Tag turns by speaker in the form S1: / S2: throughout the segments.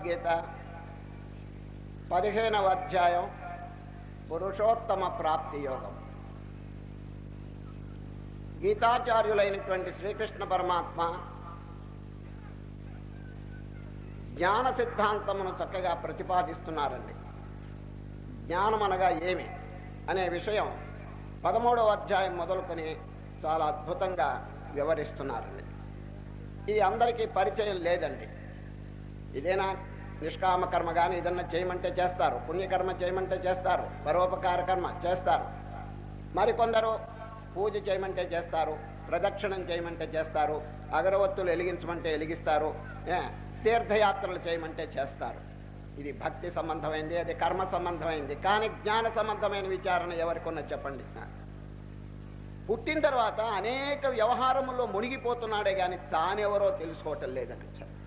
S1: భగవద్గీత పదిహేనవ అధ్యాయం పురుషోత్తమ ప్రాప్తి యోగం గీతాచార్యులైనటువంటి శ్రీకృష్ణ పరమాత్మ జ్ఞాన సిద్ధాంతమును చక్కగా ప్రతిపాదిస్తున్నారండి జ్ఞానం అనగా ఏమి అనే విషయం పదమూడవ అధ్యాయం మొదలుకొని చాలా అద్భుతంగా వివరిస్తున్నారండి ఇది అందరికీ పరిచయం లేదండి ఇదేనా నిష్కామ కర్మ కానీ ఏదన్నా చేయమంటే చేస్తారు పుణ్యకర్మ చేయమంటే చేస్తారు పరోపకార కర్మ చేస్తారు మరికొందరు పూజ చేయమంటే చేస్తారు ప్రదక్షిణం చేయమంటే చేస్తారు అగరవత్తులు వెలిగించమంటే వెలిగిస్తారు ఏ, తీర్థయాత్రలు చేయమంటే చేస్తారు ఇది భక్తి సంబంధమైంది అది కర్మ సంబంధమైంది కానీ జ్ఞాన సంబంధమైన విచారణ ఎవరికొన్న చెప్పండి పుట్టిన తర్వాత అనేక వ్యవహారముల్లో మునిగిపోతున్నాడే కానీ తానెవరో తెలుసుకోవటం లేదని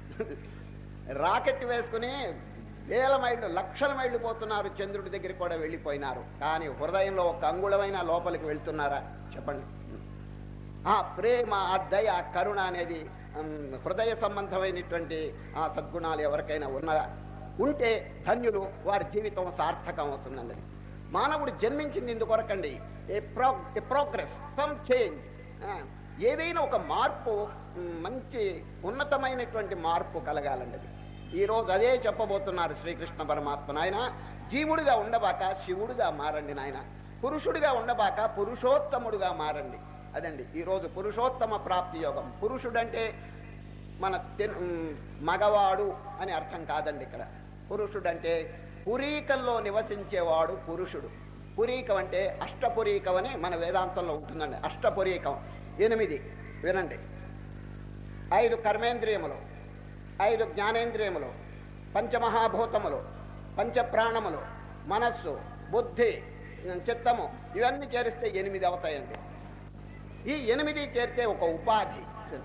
S1: రాకెట్ వేసుకుని వేల మైళ్ళు లక్షల మైళ్ళు పోతున్నారు చంద్రుడి దగ్గరికి కూడా వెళ్ళిపోయినారు కానీ హృదయంలో ఒక అంగుళమైన లోపలికి వెళ్తున్నారా చెప్పండి ఆ ప్రేమ ఆ దయ ఆ కరుణ అనేది ఉమ్, హృదయ సంబంధమైనటువంటి ఆ సద్గుణాలు ఎవరికైనా ఉన్నాయా ఉంటే ధన్యులు వారి జీవితం సార్థకం అవుతుందండి మానవుడు జన్మించింది ఇందుకొరకండి a pro a progress some change ఏదైనా ఒక మార్పు ఉమ్, మంచి ఉన్నతమైనటువంటి మార్పు కలగాలండి అది. ఈ రోజు అదే చెప్పబోతున్నారు శ్రీకృష్ణ పరమాత్మ నాయన జీవుడిగా ఉండబాక శివుడిగా మారండి నాయన పురుషుడిగా ఉండబాక పురుషోత్తముడుగా మారండి అదండి ఈరోజు పురుషోత్తమ ప్రాప్తి యోగం పురుషుడంటే మన తెన్- ఉమ్, మగవాడు అని అర్థం కాదండి ఇక్కడ పురుషుడంటే పురీకంలో నివసించేవాడు పురుషుడు పురీకం అంటే అష్టపురీకం అని మన వేదాంతంలో ఉంటుందండి అష్టపురీకం ఎనిమిది వినండి ఐదు కర్మేంద్రియములు ఐదు జ్ఞానేంద్రియములు పంచమహాభూతములు పంచప్రాణములు మనస్సు బుద్ధి చిత్తము ఇవన్నీ చేరిస్తే ఎనిమిది అవుతాయండి ఈ ఎనిమిది చేరితే ఒక ఉపాధి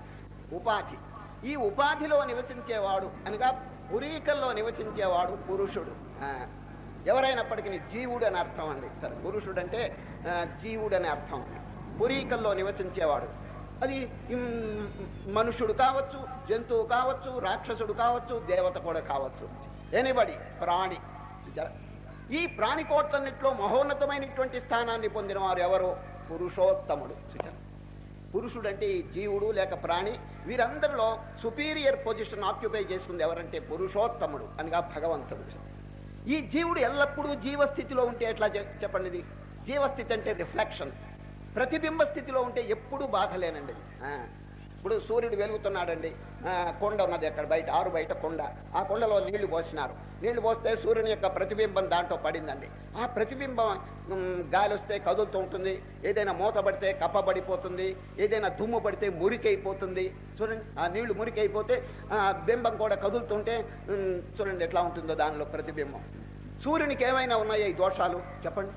S1: ఉపాధి ఈ ఉపాధిలో నివసించేవాడు అనగా పురీకల్లో నివసించేవాడు పురుషుడు ఆ, ఎవరైనప్పటికీ జీవుడు అని అర్థం అండి సరే పురుషుడు అంటే ఆ, జీవుడు అని అర్థం పురీకల్లో నివసించేవాడు అది ఉమ్, మనుషుడు కావచ్చు జంతువు కావచ్చు రాక్షసుడు కావచ్చు దేవత కూడా కావచ్చు ఎనిబడి ప్రాణి చూచారా? ఈ ప్రాణికోట్లన్నింటిలో మహోన్నతమైనటువంటి స్థానాన్ని పొందిన వారు ఎవరు పురుషోత్తముడు చూచారా? పురుషుడు అంటే ఈ జీవుడు లేక ప్రాణి వీరందరిలో సుపీరియర్ పొజిషన్ ఆక్యుపై చేస్తుంది ఎవరంటే పురుషోత్తముడు అనగా భగవంతుడు ఈ జీవుడు ఎల్లప్పుడూ జీవస్థితిలో ఉంటే ఎట్లా చె- చెప్పండి ఇది జీవస్థితి అంటే రిఫ్లెక్షన్ ప్రతిబింబ స్థితిలో ఉంటే ఎప్పుడూ బాధలేనండి ఇది. ఆ, ఇప్పుడు సూర్యుడు వెలుగుతున్నాడండి ఆ, కొండ ఉన్నది అక్కడ బయట ఆరు బయట కొండ ఆ కొండలో నీళ్లు పోసినారు నీళ్లు పోస్తే సూర్యుని యొక్క ప్రతిబింబం దాంట్లో పడిందండి ఆ ప్రతిబింబం ఉమ్, గాలి వస్తే కదులుతూ ఉంటుంది ఏదైనా మూత పడితే కప్పబడిపోతుంది ఏదైనా దుమ్ము పడితే మురికైపోతుంది చూడండి ఆ నీళ్లు మురికైపోతే ఆ బింబం కూడా కదులుతుంటే ఉమ్, చూడండి ఎట్లా ఉంటుందో దానిలో ప్రతిబింబం సూర్యునికి ఏమైనా ఉన్నాయా ఈ దోషాలు చెప్పండి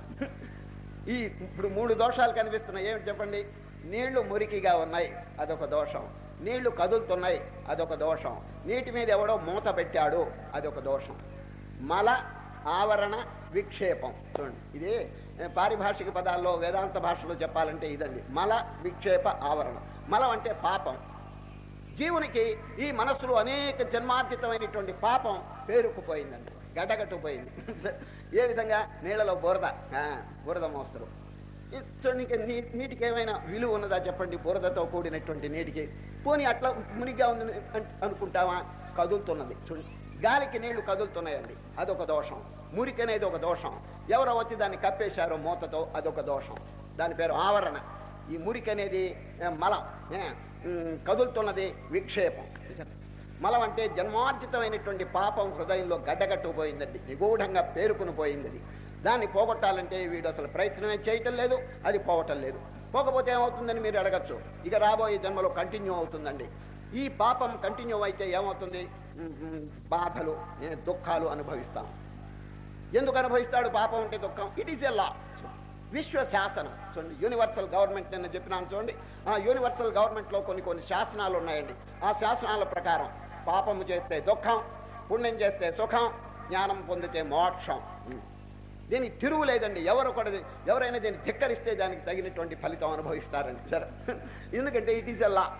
S1: ఈ ఇప్పుడు మూడు దోషాలు కనిపిస్తున్నాయి ఏమిటి చెప్పండి నీళ్లు మురికిగా ఉన్నాయి అదొక దోషం నీళ్లు కదులుతున్నాయి అదొక దోషం నీటి మీద ఎవడో మూత పెట్టాడు అదొక దోషం మల ఆవరణ విక్షేపం చూడండి ఇది ఏ, పారిభాషిక పదాల్లో వేదాంత భాషలో చెప్పాలంటే ఇదండి మల విక్షేప ఆవరణ మలం అంటే పాపం జీవునికి ఈ మనస్సులో అనేక జన్మార్జితమైనటువంటి పాపం పేరుకుపోయిందండి గడ్డగట్టుకుపోయింది ఏ విధంగా నీళ్ళలో బురద ఆ, బురద మోస్తరు ఈ చూడండి ఇంకా నీ నీటికి ఏమైనా విలువ ఉన్నదా చెప్పండి బురదతో కూడినటువంటి నీటికి పోనీ అట్లా మునిగా ఉంది అన్- అనుకుంటావా కదులుతున్నది చూడండి గాలికి నీళ్లు కదులుతున్నాయండి అదొక దోషం మురికి అనేది ఒక దోషం ఎవరో వచ్చి దాన్ని కప్పేశారో మూతతో అదొక దోషం దాని పేరు ఆవరణ ఈ మురికి అనేది ఆ, మలం ఏ, ఉమ్, కదులుతున్నది విక్షేపం మలం అంటే జన్మార్జితమైనటువంటి పాపం హృదయంలో గడ్డగట్టుకుపోయిందండి నిగూఢంగా పేరుకుని పోయింది అది దాన్ని పోగొట్టాలంటే వీడు అసలు ప్రయత్నమే చేయటం లేదు అది పోవటం లేదు పోకపోతే ఏమవుతుందని మీరు అడగచ్చు ఇక రాబోయే జన్మలో కంటిన్యూ అవుతుందండి ఈ పాపం కంటిన్యూ అయితే ఏమవుతుంది ఉమ్, ఉమ్, బాధలు ఏ, దుఃఖాలు అనుభవిస్తాం ఎందుకు అనుభవిస్తాడు పాపం అంటే దుఃఖం ఇట్ ఈస్ ఎ లా విశ్వ శాసనం చూడండి యూనివర్సల్ గవర్నమెంట్ నిన్న చెప్పినాను చూడండి ఆ యూనివర్సల్ గవర్నమెంట్లో కొన్ని కొన్ని శాసనాలు ఉన్నాయండి ఆ శాసనాల ప్రకారం పాపము చేస్తే దుఃఖం పుణ్యం చేస్తే సుఖం జ్ఞానం పొందితే మోక్షం దీనికి తిరుగు లేదండి ఎవరు కూడా దీ- ఎవరైనా దీన్ని ధిక్కరిస్తే దానికి తగినటువంటి ఫలితం అనుభవిస్తారండి సరే ఎందుకంటే ఇట్ ఈస్ ఎ లా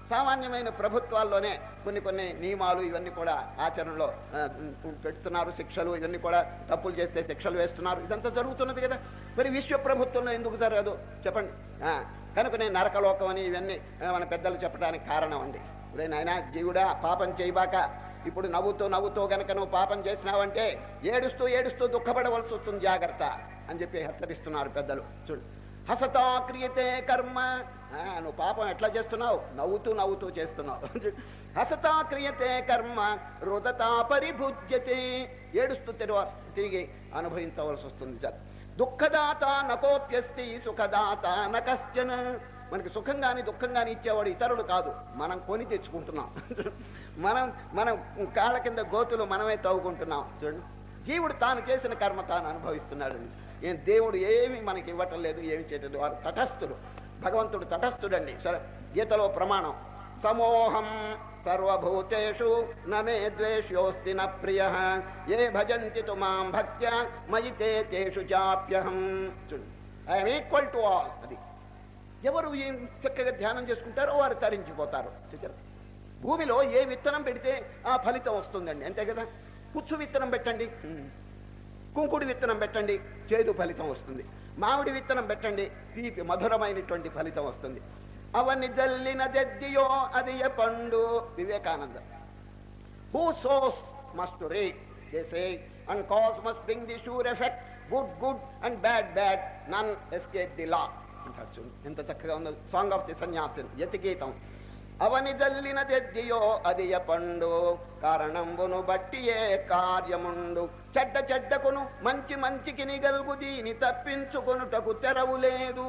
S1: సామాన్యమైన ప్రభుత్వాల్లోనే కొన్ని కొన్ని నియమాలు ఇవన్నీ కూడా ఆచరణలో ఆ, ఉం, పెడుతున్నారు శిక్షలు ఇవన్నీ కూడా తప్పులు చేస్తే శిక్షలు వేస్తున్నారు ఇదంతా జరుగుతున్నది కదా మరి విశ్వ ప్రభుత్వంలో ఎందుకు జరగదు చెప్పండి ఆ, కనుక నేను నరకలోకం అని ఇవన్నీ ఆ, మన పెద్దలు చెప్పడానికి కారణం అండి ఇప్పుడే నాయన జీవుడా పాపం చేయబాక ఇప్పుడు నవ్వుతూ నవ్వుతూ గనక నువ్వు పాపం చేసినావంటే ఏడుస్తూ ఏడుస్తూ దుఃఖపడవలసి వస్తుంది జాగ్రత్త అని చెప్పి హెచ్చరిస్తున్నారు పెద్దలు చూడు హసతా క్రియతే కర్మ ఆ, నువ్వు పాపం ఎట్లా చేస్తున్నావు నవ్వుతూ నవ్వుతూ చేస్తున్నావు హసతా క్రియతే కర్మ రుదతా పరిభుజ్యతే ఏడుస్తూ తిరువ తిరిగి అనుభవించవలసి వస్తుంది సార్ దుఃఖదాత నకోప్యస్తి సుఖదాత న కశ్చన మనకి సుఖం కానీ దుఃఖం కానీ ఇచ్చేవాడు ఇతరుడు కాదు మనం కొని తెచ్చుకుంటున్నాం మనం మనం కాళ్ళ కింద గోతులు మనమే తవ్వుకుంటున్నాం చూడండి జీవుడు తాను చేసిన కర్మ తాను అనుభవిస్తున్నాడు ఏం దేవుడు ఏమి మనకి ఇవ్వటం లేదు ఏమి చేయటం లేదు వారు తటస్థుడు భగవంతుడు తటస్థుడండి సరే గీతలో ప్రమాణం సమోహం సర్వభూతేషు నమే ద్వేష్యోస్తి న ప్రియ ఏ భజంతి తు మాం భక్త్యా మయి తే తేషు చాప్యహం చూడు ఐఎమ్ ఈక్వల్ టు ఆల్ అది ఎవరు ఏం చక్కగా ధ్యానం చేసుకుంటారో వారు తరించిపోతారు చూచారా? భూమిలో ఏ విత్తనం పెడితే ఆ ఫలితం వస్తుందండి అంతే కదా పుచ్చు విత్తనం పెట్టండి కుంకుడి విత్తనం పెట్టండి చేదు ఫలితం వస్తుంది మామిడి విత్తనం పెట్టండి తీపి మధురమైనటువంటి ఫలితం వస్తుంది అవన్నీ జల్లిన దెద్దియో అది ఏ పండు Vivekananda who sows must reap they say and cause must bring the sure effect good good and bad bad none escape the law అంటారు చూడు ఎంత చక్కగా ఉందో సాంగ్ ఆఫ్ ది సన్యాసిన్ యతిగీతం అవని జల్లిన తెద్దియో అది ఎ పండు కారణంబును బట్టి ఏ కార్యముండు చెడ్డ చెడ్డకును మంచి మంచికి నిగల్గు దీని తప్పించుకొనుటకు తెరవు లేదు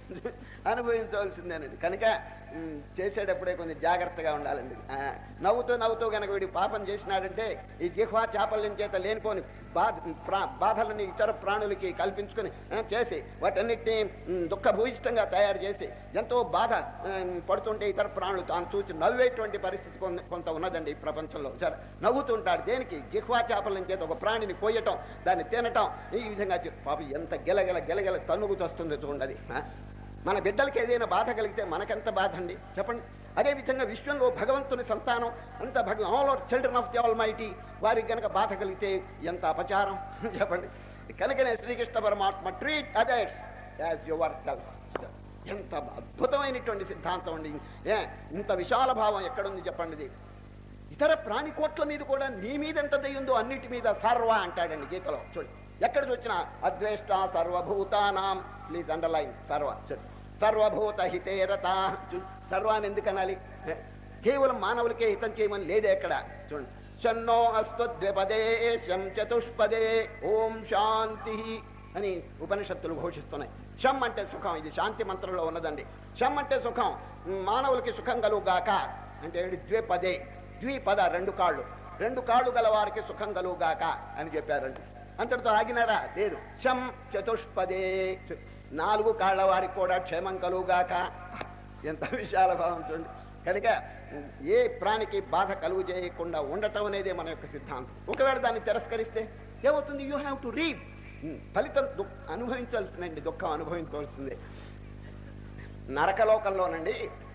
S1: అనుభవించవలసిందేనండి కనుక ఉమ్, చేసేటప్పుడే కొంచెం జాగ్రత్తగా ఉండాలండి ఆ, నవ్వుతూ నవ్వుతూ కనుక వీడి పాపం చేసినాడంటే ఈ జిహ్వా చాపల్యం చేత లేనిపోని బాధ ప్రా- బాధలని ఇతర ప్రాణులకి కల్పించుకొని ఆ, చేసి వాటన్నిటిని ఉమ్, దుఃఖభూయిష్టంగా తయారు చేసి ఎంతో బాధ ఉమ్, పడుతుంటే ఇతర ప్రాణులు తాను చూసి నవ్వేటువంటి పరిస్థితి కొన్- కొంత ఉన్నదండి ఈ ప్రపంచంలో సరే నవ్వుతుంటాడు దేనికి జిహ్వా చాపల్యం చేత ఒక ప్రాణిని కోయటం దాన్ని తినటం ఈ విధంగా చే- పాపం ఎంత గెలగెల గెలగెల తన్నుగు తొస్తుంది చూడండి ఆ? మన బిడ్డలకి ఏదైనా బాధ కలిగితే మనకెంత బాధ అండి చెప్పండి అదే విధంగా విశ్వంలో భగవంతుని సంతానం అంత భగ all are children of the almighty వారికి గనక బాధ కలిగితే ఎంత అపచారం చెప్పండి కనుకనే శ్రీకృష్ణ పరమాత్మ treat others as yourself ఎంత అద్భుతమైనటువంటి సిద్ధాంతం అండి ఏ ఇంత విశాల భావం ఎక్కడుంది చెప్పండి ఇది ఇతర ప్రాణికోట్ల మీద కూడా నీ మీద ఎంత దయ్యుందో అన్నిటి మీద సర్వ అంటాడండి గీతలో చూడు ఎక్కడ చూసినా అద్వేష్ట సర్వభూతానాం ప్లీజ్ అండర్లైన్ సర్వ చూడు సర్వభూత హితేరత చూడు సర్వాన్ని ఎందుకు అనాలి కేవలం మానవులకే హితం చేయమని లేదే ఎక్కడ చూడండి షన్నో అస్తు ద్విపదే శం చతుష్పదే ఓం శాంతి అని ఉపనిషత్తులు ఘోషిస్తున్నాయి షం అంటే సుఖం ఇది శాంతి మంత్రంలో ఉన్నదండి షం అంటే సుఖం మానవులకి సుఖం కలుగుగాక అంటే ఏంటి? ద్విపదే ద్విపద రెండు కాళ్ళు రెండు కాళ్ళు గల వారికి సుఖం కలుగుగాక అని చెప్పారండి అంతటితో ఆగినారా లేదు శం చతుష్పదే నాలుగు కాళ్ళ వారికి కూడా క్షేమం కలుగుగాక ఎంత విశాల భావం చూడండి కనుక ఏ ప్రాణికి బాధ కలుగు చేయకుండా ఉండటం అనేది మన యొక్క సిద్ధాంతం ఒకవేళ దాన్ని తిరస్కరిస్తే ఏమవుతుంది యూ హ్యావ్ టు రీడ్ ఫలితం దుఃఖ అనుభవించాల్సిందండి దుఃఖం అనుభవించవలసిందే నరకలోకంలోనండి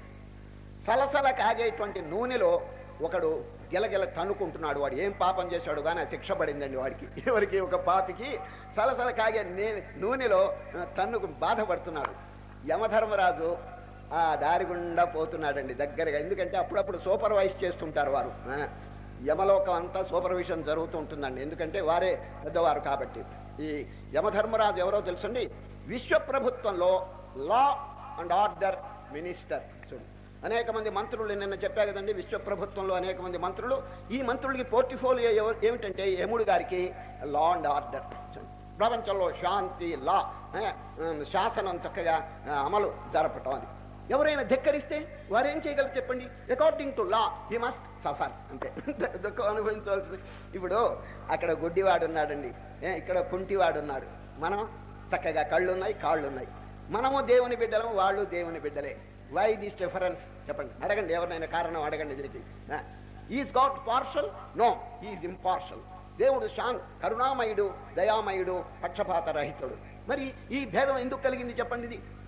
S1: సలసల కాగేటువంటి నూనెలో ఒకడు గిలగిల తన్నుకుంటున్నాడు వాడు ఏం పాపం చేశాడు కానీ ఆ శిక్ష పడిందండి వాడికి ఎవరికి ఒక పాపికి సలసల కాగే నే- నూనెలో ఆ, తన్నుకు బాధపడుతున్నాడు యమధర్మరాజు ఆ దారి గుండా పోతున్నాడండి దగ్గరగా ఎందుకంటే అప్పుడప్పుడు సూపర్వైజ్ చేస్తుంటారు వారు ఆ, యమలోకం అంతా సూపర్విజన్ జరుగుతూ ఉంటుందండి ఎందుకంటే వారే పెద్దవారు కాబట్టి ఈ యమధర్మరాజు ఎవరో తెలుసండి విశ్వప్రభుత్వంలో లా అండ్ ఆర్డర్ మినిస్టర్ చూడు అనేక మంది మంత్రులు నిన్న చెప్పా కదండి విశ్వప్రభుత్వంలో అనేక మంది మంత్రులు ఈ మంత్రులకి పోర్టిఫోలియో ఎవరు ఏమిటంటే యముడు గారికి లా అండ్ ఆర్డర్ ప్రపంచంలో శాంతి లా ఆ, ఉమ్, శాసనం చక్కగా ఆ, అమలు జరపటం అది ఎవరైనా ధిక్కరిస్తే వారు ఏం చేయగలరు చెప్పండి according to law he must suffer అంతే దుఃఖం అనుభవించవలసింది ఇప్పుడు అక్కడ గుడ్డివాడు ఉన్నాడండి ఏ, ఇక్కడ కుంటివాడు ఉన్నాడు మనం చక్కగా కళ్ళు ఉన్నాయి కాళ్ళు ఉన్నాయి మనము దేవుని బిడ్డలం వాళ్ళు దేవుని బిడ్డలే వై దిస్ డిఫరెన్స్ చెప్పండి అడగండి ఎవరినైనా కారణం అడగండి దీనికి is God partial no is impartial దేవుడు శాంత్ కరుణామయుడు దయామయుడు పక్షపాత రహితుడు మరి ఈ భేదం ఎందుకు కలిగింది చెప్పండి ఇది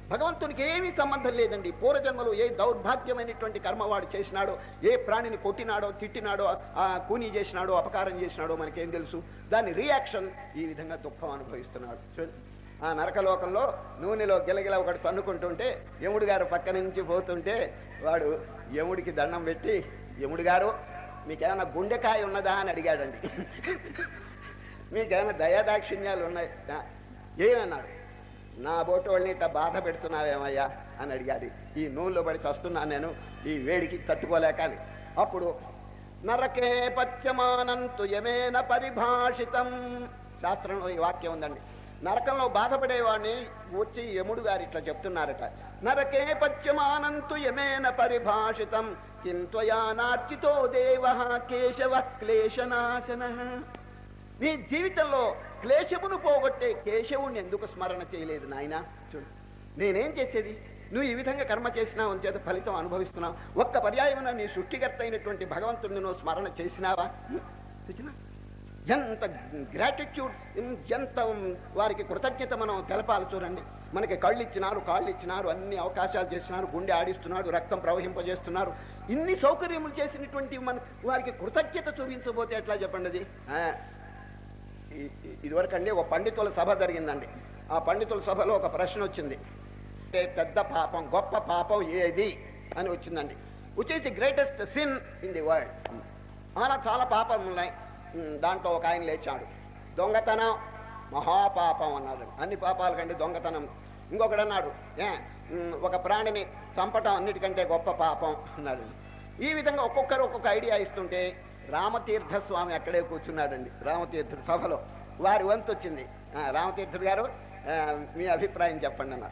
S1: భగవంతునికి ఏమీ సంబంధం లేదండి పూర్వజన్మలో ఏ దౌర్భాగ్యమైనటువంటి కర్మ వాడు చేసినాడో ఏ ప్రాణిని కొట్టినాడో తిట్టినాడో ఆ కూనీ చేసినాడో అపకారం చేసినాడో మనకేం తెలుసు దాని రియాక్షన్ ఈ విధంగా దుఃఖం అనుభవిస్తున్నాడు చూడండి ఆ నరకలోకంలో నూనెలో గిలగిల ఒకటి తన్నుకుంటుంటే యముడు గారు పక్క నుంచి పోతుంటే వాడు యముడికి దండం పెట్టి యముడు గారు మీకేమైనా గుండెకాయ ఉన్నదా అని అడిగాడండి మీకేమైనా దయాదాక్షిణ్యాలు ఉన్నాయి ఆ, ఏమన్నాడు నా బోటు వాళ్ళని ఇట్లా బాధ పెడుతున్నావేమయ్యా అని అడిగాడు ఈ నూనెలో పడి చస్తున్నాను నేను ఈ వేడికి తట్టుకోలేక అని అప్పుడు నరకే పశ్చమానంతు యమేన పరిభాషితం శాస్త్రంలో ఈ వాక్యం ఉందండి నరకంలో బాధపడేవాడిని వచ్చి యముడు గారు ఇట్లా చెప్తున్నారట నరకే పశ్చమానంతు యమేన పరిభాషితం చింత్వయా నార్చితో దేవ కేశవ క్లేశనాశన నీ జీవితంలో క్లేశమును పోగొట్టే కేశవుని ఎందుకు స్మరణ చేయలేదు నాయన చూడు నేనేం చేసేది నువ్వు ఈ విధంగా కర్మ చేసినావు చేత ఫలితం అనుభవిస్తున్నావు ఒక్క పర్యాయమున నీ సృష్టికర్త అయినటువంటి భగవంతుడిని నువ్వు స్మరణ చేసినావా చూచినా? ఎంత గ్రాటిట్యూడ్ ఎంత వారికి కృతజ్ఞత మనం తెలపాలి చూడండి మనకి కళ్ళు ఇచ్చినారు కాళ్ళు ఇచ్చినారు అన్ని అవకాశాలు చేసినారు గుండె ఆడిస్తున్నారు రక్తం ప్రవహింపజేస్తున్నారు ఇన్ని సౌకర్యములు చేసినటువంటి మన వారికి కృతజ్ఞత చూపించబోతే ఎట్లా చెప్పండి అది ఆ, ఈ- ఈ- ఇదివరకు అండి ఒక పండితుల సభ జరిగిందండి ఆ పండితుల సభలో ఒక ప్రశ్న వచ్చింది ఏ పెద్ద పాపం గొప్ప పాపం ఏది అని వచ్చిందండి which is the greatest sin in the world అలా చాలా పాపం ఉన్నాయి ఉమ్, దాంట్లో ఒక ఆయన లేచాడు దొంగతనం మహాపాపం అన్నాడు అన్ని పాపాల కంటే దొంగతనం ఇంకొకడు అన్నాడు ఏ ఉమ్, ఒక ప్రాణిని చంపటం అన్నిటికంటే గొప్ప పాపం అన్నాడు ఈ విధంగా ఒక్కొక్కరు ఒక్కొక్క ఐడియా ఇస్తుంటే రామతీర్థ స్వామి అక్కడే కూర్చున్నాడండి రామతీర్థుడు సభలో వారి వంతు వచ్చింది ఆ, రామతీర్థుడు గారు ఆ, మీ అభిప్రాయం చెప్పండి అన్నారు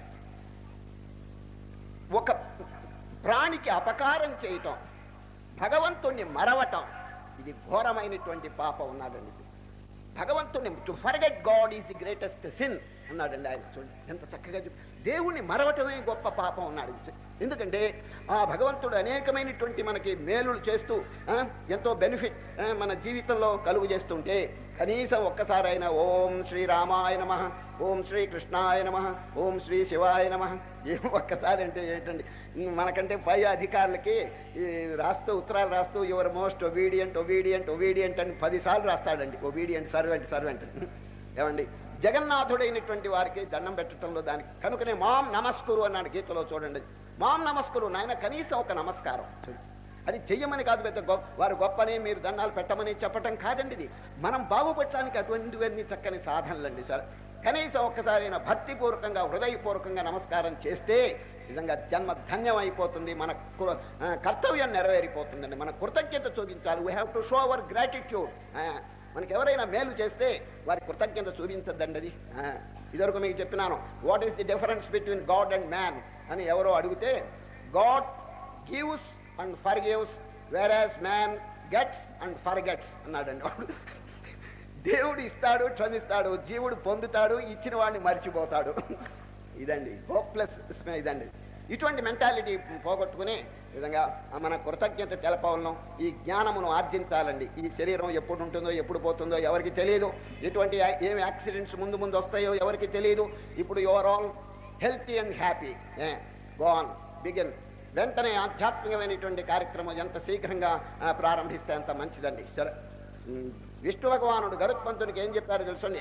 S1: ఒక ప్రాణికి అపకారం చేయటం భగవంతుణ్ణి మరవటం ఇది ఘోరమైనటువంటి పాపం ఉన్నాడండి భగవంతుని to forget God is the greatest sin అన్నాడండి ఆయన చూడండి ఎంత చక్కగా చెప్పి దేవుణ్ణి మరవటమే గొప్ప పాపం ఉన్నాడు ఎందుకంటే ఆ భగవంతుడు అనేకమైనటువంటి మనకి మేలులు చేస్తూ ఆ, ఎంతో బెనిఫిట్ ఆ, మన జీవితంలో కలుగు చేస్తుంటే కనీసం ఒక్కసారైనా ఓం శ్రీ రామాయ నమ ఓం శ్రీ కృష్ణాయ నమ ఓం శ్రీ శివాయ నమ ఏం ఒక్కసారి అంటే ఏంటండి మనకంటే పై అధికారులకి ఈ రాస్తూ ఉత్తరాలు రాస్తూ your most obedient obedient obedient అని పదిసార్లు రాస్తాడండి ఒబీడియంట్ సర్వెంట్ సర్వెంట్ ఏమండి జగన్నాథుడైనటువంటి వారికి దండం పెట్టడంలో దానికి కనుకనే మాం నమస్కురు అన్నాడు గీతలో చూడండి మాం నమస్కురు నాయన కనీసం ఒక నమస్కారం చూడు. అది చెయ్యమని కాదు పెద్ద గొప్ప వారు గొప్పని మీరు దండాలు పెట్టమని చెప్పటం కాదండి ఇది మనం బాగుపడటానికి అటువంటివన్నీ చక్కని సాధనలండి సార్ కనీసం ఒక్కసారైనా భక్తిపూర్వకంగా హృదయపూర్వకంగా నమస్కారం చేస్తే నిజంగా జన్మ ధన్యం అయిపోతుంది మన కు- ఆ, కర్తవ్యం నెరవేరిపోతుందండి మన కృతజ్ఞత చూపించాలి we have to show our gratitude మనకి ఎవరైనా మేలు చేస్తే వారి కృతజ్ఞత చూపించద్దండి అది ఆ, ఇదివరకు మీకు చెప్పినాను what is the difference between God and man అని ఎవరో అడిగితే God gives and forgives whereas man gets and forgets అన్నాడండి వాడు దేవుడు ఇస్తాడు క్షమిస్తాడు జీవుడు పొందుతాడు ఇచ్చిన వాడిని మర్చిపోతాడు ఇదండి హోప్లెస్ ఇదండి ఇటువంటి మెంటాలిటీ పోగొట్టుకుని ఈ విధంగా మన కృతజ్ఞత తెలపవలను ఈ జ్ఞానమును ఆర్జించాలండి ఈ శరీరం ఎప్పుడు ఉంటుందో ఎప్పుడు పోతుందో ఎవరికి తెలియదు ఎటువంటి యా- ఏమి యాక్సిడెంట్స్ ముందు ముందు వస్తాయో ఎవరికి తెలియదు ఇప్పుడు your all healthy and happy go and begin వెంటనే ఆధ్యాత్మికమైనటువంటి కార్యక్రమం ఎంత శీఘ్రంగా ఆ, ప్రారంభిస్తే అంత మంచిదండి సరే ఉమ్, విష్ణు భగవానుడు గరుత్మంతునికి ఏం చెప్పారు తెలుసండి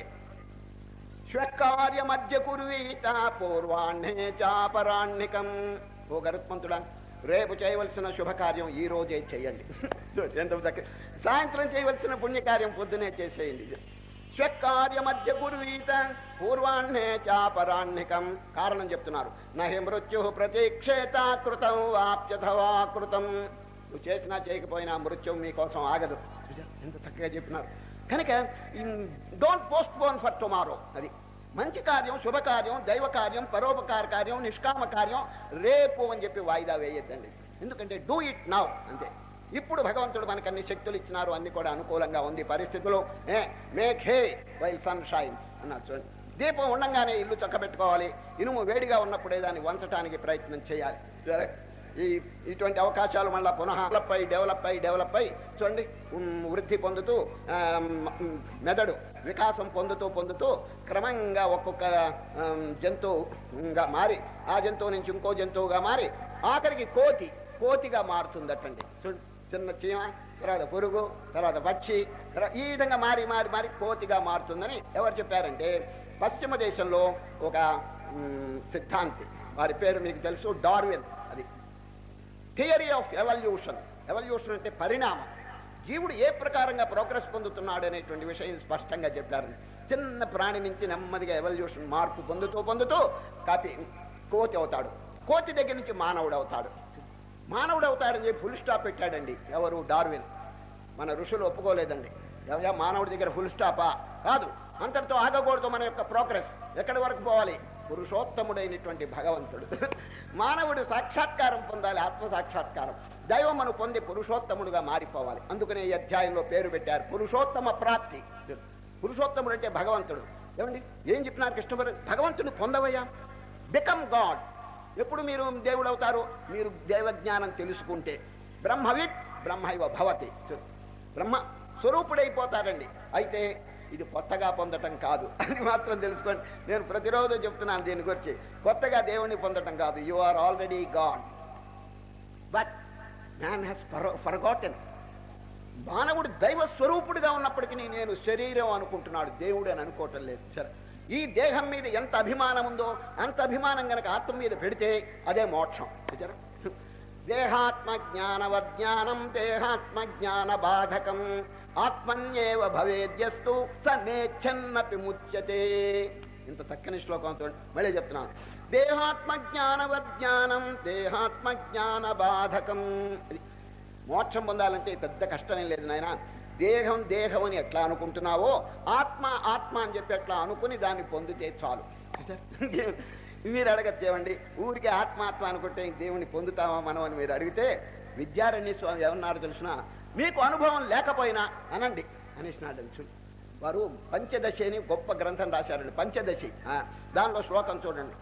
S1: శ్వకార్య మధ్య కుర్వీత పూర్వాహ్నే చాపరాణ్నికం ఓ గరుత్మంతుడా రేపు చేయవలసిన శుభకార్యం ఈ రోజే చేయండి చూడు, ఎంత చక్క- సాయంత్రం చేయవలసిన పుణ్యకార్యం పొద్దునే చేసేయండి స్వకార్య మధ్య కుర్వీత పూర్వాహ్నే చాపరాణ్నికం కారణం చెప్తున్నారు నహి మృత్యు ప్రతీక్షేత కృతం వాప్యథవా కృతం నువ్వు చేసినా చేయకపోయినా మృత్యువు మీకోసం ఆగదు చూసారా? ఎంత చక్కగా చెప్పినారు కనుక don't postpone for tomorrow అది మంచి కార్యం శుభకార్యం దైవ కార్యం పరోపకార కార్యం నిష్కామ కార్యం రేపు అని చెప్పి వాయిదా వేయొద్దండి ఎందుకంటే డూ ఇట్ నౌ అంతే ఇప్పుడు భగవంతుడు మనకు అన్ని శక్తులు ఇచ్చినారు అన్ని కూడా అనుకూలంగా ఉంది పరిస్థితులు make hay while sun shines అన్నారు చూడండి దీపం ఉండంగానే ఇల్లు చక్కబెట్టుకోవాలి ఇనుము వేడిగా ఉన్నప్పుడే దాన్ని వంచటానికి ప్రయత్నం చేయాలి సరే ఈ ఇటువంటి అవకాశాలు మళ్ళీ పునః డెవలప్ అయ్యి డెవలప్ అయ్యి డెవలప్ అయ్యి చూడండి ఉమ్, వృద్ధి పొందుతూ ఆ, మ్, మెదడు వికాసం పొందుతూ పొందుతూ క్రమంగా ఒక్కొక్క ఆమ్, జంతువుగా మారి ఆ జంతువు నుంచి ఇంకో జంతువుగా మారి ఆఖరికి కోతి కోతిగా మారుతుందటండి చూడండి చిన్న చీమ తర్వాత పురుగు తర్వాత పక్షి తర్వాత ఈ విధంగా మారి మారి మారి కోతిగా మారుతుందని ఎవరు చెప్పారంటే పశ్చిమ దేశంలో ఒక మ్, సిద్ధాంతి వారి పేరు మీకు తెలుసు డార్విన్ అది థియరీ ఆఫ్ ఎవల్యూషన్ ఎవల్యూషన్ అంటే పరిణామం జీవుడు ఏ ప్రకారంగా ప్రోగ్రెస్ పొందుతున్నాడు అనేటువంటి విషయం స్పష్టంగా చెప్పారు చిన్న ప్రాణి నుంచి నెమ్మదిగా ఎవల్యూషన్ మార్పు పొందుతూ పొందుతూ కాపీ కోతి అవుతాడు కోతి దగ్గర నుంచి మానవుడు అవుతాడు మానవుడు అవుతాడని చెప్పి ఫుల్ స్టాప్ పెట్టాడండి ఎవరు డార్విన్ మన ఋషులు ఒప్పుకోలేదండి ఎవయా మానవుడి దగ్గర ఫుల్ స్టాపా కాదు అంతటితో ఆగకూడదు మన యొక్క ప్రోగ్రెస్ ఎక్కడి వరకు పోవాలి పురుషోత్తముడైనటువంటి భగవంతుడు మానవుడు సాక్షాత్కారం పొందాలి ఆత్మ సాక్షాత్కారం దైవమును పొంది పురుషోత్తముడుగా మారిపోవాలి అందుకనే ఈ అధ్యాయంలో పేరు పెట్టారు పురుషోత్తమ ప్రాప్తి పురుషోత్తముడు అంటే భగవంతుడు ఏమండి ఏం చెప్పినారు కృష్ణ భగవంతుని పొందవయ్యా బికమ్ గాడ్ ఎప్పుడు మీరు దేవుడు అవుతారు మీరు దేవజ్ఞానం తెలుసుకుంటే బ్రహ్మవిత్ బ్రహ్మైవ భవతి చూ- బ్రహ్మ స్వరూపుడైపోతారండి అయితే ఇది కొత్తగా పొందటం కాదు అని మాత్రం తెలుసుకోండి నేను ప్రతిరోజు చెప్తున్నాను దీని గురించి కొత్తగా దేవుణ్ణి పొందటం కాదు you are already God but man has forgotten మానవుడు దైవ స్వరూపుడుగా ఉన్నప్పటికీ నేను శరీరం అనుకుంటున్నాడు దేవుడు అని అనుకోవటం లేదు సరే ఈ దేహం మీద ఎంత అభిమానం ఉందో అంత అభిమానం గనక ఆత్మ మీద పెడితే అదే మోక్షం చూచారా దేహాత్మ జ్ఞానవజ్ఞానం దేహాత్మ జ్ఞాన బాధకం ఆత్మన్యేవ భవేద్యస్తు సమేచ్ఛన్నపి ముచ్యతే ఇంత చక్కని శ్లోకం చూడండి మళ్ళీ చెప్తున్నాను దేహాత్మ జ్ఞానవజ్ఞానం దేహాత్మ జ్ఞాన బాధకం ఇది మోక్షం పొందాలంటే పెద్ద కష్టమేం లేదు నాయన దేహం దేహం అని ఎట్లా అనుకుంటున్నావో ఆత్మ ఆత్మ అని చెప్పి ఎట్లా అనుకుని దాన్ని పొందితే చాలు మీరు అడగచ్చేవండి ఊరికి ఆత్మ ఆత్మ అనుకుంటే ఇంక దేవుని పొందుతామా మనం అని మీరు అడిగితే విద్యారణ్య స్వామి ఏమన్నారు తెలిసిన మీకు అనుభవం లేకపోయినా అనండి అనేసినాడు తెలుసు వారు పంచదశి అని గొప్ప గ్రంథం రాశారండి పంచదశి ఆ, దానిలో శ్లోకం చూడండి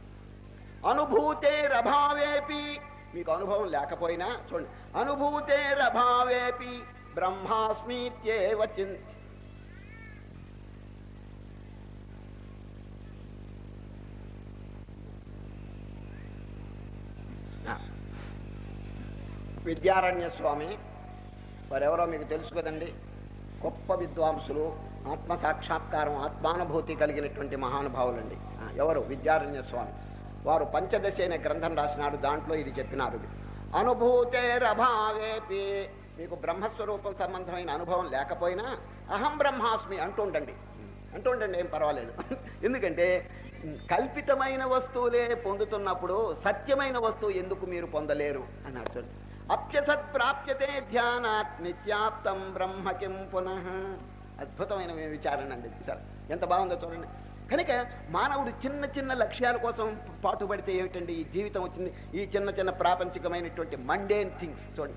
S1: అనుభూతేరభావేపి మీకు అనుభవం లేకపోయినా చూడండి అనుభూతేరభావేపి బ్రహ్మాస్మిత్యేవ చిన్ ఆ. విద్యారణ్య స్వామి వారెవరో మీకు తెలుసు కదండి గొప్ప విద్వాంసులు ఆత్మ సాక్షాత్కారం ఆత్మానుభూతి కలిగినటువంటి మహానుభావులండి ఆ, ఎవరు విద్యారణ్య స్వామి వారు పంచదశ అనే గ్రంథం రాసినాడు దాంట్లో ఇది చెప్పినారు ఇది. అనుభూతేరభావేపి మీకు బ్రహ్మస్వరూపం సంబంధమైన అనుభవం లేకపోయినా అహం బ్రహ్మాస్మి అంటుండండి అంటుండండి ఏం పర్వాలేదు ఎందుకంటే కల్పితమైన వస్తువులే పొందుతున్నప్పుడు సత్యమైన వస్తువు ఎందుకు మీరు పొందలేరు అన్నాడు చూడండి అప్యసత్ ప్రాప్యతే ధ్యానాత్ నిత్యాప్తం బ్రహ్మ కిం పునః అద్భుతమైన విచారణ అండి సార్ ఎంత బాగుందో చూడండి కనుక మానవుడు చిన్న చిన్న లక్ష్యాల కోసం పాటుపడితే ఏమిటండి ఈ జీవితం వచ్చింది ఈ చిన్న చిన్న ప్రాపంచికమైనటువంటి మండేన్ థింగ్స్ చూడండి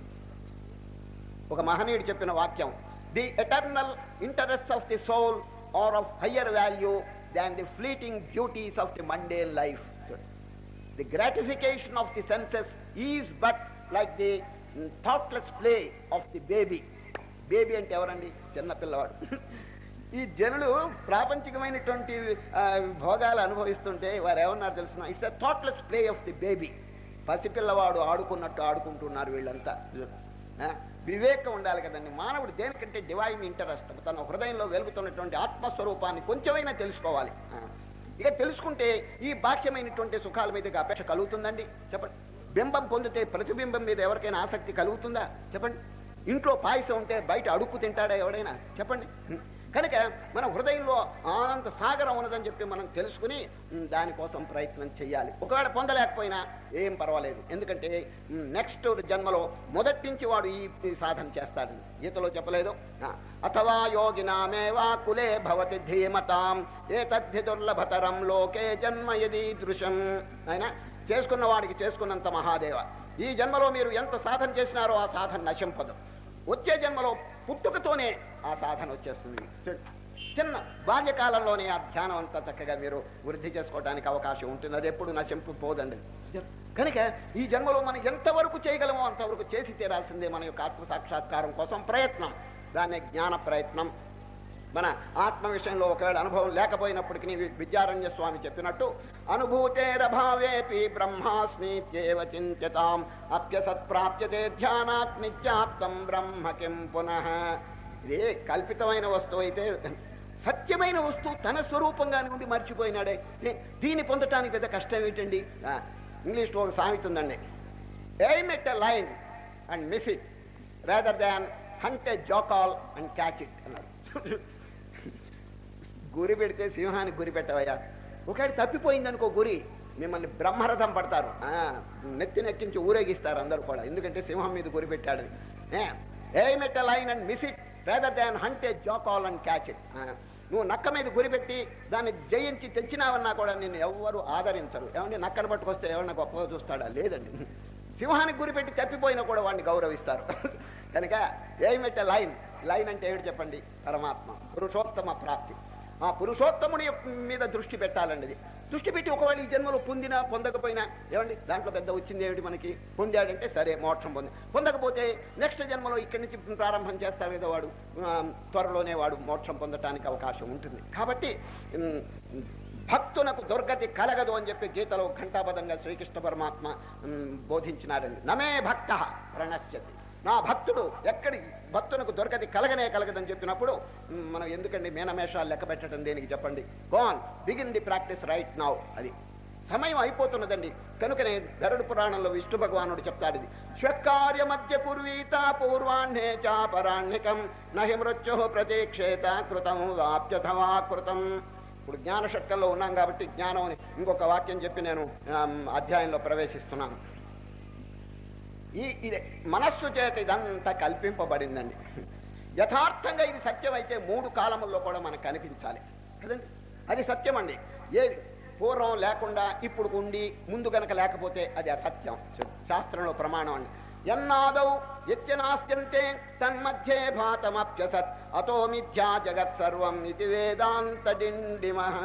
S1: ఒక మహనీయుడు చెప్పిన వాక్యం the eternal interest of the soul are of higher value than the fleeting beauties of the mundane life the gratification of the senses is but like the thoughtless play of the baby baby అంటే ఎవరండి చిన్న పిల్లవాడు ఈ జనులు ప్రాపంచికమైనటువంటి ఆ, భోగాలు అనుభవిస్తుంటే వారు ఏమన్నారు తెలుసిన it's a thoughtless play of the baby పసిపిల్లవాడు ఆడుకున్నట్టు ఆడుకుంటున్నారు వీళ్ళంతా ఆ, వివేకం ఉండాలి కదండి మానవుడు దేనికంటే డివైన్ ఇంటరెస్ట్ తన హృదయంలో వెలుగుతున్నటువంటి ఆత్మస్వరూపాన్ని కొంచెమైనా తెలుసుకోవాలి ఆ, ఇక తెలుసుకుంటే ఈ బాహ్యమైనటువంటి సుఖాల మీదకి అపేక్ష కలుగుతుందండి చెప్పండి బింబం పొందితే ప్రతిబింబం మీద ఎవరికైనా ఆసక్తి కలుగుతుందా చెప్పండి ఇంట్లో పాయసం ఉంటే బయట అడుక్కు తింటాడా ఎవడైనా చెప్పండి కనుక మన హృదయంలో ఆనంద సాగరం ఉన్నదని చెప్పి మనం తెలుసుకుని ఉమ్, దానికోసం ప్రయత్నం చేయాలి ఒకవేళ పొందలేకపోయినా ఏం పర్వాలేదు ఎందుకంటే నెక్స్ట్ జన్మలో మొదటి నుంచి వాడు ఈ ఈ సాధన చేస్తాడు గీతలో చెప్పలేదు ఆ, అథవా యోగినామేవా కులే భవతి ధీమతాం ఏ తద్ధి దుర్లభతరం లోకే జన్మ యదీ దృశం ఆయన చేసుకున్న వాడికి చేసుకున్నంత మహాదేవ ఈ జన్మలో మీరు ఎంత సాధన చేసినారో ఆ సాధన నశింపదు వచ్చే జన్మలో పుట్టుకతోనే ఆ సాధన వచ్చేస్తుంది చిన్న బాల్యకాలంలోనే ఆ ధ్యానం అంతా చక్కగా మీరు వృద్ధి చేసుకోవడానికి అవకాశం ఉంటుంది అది ఎప్పుడు నశింపు పోదండి కనుక ఈ జన్మలో మనం ఎంతవరకు చేయగలమో అంతవరకు చేసి తీరాల్సిందే మన యొక్క ఆత్మ సాక్షాత్కారం కోసం ప్రయత్నం దాన్ని జ్ఞాన ప్రయత్నం మన ఆత్మ విషయంలో ఒకవేళ అనుభవం లేకపోయినప్పటికీ వి- విద్యారణ్య స్వామి చెప్పినట్టు అనుభూతేరభావేపి బ్రహ్మాస్మిత్యేవ చింత్యతాం అప్యసత్ప్రాప్యతే ధ్యానాత్ నిత్యాప్తం బ్రహ్మ కిం పునః ఇది కల్పితమైన వస్తువు అయితే సత్యమైన వస్తువు తన స్వరూపంగానే ఉండి మర్చిపోయినాడే ఏ, దీన్ని పొందటానికి పెద్ద కష్టం ఏంటండి ఆ, ఇంగ్లీష్లో ఒక సామెత ఉందండి aim at a lion and miss it rather than hunt a jackal and catch it అన్నారు గురి పెడితే సింహానికి గురి పెట్టవయ్యా ఒకటి తప్పిపోయింది అనుకో గురి మిమ్మల్ని బ్రహ్మరథం పడతారు ఆ, నెత్తి నెక్కించి ఊరేగిస్తారు అందరూ కూడా ఎందుకంటే సింహం మీద గురి పెట్టాడు aim at a lion and miss it rather than hunt a jackal and catch it నువ్వు నక్క మీద గురిపెట్టి దాన్ని జయించి తెచ్చినావన్నా కూడా నిన్ను ఎవ్వరు ఆదరించరు ఏమంటే నక్కను పట్టుకొస్తే ఎవరన్నా గొప్పగా చూస్తాడా లేదండి సింహానికి గురిపెట్టి తప్పిపోయినా కూడా వాడిని గౌరవిస్తారు కనుక ఏమిట లైన్ లైన్ అంటే ఏమిటి చెప్పండి పరమాత్మ పురుషోత్తమ ప్రాప్తి ఆ పురుషోత్తముని యొక్క మీద దృష్టి పెట్టాలండి ఇది దృష్టి పెట్టి ఒకవేళ ఈ జన్మలో పొందినా పొందకపోయినా ఏమండి దాంట్లో పెద్ద వచ్చింది ఏమిటి మనకి పొందాడంటే సరే మోక్షం పొంది పొందకపోతే నెక్స్ట్ జన్మలో ఇక్కడి నుంచి ప్రారంభం చేస్తాడు కదా వాడు ఆ, త్వరలోనే వాడు మోక్షం పొందటానికి అవకాశం ఉంటుంది కాబట్టి ఉమ్, భక్తునకు దుర్గతి కలగదు అని చెప్పి గీతలో ఘంటాపదంగా శ్రీకృష్ణ పరమాత్మ ఉమ్, బోధించినారండి నమే భక్త ప్రణశ్యతి నా భక్తుడు ఎక్కడి భక్తునకు దొరకది కలగనే కలగదని చెప్పినప్పుడు ఉమ్, మనం ఎందుకండి మేనమేషాలు లెక్క పెట్టడం దేనికి చెప్పండి go and begin the practice right now అది సమయం అయిపోతున్నదండి కనుకనే గరుడు పురాణంలో విష్ణు భగవానుడు చెప్తాడు ఇది స్వకార్య మధ్య పూర్వీత పూర్వాహ్నే చాపరాణ్యకం నహి మృత్యు ప్రతీక్షేత కృతం వాప్యథవా కృతం ఇప్పుడు జ్ఞాన షట్కంలో ఉన్నాం కాబట్టి జ్ఞానం అని ఇంకొక వాక్యం చెప్పి నేను ఆమ్, అధ్యాయంలో ప్రవేశిస్తున్నాను ఈ ఇది మనస్సు చేత ఇదంతా కల్పింపబడిందండి యథార్థంగా ఇది సత్యమైతే మూడు కాలముల్లో కూడా మనకు కనిపించాలి కదండి అది సత్యం అండి ఏది పూర్వం లేకుండా ఇప్పుడు ఉండి ముందు గనక లేకపోతే అది అసత్యం శాస్త్రంలో ప్రమాణం అండి ఎన్నాదౌ యత్యనాస్యంతే తన్మధ్యే భాతమప్యసత్ అతో మిథ్యా జగత్ సర్వం ఇది వేదాంత డిండిమః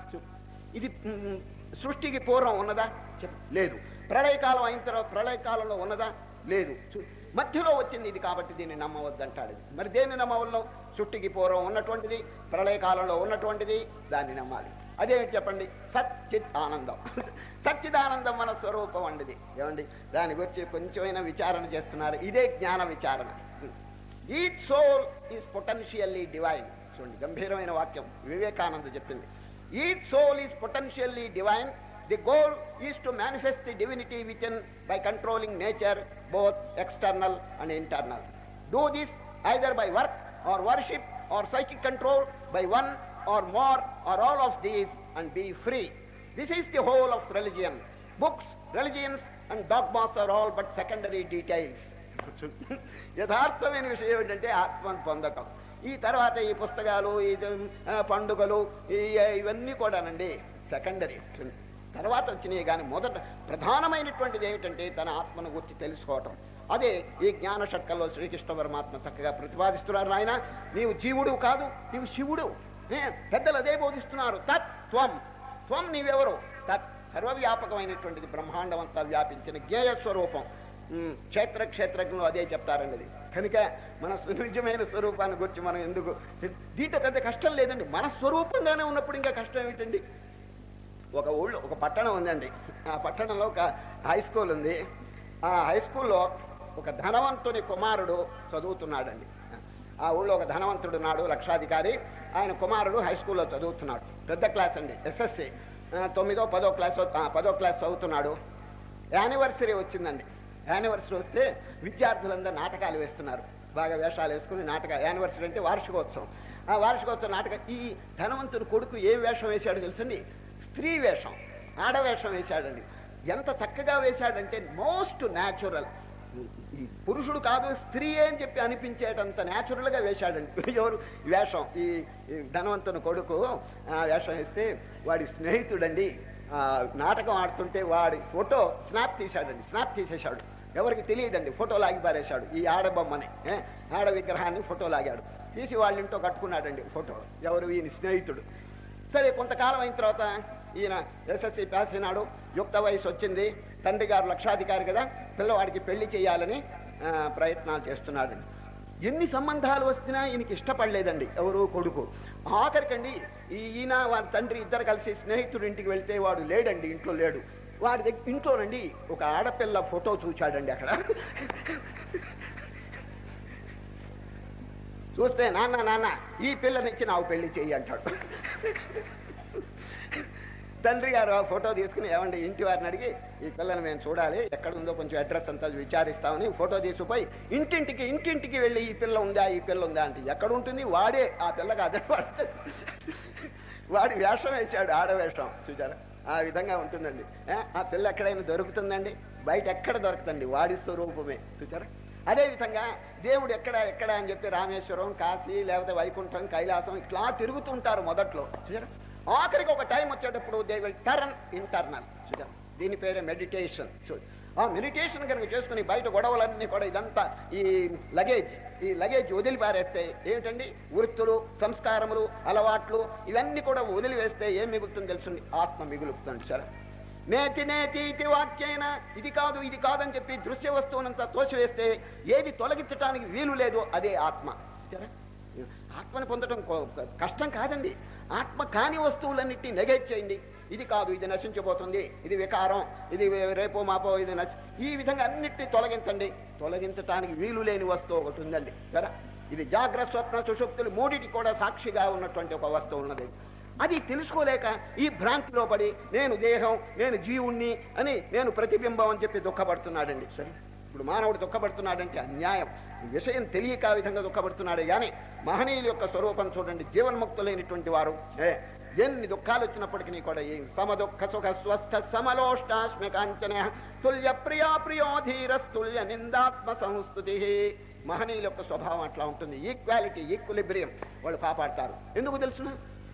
S1: ఇది మ్, సృష్టికి పూర్వం ఉన్నదా చెప్ లేదు ప్రళయకాలం అయిన తర్వాత ప్రళయకాలంలో ఉన్నదా లేదు చు- మధ్యలో వచ్చింది ఇది కాబట్టి దీన్ని నమ్మవద్దంటాడు ఇది. మరి దేన్ని నమ్మవల్లో సృష్టికి పూర్వం ఉన్నటువంటిది ప్రళయకాలంలో ఉన్నటువంటిది దాన్ని నమ్మాలి అదేమిటి చెప్పండి సచ్చిత్ ఆనందం సచ్చిదానందం మన స్వరూపం అండిది ఏమండి దాని గురించి కొంచెమైనా విచారణ చేస్తున్నారు ఇదే జ్ఞాన విచారణ each soul is potentially divine చూడండి గంభీరమైన వాక్యం వివేకానంద చెప్పింది each soul is potentially divine the goal is to manifest the divinity which by controlling nature both external and internal do this either by work or worship or psychic control by one or more or all of these and be free this is the whole of religion books religions and dogmas are all but secondary details యథార్థమైన విషయం ఏమిటంటే ఆత్మను పొందకం ఈ తర్వాత ఈ పుస్తకాలు ఈ ఆ, పండుగలు ఈ ఇవన్నీ కూడానండి సెకండరీ తర్వాత వచ్చినాయి కానీ మొదట ప్రధానమైనటువంటిది ఏమిటంటే తన ఆత్మను గురించి తెలుసుకోవటం అదే ఈ జ్ఞాన షట్కల్లో శ్రీకృష్ణ పరమాత్మ చక్కగా ప్రతిపాదిస్తున్నారు ఆయన నీవు జీవుడు కాదు నీవు శివుడు ఏ, పెద్దలు అదే బోధిస్తున్నారు తత్ త్వం త్వం నీవెవరు తత్ సర్వవ్యాపకమైనటువంటిది బ్రహ్మాండం అంతా వ్యాపించిన జ్ఞేయ స్వరూపం ఉమ్, క్షేత్ర క్షేత్రజ్ఞులు అదే చెప్తారండి అది కనుక మన నిజమైన స్వరూపాన్ని గురించి మనం ఎందుకు దీంట్లో పెద్ద కష్టం లేదండి మన స్వరూపంగానే ఉన్నప్పుడు ఇంకా కష్టం ఏమిటండి ఒక ఊళ్ళో ఒక పట్టణం ఉందండి ఆ పట్టణంలో ఒక హై స్కూల్ ఉంది ఆ హై స్కూల్లో ఒక ధనవంతుని కుమారుడు చదువుతున్నాడండి ఆ ఊళ్ళో ఒక ధనవంతుడు నాడు లక్షాధికారి ఆయన కుమారుడు హై స్కూల్లో చదువుతున్నాడు పెద్ద క్లాస్ అండి ఎస్ఎస్సి తొమ్మిదో పదో క్లాస్ పదో క్లాస్ చదువుతున్నాడు యానివర్సరీ వచ్చిందండి యానివర్సరీ వస్తే విద్యార్థులందరూ నాటకాలు వేస్తున్నారు బాగా వేషాలు వేసుకుని నాటక యానివర్సరీ అంటే వార్షికోత్సవం ఆ వార్షికోత్సవం నాటక ఈ ధనవంతుని కొడుకు ఏం వేషం వేశాడో తెలుసండి స్త్రీ వేషం ఆడవేషం వేశాడండి ఎంత చక్కగా వేశాడంటే మోస్ట్ న్యాచురల్ ఈ పురుషుడు కాదు స్త్రీ అని చెప్పి అనిపించేటంత న్యాచురల్గా వేశాడండి ఎవరు ఈ వేషం ఈ ఈ ధనవంతుని కొడుకు ఆ వేషం వేస్తే వాడి స్నేహితుడండి ఆ నాటకం ఆడుతుంటే వాడి ఫోటో స్నాప్ తీశాడండి స్నాప్ తీసేశాడు ఎవరికి తెలియదండి ఫోటో లాగి పారేశాడు ఈ ఆడబొమ్మని ఏ, ఆడ విగ్రహాన్ని ఫోటో లాగాడు తీసి వాళ్ళ ఇంట్లో కట్టుకున్నాడండి ఫోటో ఎవరు ఈయన స్నేహితుడు సరే కొంతకాలం అయిన తర్వాత ఈయన ఎస్ఎస్సి పాస్ అయినాడు యుక్త వయసు వచ్చింది తండ్రి గారు లక్షాధికారి కదా పిల్లవాడికి పెళ్లి చేయాలని ఆ, ప్రయత్నాలు చేస్తున్నాడండి ఎన్ని సంబంధాలు వస్తున్నా ఈయనకి ఇష్టపడలేదండి ఎవరు కొడుకు ఆఖరికండి ఈ ఈయన వారి తండ్రి ఇద్దరు కలిసి స్నేహితుడి ఇంటికి వెళ్తే వాడు లేడండి ఇంట్లో లేడు వాడి దగ్గర ఇంట్లోనండి ఒక ఆడపిల్ల ఫోటో చూచాడండి అక్కడ చూస్తే నాన్న నాన్న ఈ పిల్లనిచ్చి నాకు పెళ్లి చెయ్యి అంటాడు తండ్రి గారు ఆ ఫోటో తీసుకుని ఏమండి ఇంటి వారిని అడిగి ఈ పిల్లని మేము చూడాలి ఎక్కడ ఉందో కొంచెం అడ్రస్ అంతా విచారిస్తామని ఫోటో తీసుకుపోయి ఇంటింటికి ఇంటింటికి వెళ్ళి ఈ పిల్ల ఉందా ఈ పిల్ల ఉందా అంటే ఎక్కడ ఉంటుంది వాడే ఆ పిల్లగా అదే వాడు వాడి వేషం వేశాడు ఆడవేషం చూచారా ఆ విధంగా ఉంటుందండి ఏ, ఆ పిల్ల ఎక్కడైనా దొరుకుతుందండి బయట ఎక్కడ దొరుకుతుంది వాడి స్వరూపమే చూచారా అదే విధంగా దేవుడు ఎక్కడ ఎక్కడ అని చెప్పి రామేశ్వరం కాశీ లేకపోతే వైకుంఠం కైలాసం ఇట్లా తిరుగుతుంటారు మొదట్లో చూసారా ఆఖరికి ఒక టైం వచ్చేటప్పుడు దే విల్ టర్న్ ఇంటర్నల్ చూసారా దీని పేరే మెడిటేషన్ చూ ఆ మెడిటేషన్ కనుక చేసుకుని బయట గొడవలన్నీ కూడా ఇదంతా ఈ లగేజ్ ఈ లగేజ్ వదిలిపారేస్తే ఏమిటండి వృత్తులు సంస్కారములు అలవాట్లు ఇవన్నీ కూడా వదిలివేస్తే ఏం మిగులుతుంది తెలుసుంది ఆత్మ మిగులుతుంది సరే నేతి నేతి ఇది వాక్యైన ఇది కాదు ఇది కాదని చెప్పి దృశ్య వస్తువునంతా తోసివేస్తే ఏది తొలగించడానికి వీలు లేదు అదే ఆత్మ సరే? ఆత్మని పొందడం కొ- కష్టం కాదండి ఆత్మ కాని వస్తువులన్నిటిని నెగెట్ చేయండి ఇది కాదు ఇది నశించిపోతుంది ఇది వికారం ఇది రేపో మాపో ఇది నశ ఈ విధంగా అన్నిటిని తొలగించండి తొలగించడానికి వీలు లేని వస్తువు ఒకటి ఉందండి సరే ఇది జాగ్రత్త స్వప్న సుషుప్తులు మూడిటి కూడా సాక్షిగా ఉన్నటువంటి ఒక వస్తువు ఉన్నది అది తెలుసుకోలేక ఈ భ్రాంతిలో పడి నేను దేహం నేను జీవుణ్ణి అని నేను ప్రతిబింబం అని చెప్పి దుఃఖపడుతున్నాడండి సరే ఇప్పుడు మానవుడు దుఃఖపడుతున్నాడంటే అన్యాయం ఈ విషయం తెలియక ఆ విధంగా దుఃఖపడుతున్నాడే కానీ మహనీయుల యొక్క స్వరూపం చూడండి జీవన్ముక్తులైనటువంటి వారు ఏ ఎన్ని దుఃఖాలు వచ్చినప్పటికీ కూడా ఈ సమ దుఃఖ సుఖ స్వస్థ సమలోష్టాస్మి కాంచన తుల్య ప్రియా ప్రియోధీరస్తుల్య నిందాత్మ సంస్థుతి మహనీయుల యొక్క స్వభావం అట్లా ఉంటుంది ఈక్వాలిటీ ఈక్విలిబ్రియం వాళ్ళు కాపాడతారు ఎందుకు తెలుసును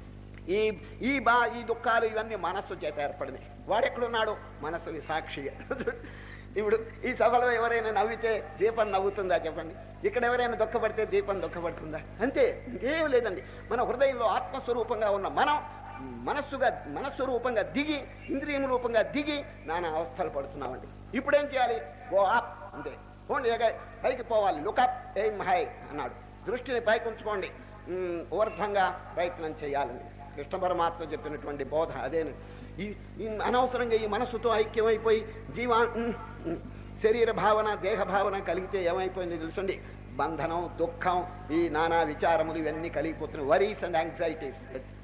S1: ఈ ఈ బా ఈ దుఃఖాలు ఇవన్నీ మనస్సు చేత ఏర్పడినాయి వాడెక్కడున్నాడు మనస్సుకి సాక్షిగా ఇప్పుడు ఈ సభలో ఎవరైనా నవ్వితే దీపం నవ్వుతుందా చెప్పండి ఇక్కడ ఎవరైనా దుఃఖపడితే దీపం దుఃఖపడుతుందా అంతే ఇంకేం లేదండి మన హృదయంలో ఆత్మస్వరూపంగా ఉన్న మనం మనస్సుగా మనస్సు రూపంగా దిగి ఇంద్రియం రూపంగా దిగి నానా అవస్థలు పడుతున్నామండి ఇప్పుడు ఏం చేయాలి గో అప్ అంతే పోండి ఎగ- పైకి పోవాలి లుకప్ ఎయిమ్ హై అన్నాడు దృష్టిని పైకి ఉంచుకోండి ఉమ్, ఊర్ధ్వంగా ప్రయత్నం చేయాలండి కృష్ణ పరమాత్మ చెప్పినటువంటి బోధ అదేను ఈ ఈ అనవసరంగా ఈ మనస్సుతో ఐక్యమైపోయి జీవా ఉమ్, ఉమ్, శరీర భావన దేహ భావన కలిగితే ఏమైపోయింది తెలుసండి బంధనం దుఃఖం ఈ నానా విచారములు ఇవన్నీ కలిగిపోతున్నాయి వరీస్ అండ్ యాంగ్జైటీస్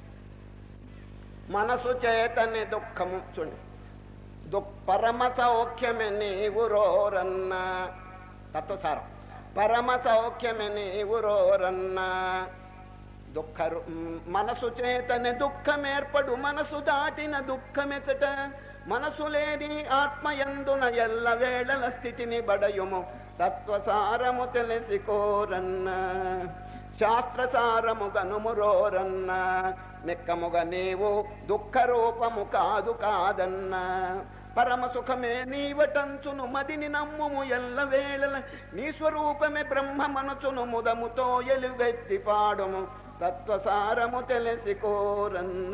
S1: మనసు చేతనే దుఃఖము చూడండి దుఃఖ పరమ సౌఖ్యమే నీవు రోరన్న తత్వసారం పరమ సౌఖ్యమే నీవు రోరన్న దుఃఖ రు- మ్, మనసు చేతనే దుఃఖమేర్పడు మనసు దాటిన దుఃఖమెచట మనసు లేని ఆత్మయందున ఎల్ల వేళల స్థితిని బడయుము తత్వసారము తెలిసి కోరన్న శాస్త్రసారము గనుమురోరన్న నిక్కముగా నీవు దుఃఖ రూపము కాదు కాదన్న పరమ సుఖమే నీవటంచును మదిని నమ్ముము ఎల్ల వేళల నీ స్వరూపమే బ్రహ్మ మనసును ముదముతో ఎలుగెత్తి పాడుము తత్వసారము తెలిసి కోరన్న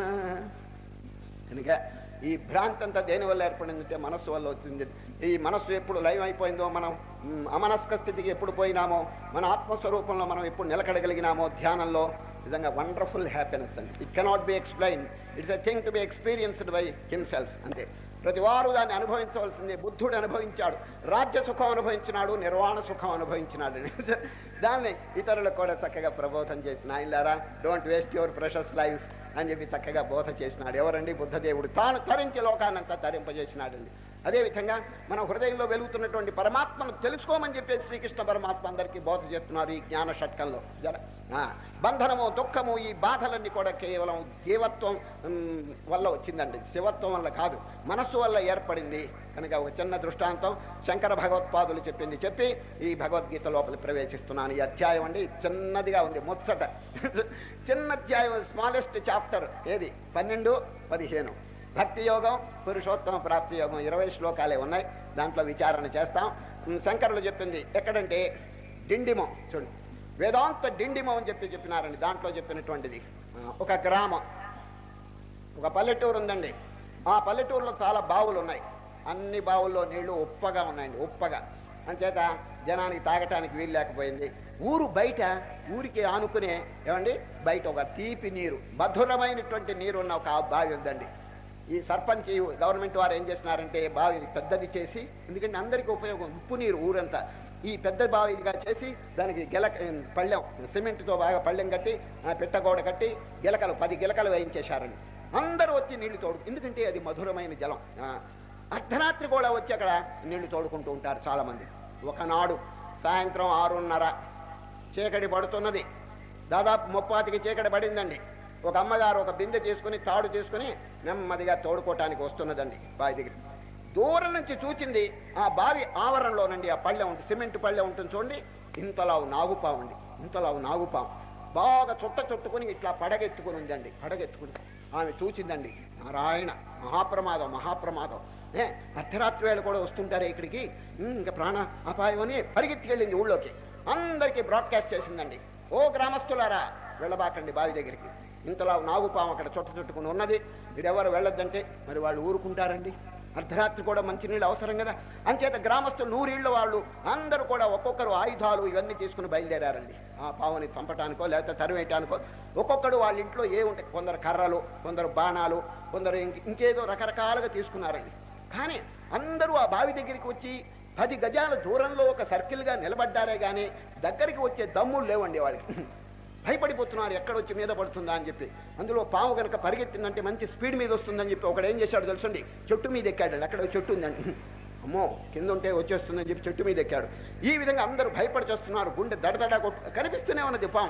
S1: కనుక ఈ భ్రాంతి అంతా దేని వల్ల ఏర్పడిందంటే మనస్సు వల్ల వచ్చింది ఈ మనస్సు ఎప్పుడు లైవ్ అయిపోయిందో మనం మ్, అమనస్క స్థితికి ఎప్పుడు పోయినామో మన ఆత్మస్వరూపంలో మనం ఎప్పుడు నిలకడగలిగినామో ధ్యానంలో నిజంగా వండర్ఫుల్ హ్యాపీనెస్ అండి it cannot be explain it's a thing to be experienced by himself అంతే ప్రతి వారు దాన్ని అనుభవించవలసిందే బుద్ధుడు అనుభవించాడు రాజ్య సుఖం అనుభవించినాడు నిర్వాణ సుఖం అనుభవించినాడు దాన్ని ఇతరులకు కూడా చక్కగా ప్రబోధం చేసిన ఆయనలారా don't waste your precious life అని చెప్పి చక్కగా బోధ చేసినాడు ఎవరండి బుద్ధదేవుడు తాను తరించి లోకాన్నంతా తరింపజేసినాడండి అదేవిధంగా మన హృదయంలో వెలుగుతున్నటువంటి పరమాత్మను తెలుసుకోమని చెప్పేసి శ్రీకృష్ణ పరమాత్మ అందరికీ బోధ చేస్తున్నారు ఈ జ్ఞాన షట్కంలో జర ఆ, బంధనము దుఃఖము ఈ బాధలన్నీ కూడా కేవలం జీవత్వం ఉమ్, వల్ల వచ్చిందండి శివత్వం వల్ల కాదు మనస్సు వల్ల ఏర్పడింది కనుక ఒక చిన్న దృష్టాంతం శంకర భగవత్పాదులు చెప్పింది చెప్పి ఈ భగవద్గీత లోపల ప్రవేశిస్తున్నాను ఈ అధ్యాయం అండి చిన్నదిగా ఉంది ముచ్చట చిన్న అధ్యాయం స్మాలెస్ట్ చాప్టర్ ఏది పన్నెండు పదిహేను భక్తి యోగం పురుషోత్తమ ప్రాప్తి యోగం ఇరవై శ్లోకాలే ఉన్నాయి దాంట్లో విచారణ చేస్తాం ఉమ్, శంకరులు చెప్పింది ఎక్కడంటే డిండిమం చూడండి వేదాంత డిండిమం అని చెప్పి చెప్పినారండి దాంట్లో చెప్పినటువంటిది ఆ, ఒక గ్రామం ఒక పల్లెటూరు ఉందండి ఆ పల్లెటూరులో చాలా బావులు ఉన్నాయి అన్ని బావుల్లో నీళ్లు ఉప్పగా ఉన్నాయండి ఉప్పగా అంచేత జనానికి తాగటానికి వీలు లేకపోయింది ఊరు బయట ఊరికి ఆనుకునే ఏమండి బయట ఒక తీపి నీరు మధురమైనటువంటి నీరు ఉన్న ఒక బావి ఉందండి ఈ సర్పంచ్ ఈ గవర్నమెంట్ వారు ఏం చేస్తున్నారంటే బావి పెద్దది చేసి ఎందుకంటే అందరికీ ఉపయోగం ఉప్పు నీరు ఊరంతా ఈ పెద్ద బావిగా చేసి దానికి గెల పళ్ళెం సిమెంట్తో బాగా పళ్ళెం కట్టి ఆ పెట్టగోడ కట్టి గిలకలు పది గిలకలు వేయించేశారండి అందరూ వచ్చి నీళ్లు తోడు ఎందుకంటే అది మధురమైన జలం ఆ, అర్ధరాత్రి కూడా వచ్చి అక్కడ నీళ్లు తోడుకుంటూ ఉంటారు చాలా మంది ఒకనాడు సాయంత్రం ఆరున్నర చీకటి పడుతున్నది దాదాపు ముప్పాతికి చీకటి పడిందండి ఒక అమ్మగారు ఒక బిందె తీసుకుని తాడు తీసుకుని నెమ్మదిగా తోడుకోవటానికి వస్తున్నదండి బావి దగ్గర దూరం నుంచి చూచింది ఆ బావి ఆవరణలోనండి ఆ పళ్ళె ఉంటుంది సిమెంట్ పళ్ళె ఉంటుంది చూడండి ఇంతలావు నాగుపాము అండి ఇంతలావు నాగుపాము బాగా చుట్ట చుట్టుకుని ఇట్లా పడగెత్తుకుని ఉందండి పడగెత్తుకుని ఆమె చూచిందండి నారాయణ మహాప్రమాదం మహాప్రమాదం ఏ అర్ధరాత్రి వేళ కూడా వస్తుంటారే ఇక్కడికి ఉమ్, ఇంకా ప్రాణ అపాయం అని పరిగెత్తికెళ్ళింది ఊళ్ళోకి అందరికీ బ్రాడ్కాస్ట్ చేసిందండి ఓ గ్రామస్తులారా వెళ్ళబాకండి బావి దగ్గరికి ఇంతలా నాగుపాము అక్కడ చుట్ట చుట్టుకుని ఉన్నది మీరెవరు వెళ్ళొద్దంటే మరి వాళ్ళు ఊరుకుంటారండి అర్ధరాత్రి కూడా మంచినీళ్ళు అవసరం కదా అంచేత గ్రామస్తులు నూరిళ్ళ వాళ్ళు అందరూ కూడా ఒక్కొక్కరు ఆయుధాలు ఇవన్నీ తీసుకుని బయలుదేరారండి ఆ పావుని చంపటానికో లేకపోతే తరివేయటానికో ఒక్కొక్కడు వాళ్ళ ఇంట్లో ఏ ఉంటాయి కొందరు కర్రలు కొందరు బాణాలు కొందరు ఇంక- ఇంకేదో రకరకాలుగా తీసుకున్నారండి కానీ అందరూ ఆ బావి దగ్గరికి వచ్చి పది గజాల దూరంలో ఒక సర్కిల్గా నిలబడ్డారే కానీ దగ్గరికి వచ్చే దమ్ములు లేవండి వాళ్ళకి భయపడిపోతున్నారు ఎక్కడొచ్చి మీద పడుతుందా అని చెప్పి అందులో పాము కనుక పరిగెత్తిందంటే మంచి స్పీడ్ మీద వస్తుందని చెప్పి ఒకడు ఏం చేశాడు తెలుసండి చెట్టు మీద ఎక్కాడు అక్కడ ఒక చెట్టు ఉందండి అమ్మో కింద ఉంటే వచ్చేస్తుందని చెప్పి చెట్టు మీద ఎక్కాడు ఈ విధంగా అందరూ భయపడి చేస్తున్నారు గుండె దడదడ కొట్టు కనిపిస్తూనే ఉన్నది పాము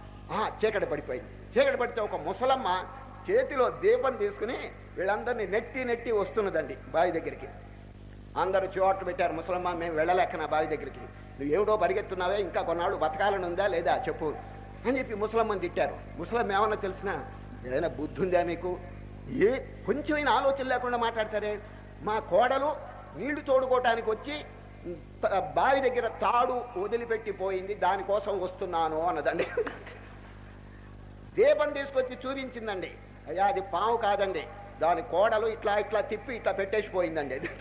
S1: ఆ చీకటి పడిపోయింది చీకటి పడితే ఒక ముసలమ్మ చేతిలో దీపం తీసుకుని వీళ్ళందరినీ నెట్టి నెట్టి వస్తున్నదండి బావి దగ్గరికి అందరూ చోట్లు పెట్టారు ముసలమ్మ మేము వెళ్ళలేక నా బావి దగ్గరికి నువ్వు ఏమిటో పరిగెత్తున్నావే ఇంకా కొన్నాళ్ళు బతకాలని ఉందా లేదా చెప్పు అని చెప్పి ముసలమ్మని తిట్టారు ముసలమ్మ ఏమన్నా తెలిసినా ఏదైనా బుద్ధి ఉందా మీకు ఏ కొంచెమైనా ఆలోచన లేకుండా మాట్లాడతారే మా కోడలు నీళ్లు తోడుకోవటానికి వచ్చి త- బావి దగ్గర తాడు వదిలిపెట్టి పోయింది దానికోసం వస్తున్నాను అన్నదండి దీపం తీసుకొచ్చి చూపించిందండి అయ్యా అది పాము కాదండి దాని కోడలు ఇట్లా ఇట్లా తిప్పి ఇట్లా పెట్టేసిపోయిందండి అది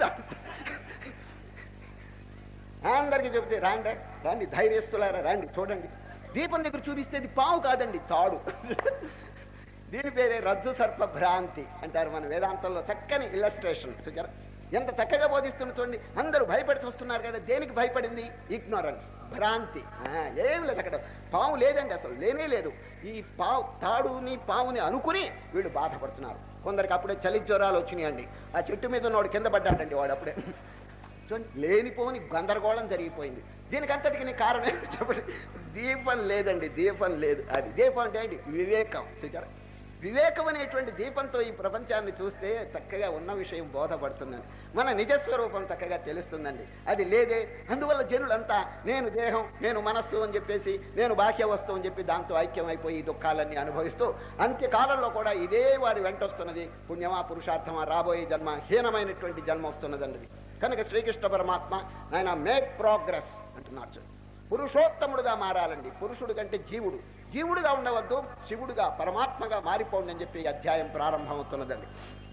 S1: అందరికి చెప్తే రాండి రండి ధైర్యస్తులారా రండి చూడండి దీపం దగ్గర చూపిస్తే ఇది పాము కాదండి తాడు దీని పేరే రజ్జు సర్ప భ్రాంతి అంటారు మన వేదాంతంలో చక్కని ఇల్లస్ట్రేషన్ చూచారా ఎంత చక్కగా బోధిస్తున్న చూడండి అందరూ భయపడి చూస్తున్నారు కదా దేనికి భయపడింది ఇగ్నోరెన్స్ భ్రాంతి ఆ, ఏం లేదు అక్కడ పాము లేదండి అసలు లేనే లేదు ఈ పావు తాడుని పావుని అనుకుని వీళ్ళు బాధపడుతున్నారు కొందరికి అప్పుడే చలి జ్వరాలు వచ్చినాయండి ఆ చెట్టు మీద ఉన్నవాడు కింద పడ్డాడండి వాడు అప్పుడే చూడండి లేనిపోని గందరగోళం జరిగిపోయింది దీనికంతటికి నీ కారణం ఏంటి చెప్పండి దీపం లేదండి దీపం లేదు అది దీపం అంటే ఏంటి వివేకం చూచారా వివేకం అనేటువంటి దీపంతో ఈ ప్రపంచాన్ని చూస్తే చక్కగా ఉన్న విషయం బోధపడుతుందండి మన నిజస్వరూపం చక్కగా తెలుస్తుందండి అది లేదే అందువల్ల జనులంతా నేను దేహం నేను మనస్సు అని చెప్పేసి నేను బాహ్య వస్తువు అని చెప్పి దాంతో ఐక్యమైపోయి ఈ దుఃఖాలన్నీ అనుభవిస్తూ అంత్యకాలంలో కూడా ఇదే వారి వెంట వస్తున్నది పుణ్యమా పురుషార్థమా రాబోయే జన్మ హీనమైనటువంటి జన్మ వస్తున్నదండి కనుక శ్రీకృష్ణ పరమాత్మ ఆయన మేక్ ప్రోగ్రెస్ అంటున్నారు చూడండి. పురుషోత్తముడుగా మారాలండి పురుషుడు కంటే జీవుడు జీవుడుగా ఉండవద్దు శివుడుగా పరమాత్మగా మారిపోండి అని చెప్పి ఈ అధ్యాయం ప్రారంభమవుతున్నదండి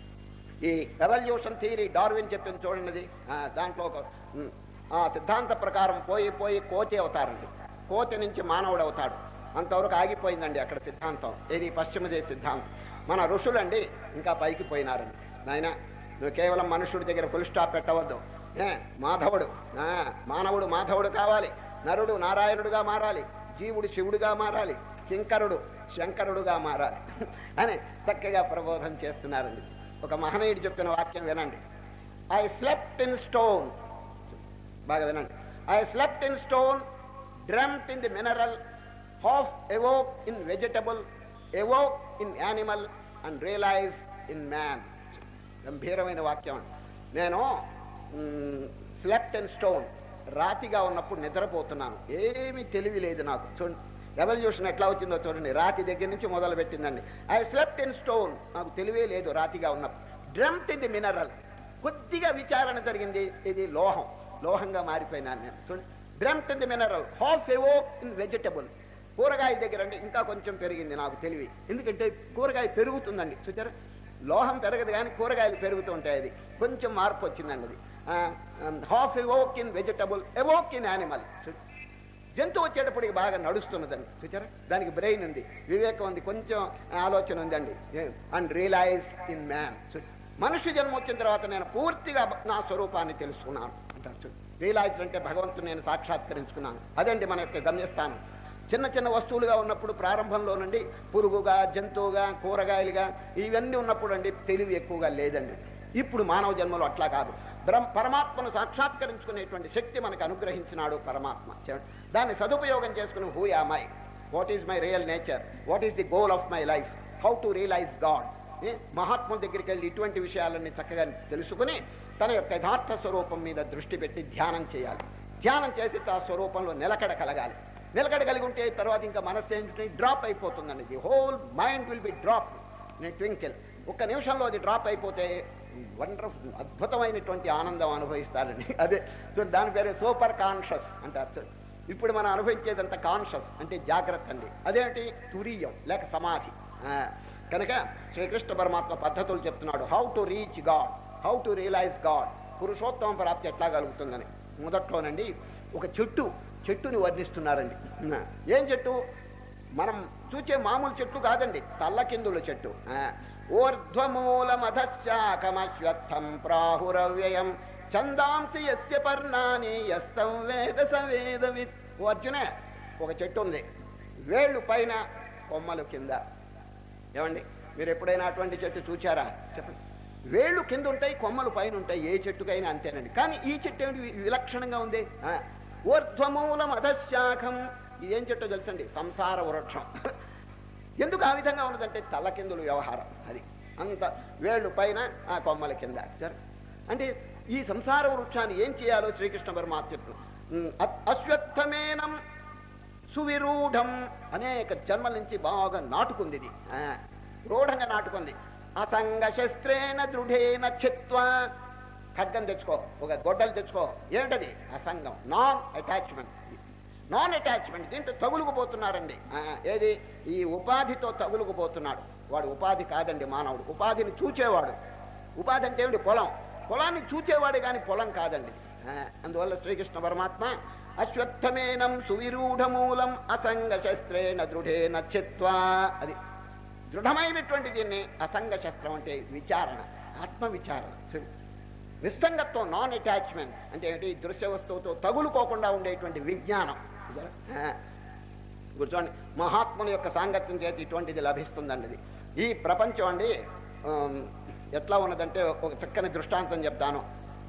S1: ఈ రెవల్యూషన్ థియరీ డార్విన్ చెప్పింది చూడండి ఆ, దాంట్లో ఒక ఉమ్, ఆ సిద్ధాంత ప్రకారం పోయి పోయి కోతి అవుతారండి కోతి నుంచి మానవుడు అవుతాడు అంతవరకు ఆగిపోయిందండి అక్కడ సిద్ధాంతం ఇది పశ్చిమ దేశ సిద్ధాంతం మన ఋషులండి ఇంకా పైకి పోయినారండి నాయన నువ్వు కేవలం మనుషుడి దగ్గర ఫుల్ స్టాప్ పెట్టవద్దు ఏ మాధవుడు ఆ, మానవుడు మాధవుడు కావాలి నరుడు నారాయణుడుగా మారాలి జీవుడు శివుడుగా మారాలి కింకరుడు శంకరుడుగా మారాలి అని చక్కగా ప్రబోధం చేస్తున్నారండి ఒక మహనీయుడు చెప్పిన వాక్యం వినండి ఐ స్లెప్ట్ ఇన్ స్టోన్ బాగా వినండి I slept in stone dreamt in the mineral half awoke in vegetable awoke in animal and realise in man గంభీరమైన వాక్యం అండి నేను స్లెప్ట్ అండ్ స్టోన్ రాతిగా ఉన్నప్పుడు నిద్రపోతున్నాను ఏమీ తెలివి లేదు నాకు చూడండి రెవల్యూషన్ ఎట్లా వచ్చిందో చూడండి రాతి దగ్గర నుంచి మొదలు పెట్టిందండి ఐ స్లెప్ట్ ఇన్ స్టోన్ నాకు తెలివే లేదు రాతిగా ఉన్నప్పుడు డ్రమ్ట్ ఇన్ ది మినరల్ కొద్దిగా విచారణ జరిగింది ఇది లోహం లోహంగా మారిపోయినాను నేను చూడండి dreamt in the mineral half awoke in vegetable కూరగాయ దగ్గర అంటే ఇంకా కొంచెం పెరిగింది నాకు తెలివి ఎందుకంటే కూరగాయ పెరుగుతుందండి చూచారా లోహం పెరగదు కానీ కూరగాయలు పెరుగుతూ ఉంటాయి అది కొంచెం మార్పు వచ్చిందండి అది half awoke in vegetable awoke in animal జంతువు వచ్చేటప్పటికి బాగా నడుస్తున్నదండి చూచారా దానికి బ్రెయిన్ ఉంది వివేకం ఉంది కొంచెం ఆలోచన ఉందండి అండ్ రియలైజ్ ఇన్ మ్యాన్ మనుష్య జన్మ వచ్చిన తర్వాత నేను పూర్తిగా నా స్వరూపాన్ని తెలుసుకున్నాను అంటారు రియలైజ్ అంటే భగవంతుని నేను సాక్షాత్కరించుకున్నాను అదండి మన యొక్క గమ్యస్థానం చిన్న చిన్న వస్తువులుగా ఉన్నప్పుడు ప్రారంభంలో నుండి పురుగుగా జంతువుగా కూరగాయలుగా ఇవన్నీ ఉన్నప్పుడు అండి తెలివి ఎక్కువగా లేదండి ఇప్పుడు మానవ జన్మలో అట్లా కాదు బ్రహ్మ పరమాత్మను సాక్షాత్కరించుకునేటువంటి శక్తి మనకు అనుగ్రహించినాడు పరమాత్మ చూడండి. దాన్ని సదుపయోగం చేసుకుని who my what is my real nature what is the goal of my life how to realise God మహాత్ముల దగ్గరికి వెళ్ళి ఇటువంటి విషయాలన్నీ చక్కగా తెలుసుకుని తన యొక్క యథార్థ స్వరూపం మీద దృష్టి పెట్టి ధ్యానం చేయాలి ధ్యానం చేసి ఆ స్వరూపంలో నిలకడ కలగాలి నిలకడ కలిగి ఉంటే తర్వాత ఇంకా మనస్సు ఏంటి డ్రాప్ అయిపోతుందండి the whole mind will be drop in twinkle ఒక్క నిమిషంలో అది డ్రాప్ అయిపోతే వండర్ఫుల్ అద్భుతమైనటువంటి ఆనందం అనుభవిస్తారండి అదే సో దాని పేరు సూపర్ కాన్షియస్ అంటారు చూడు. ఇప్పుడు మనం అనుభవించేదంత కాన్షియస్ అంటే జాగ్రత్త అండి అదేంటి తురీయం లేక సమాధి ఆ, కనుక శ్రీకృష్ణ పరమాత్మ పద్ధతులు చెప్తున్నాడు how to reach God how to realise God పురుషోత్తమ ప్రాప్తి ఎట్లా కలుగుతుందని మొదట్లోనండి ఒక చెట్టు చెట్టుని వర్ణిస్తున్నారండి ఆ, ఏం చెట్టు మనం చూచే మామూలు చెట్టు కాదండి తల్లకిందుల చెట్టు ఆ, ఊర్ధ్వమూలమధశాఖమశ్వత్థం ప్రాహురవ్యయం చందాంసి యస్య పర్ణాని యస్తం వేద సవేదవిత్ ఓ అర్జునే ఒక చెట్టు ఉంది వేళ్ళు పైన కొమ్మలు కింద ఏమండి మీరు ఎప్పుడైనా అటువంటి చెట్టు చూచారా చెప్పండి వేళ్ళు కింద ఉంటాయి కొమ్మలు పైన ఉంటాయి ఏ చెట్టుకైనా అంతేనండి కానీ ఈ చెట్టు ఏమిటి వి- విలక్షణంగా ఉంది ఆ, ఊర్ధ్వమూలం అధశాఖం ఇదేం చెట్టో తెలుసండి సంసార వృక్షం ఎందుకు ఆ విధంగా ఉన్నదంటే తలకిందులు వ్యవహారం అది అంత వేళ్ళు పైన ఆ కొమ్మల కింద సరే అంటే ఈ సంసార వృక్షాన్ని ఏం చేయాలో శ్రీకృష్ణ పరమాత్మ చెప్తూ ఉమ్, అ- అశ్వత్థమేనం సువిరూఢం అనేక జన్మల నుంచి బాగా నాటుకుంది ఇది ఆ, రూఢంగా నాటుకుంది అసంగ శస్త్రేణ దృఢేన చిత్వ ఖడ్గం తెచ్చుకో ఒక గొడ్డలు తెచ్చుకో ఏమిటది అసంగం నాన్ అటాచ్మెంట్ నాన్ అటాచ్మెంట్ దీంట్లో తగులుకుపోతున్నారండి ఆ, ఏది ఈ ఉపాధితో తగులుకుపోతున్నాడు వాడు ఉపాధి కాదండి మానవుడు ఉపాధిని చూచేవాడు ఉపాధి అంటే ఏమిటి పొలం పొలాన్ని చూచేవాడు కానీ పొలం కాదండి ఆ, అందువల్ల శ్రీకృష్ణ పరమాత్మ అశ్వత్థమేనం సువిరూఢమూలం అసంగ శస్త్రేణ దృఢేన చిత్వా అది దృఢమైనటువంటి దీన్ని అసంగ శస్త్రం అంటే విచారణ ఆత్మ విచారణ చూడు. నిస్సంగత్వం నాన్ అటాచ్మెంట్ అంటే ఏంటి దృశ్య వస్తువుతో తగులుకోకుండా ఉండేటువంటి విజ్ఞానం చూసారా? ఆ. ఇప్పుడు చూడండి మహాత్ముల యొక్క సాంగత్యం చేతి ఇటువంటిది లభిస్తుందండి ఇది ఈ ప్రపంచం అండి ఆమ్, ఎట్లా ఉన్నదంటే ఒక చక్కని దృష్టాంతం చెప్తాను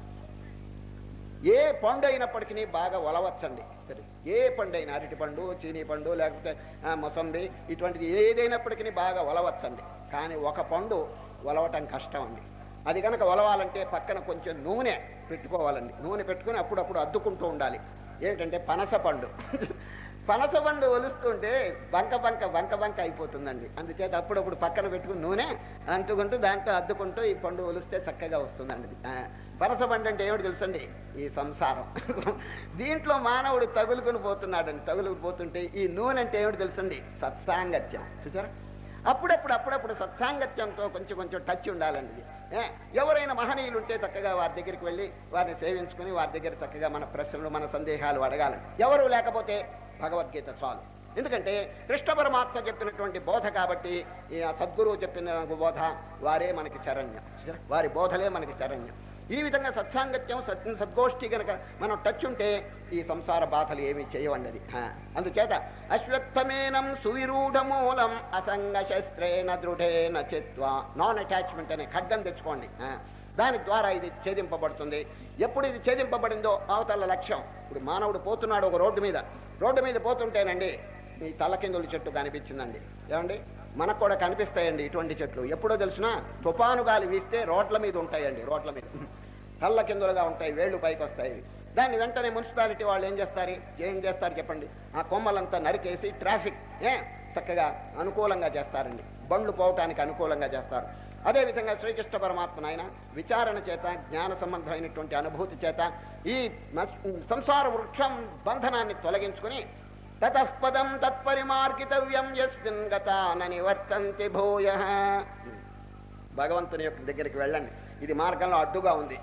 S1: ఏ పండు అయినప్పటికీ బాగా ఒలవచ్చండి సరే ఏ పండు అయినా అరటి పండు చీనీ పండు లేకపోతే ఆ, మొసంబి ఇటువంటిది ఏదైనప్పటికీ బాగా ఒలవచ్చండి కానీ ఒక పండు ఒలవటం కష్టం అండి అది కనుక ఒలవాలంటే పక్కన కొంచెం నూనె పెట్టుకోవాలండి నూనె పెట్టుకుని అప్పుడప్పుడు అద్దుకుంటూ ఉండాలి ఏంటంటే పనస పండు పనస పండు ఒలుస్తుంటే బంక బంక బంక బంక అయిపోతుందండి అందుచేత అప్పుడప్పుడు పక్కన పెట్టుకుని నూనె అంటుకుంటూ దాంట్లో అద్దుకుంటూ ఈ పండు ఒలిస్తే చక్కగా వస్తుందండి ఇది. ఆ, పనస పండు అంటే ఏమిటి తెలుసండి ఈ సంసారం దీంట్లో మానవుడు తగులుకుని పోతున్నాడండి తగులుకు పోతుంటే ఈ నూనె అంటే ఏమిటి తెలుసండి సత్సాంగత్యం చూసారా అప్పుడప్పుడు అప్పుడప్పుడు సత్సాంగత్యంతో కొంచెం కొంచెం టచ్ ఉండాలండి ఇది. ఏ, ఎవరైనా మహనీయులు ఉంటే చక్కగా వారి దగ్గరికి వెళ్ళి వారిని సేవించుకుని వారి దగ్గర చక్కగా మన ప్రశ్నలు మన సందేహాలు అడగాలి ఎవరు లేకపోతే భగవద్గీత చాలు ఎందుకంటే కృష్ణ పరమాత్మ చెప్పినటువంటి బోధ కాబట్టి ఈ ఆ సద్గురువు చెప్పిన బోధ వారే మనకి శరణ్యం వారి బోధలే మనకి శరణ్యం ఈ విధంగా సత్సాంగత్యం సత్ సద్గోష్ఠి గనక మనం టచ్ ఉంటే ఈ సంసార బాధలు ఏమీ చేయవండి అది ఆ, అందుచేత అశ్వత్థమేనం సువిరూఢమూలం అసంగ శస్త్రేణ దృఢేన చిత్వా నాన్ అటాచ్మెంట్ అనే ఖడ్గం తెచ్చుకోండి ఆ, దాని ద్వారా ఇది ఛేదింపబడుతుంది ఎప్పుడు ఇది ఛేదింపబడిందో అవతల లక్ష్యం ఇప్పుడు మానవుడు పోతున్నాడు ఒక రోడ్డు మీద రోడ్డు మీద పోతుంటేనండి ఈ తలకిందుల చెట్టు కనిపించిందండి ఏమండి మనకు కూడా కనిపిస్తాయండి ఇటువంటి చెట్లు ఎప్పుడో తెలిసిన తుఫాను గాలి వీస్తే రోడ్ల మీద ఉంటాయండి రోడ్ల మీద తల్ల కిందులుగా ఉంటాయి వేళ్ళు పైకి వస్తాయి దాన్ని వెంటనే మున్సిపాలిటీ వాళ్ళు ఏం చేస్తారు ఏం చేస్తారు చెప్పండి ఆ కొమ్మలంతా నరికేసి ట్రాఫిక్ ఏ చక్కగా అనుకూలంగా చేస్తారండి బండ్లు పోవటానికి అనుకూలంగా చేస్తారు అదేవిధంగా శ్రీకృష్ణ పరమాత్మ ఆయన విచారణ చేత జ్ఞాన సంబంధమైనటువంటి అనుభూతి చేత ఈ మస్- సంసార వృక్షం బంధనాన్ని తొలగించుకుని తతఃపదం తత్పరిమార్గితవ్యం యస్మిన్ గతా న నివర్తంతి భూయ భగవంతుని యొక్క దగ్గరికి వెళ్ళండి ఇది మార్గంలో అడ్డుగా ఉంది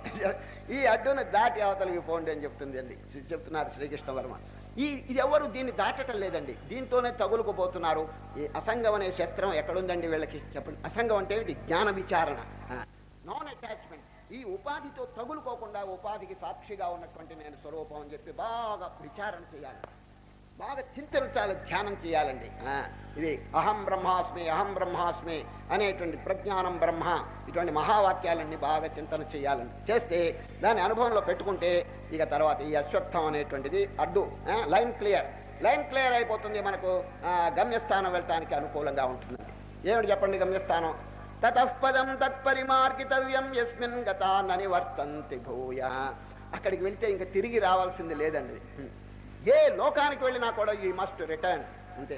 S1: ఈ అడ్డును దాటి అవతలికి పోండి అని చెప్తుంది అండి చెప్తున్నారు శ్రీకృష్ణ వర్మ ఈ ఇది ఎవరు దీన్ని దాటటం లేదండి దీంతోనే తగులుకుపోతున్నారు ఈ అసంగం అనే శస్త్రం ఎక్కడుందండి వీళ్ళకి చెప్పండి అసంగం అంటే ఏంటి? జ్ఞాన విచారణ నాన్ అటాచ్మెంట్ ఈ ఉపాధితో తగులుకోకుండా ఉపాధికి సాక్షిగా ఉన్నటువంటి నేను స్వరూపం అని చెప్పి బాగా విచారణ చేయాలి బాగా చింతనచాలి ధ్యానం చేయాలండి ఆ, ఇది అహం బ్రహ్మాస్మి అహం బ్రహ్మాస్మి అనేటువంటి ప్రజ్ఞానం బ్రహ్మ ఇటువంటి మహావాక్యాలన్నీ బాగా చింతన చేయాలండి చేస్తే దాని అనుభవంలో పెట్టుకుంటే ఇక తర్వాత ఈ అశ్వత్థం అనేటువంటిది అడ్డు ఆ, లైన్ క్లియర్ లైన్ క్లియర్ అయిపోతుంది మనకు ఆ, గమ్యస్థానం వెళ్ళటానికి అనుకూలంగా ఉంటుంది ఏమిటి చెప్పండి గమ్యస్థానం తతఃపదం తత్పరిమార్గితవ్యం యస్మిన్ గతా ననివర్తంతి భూయ అక్కడికి వెళ్తే ఇంకా తిరిగి రావాల్సింది లేదండి ఏ లోకానికి వెళ్ళినా కూడా ఈ మస్ట్ రిటర్న్ అంతే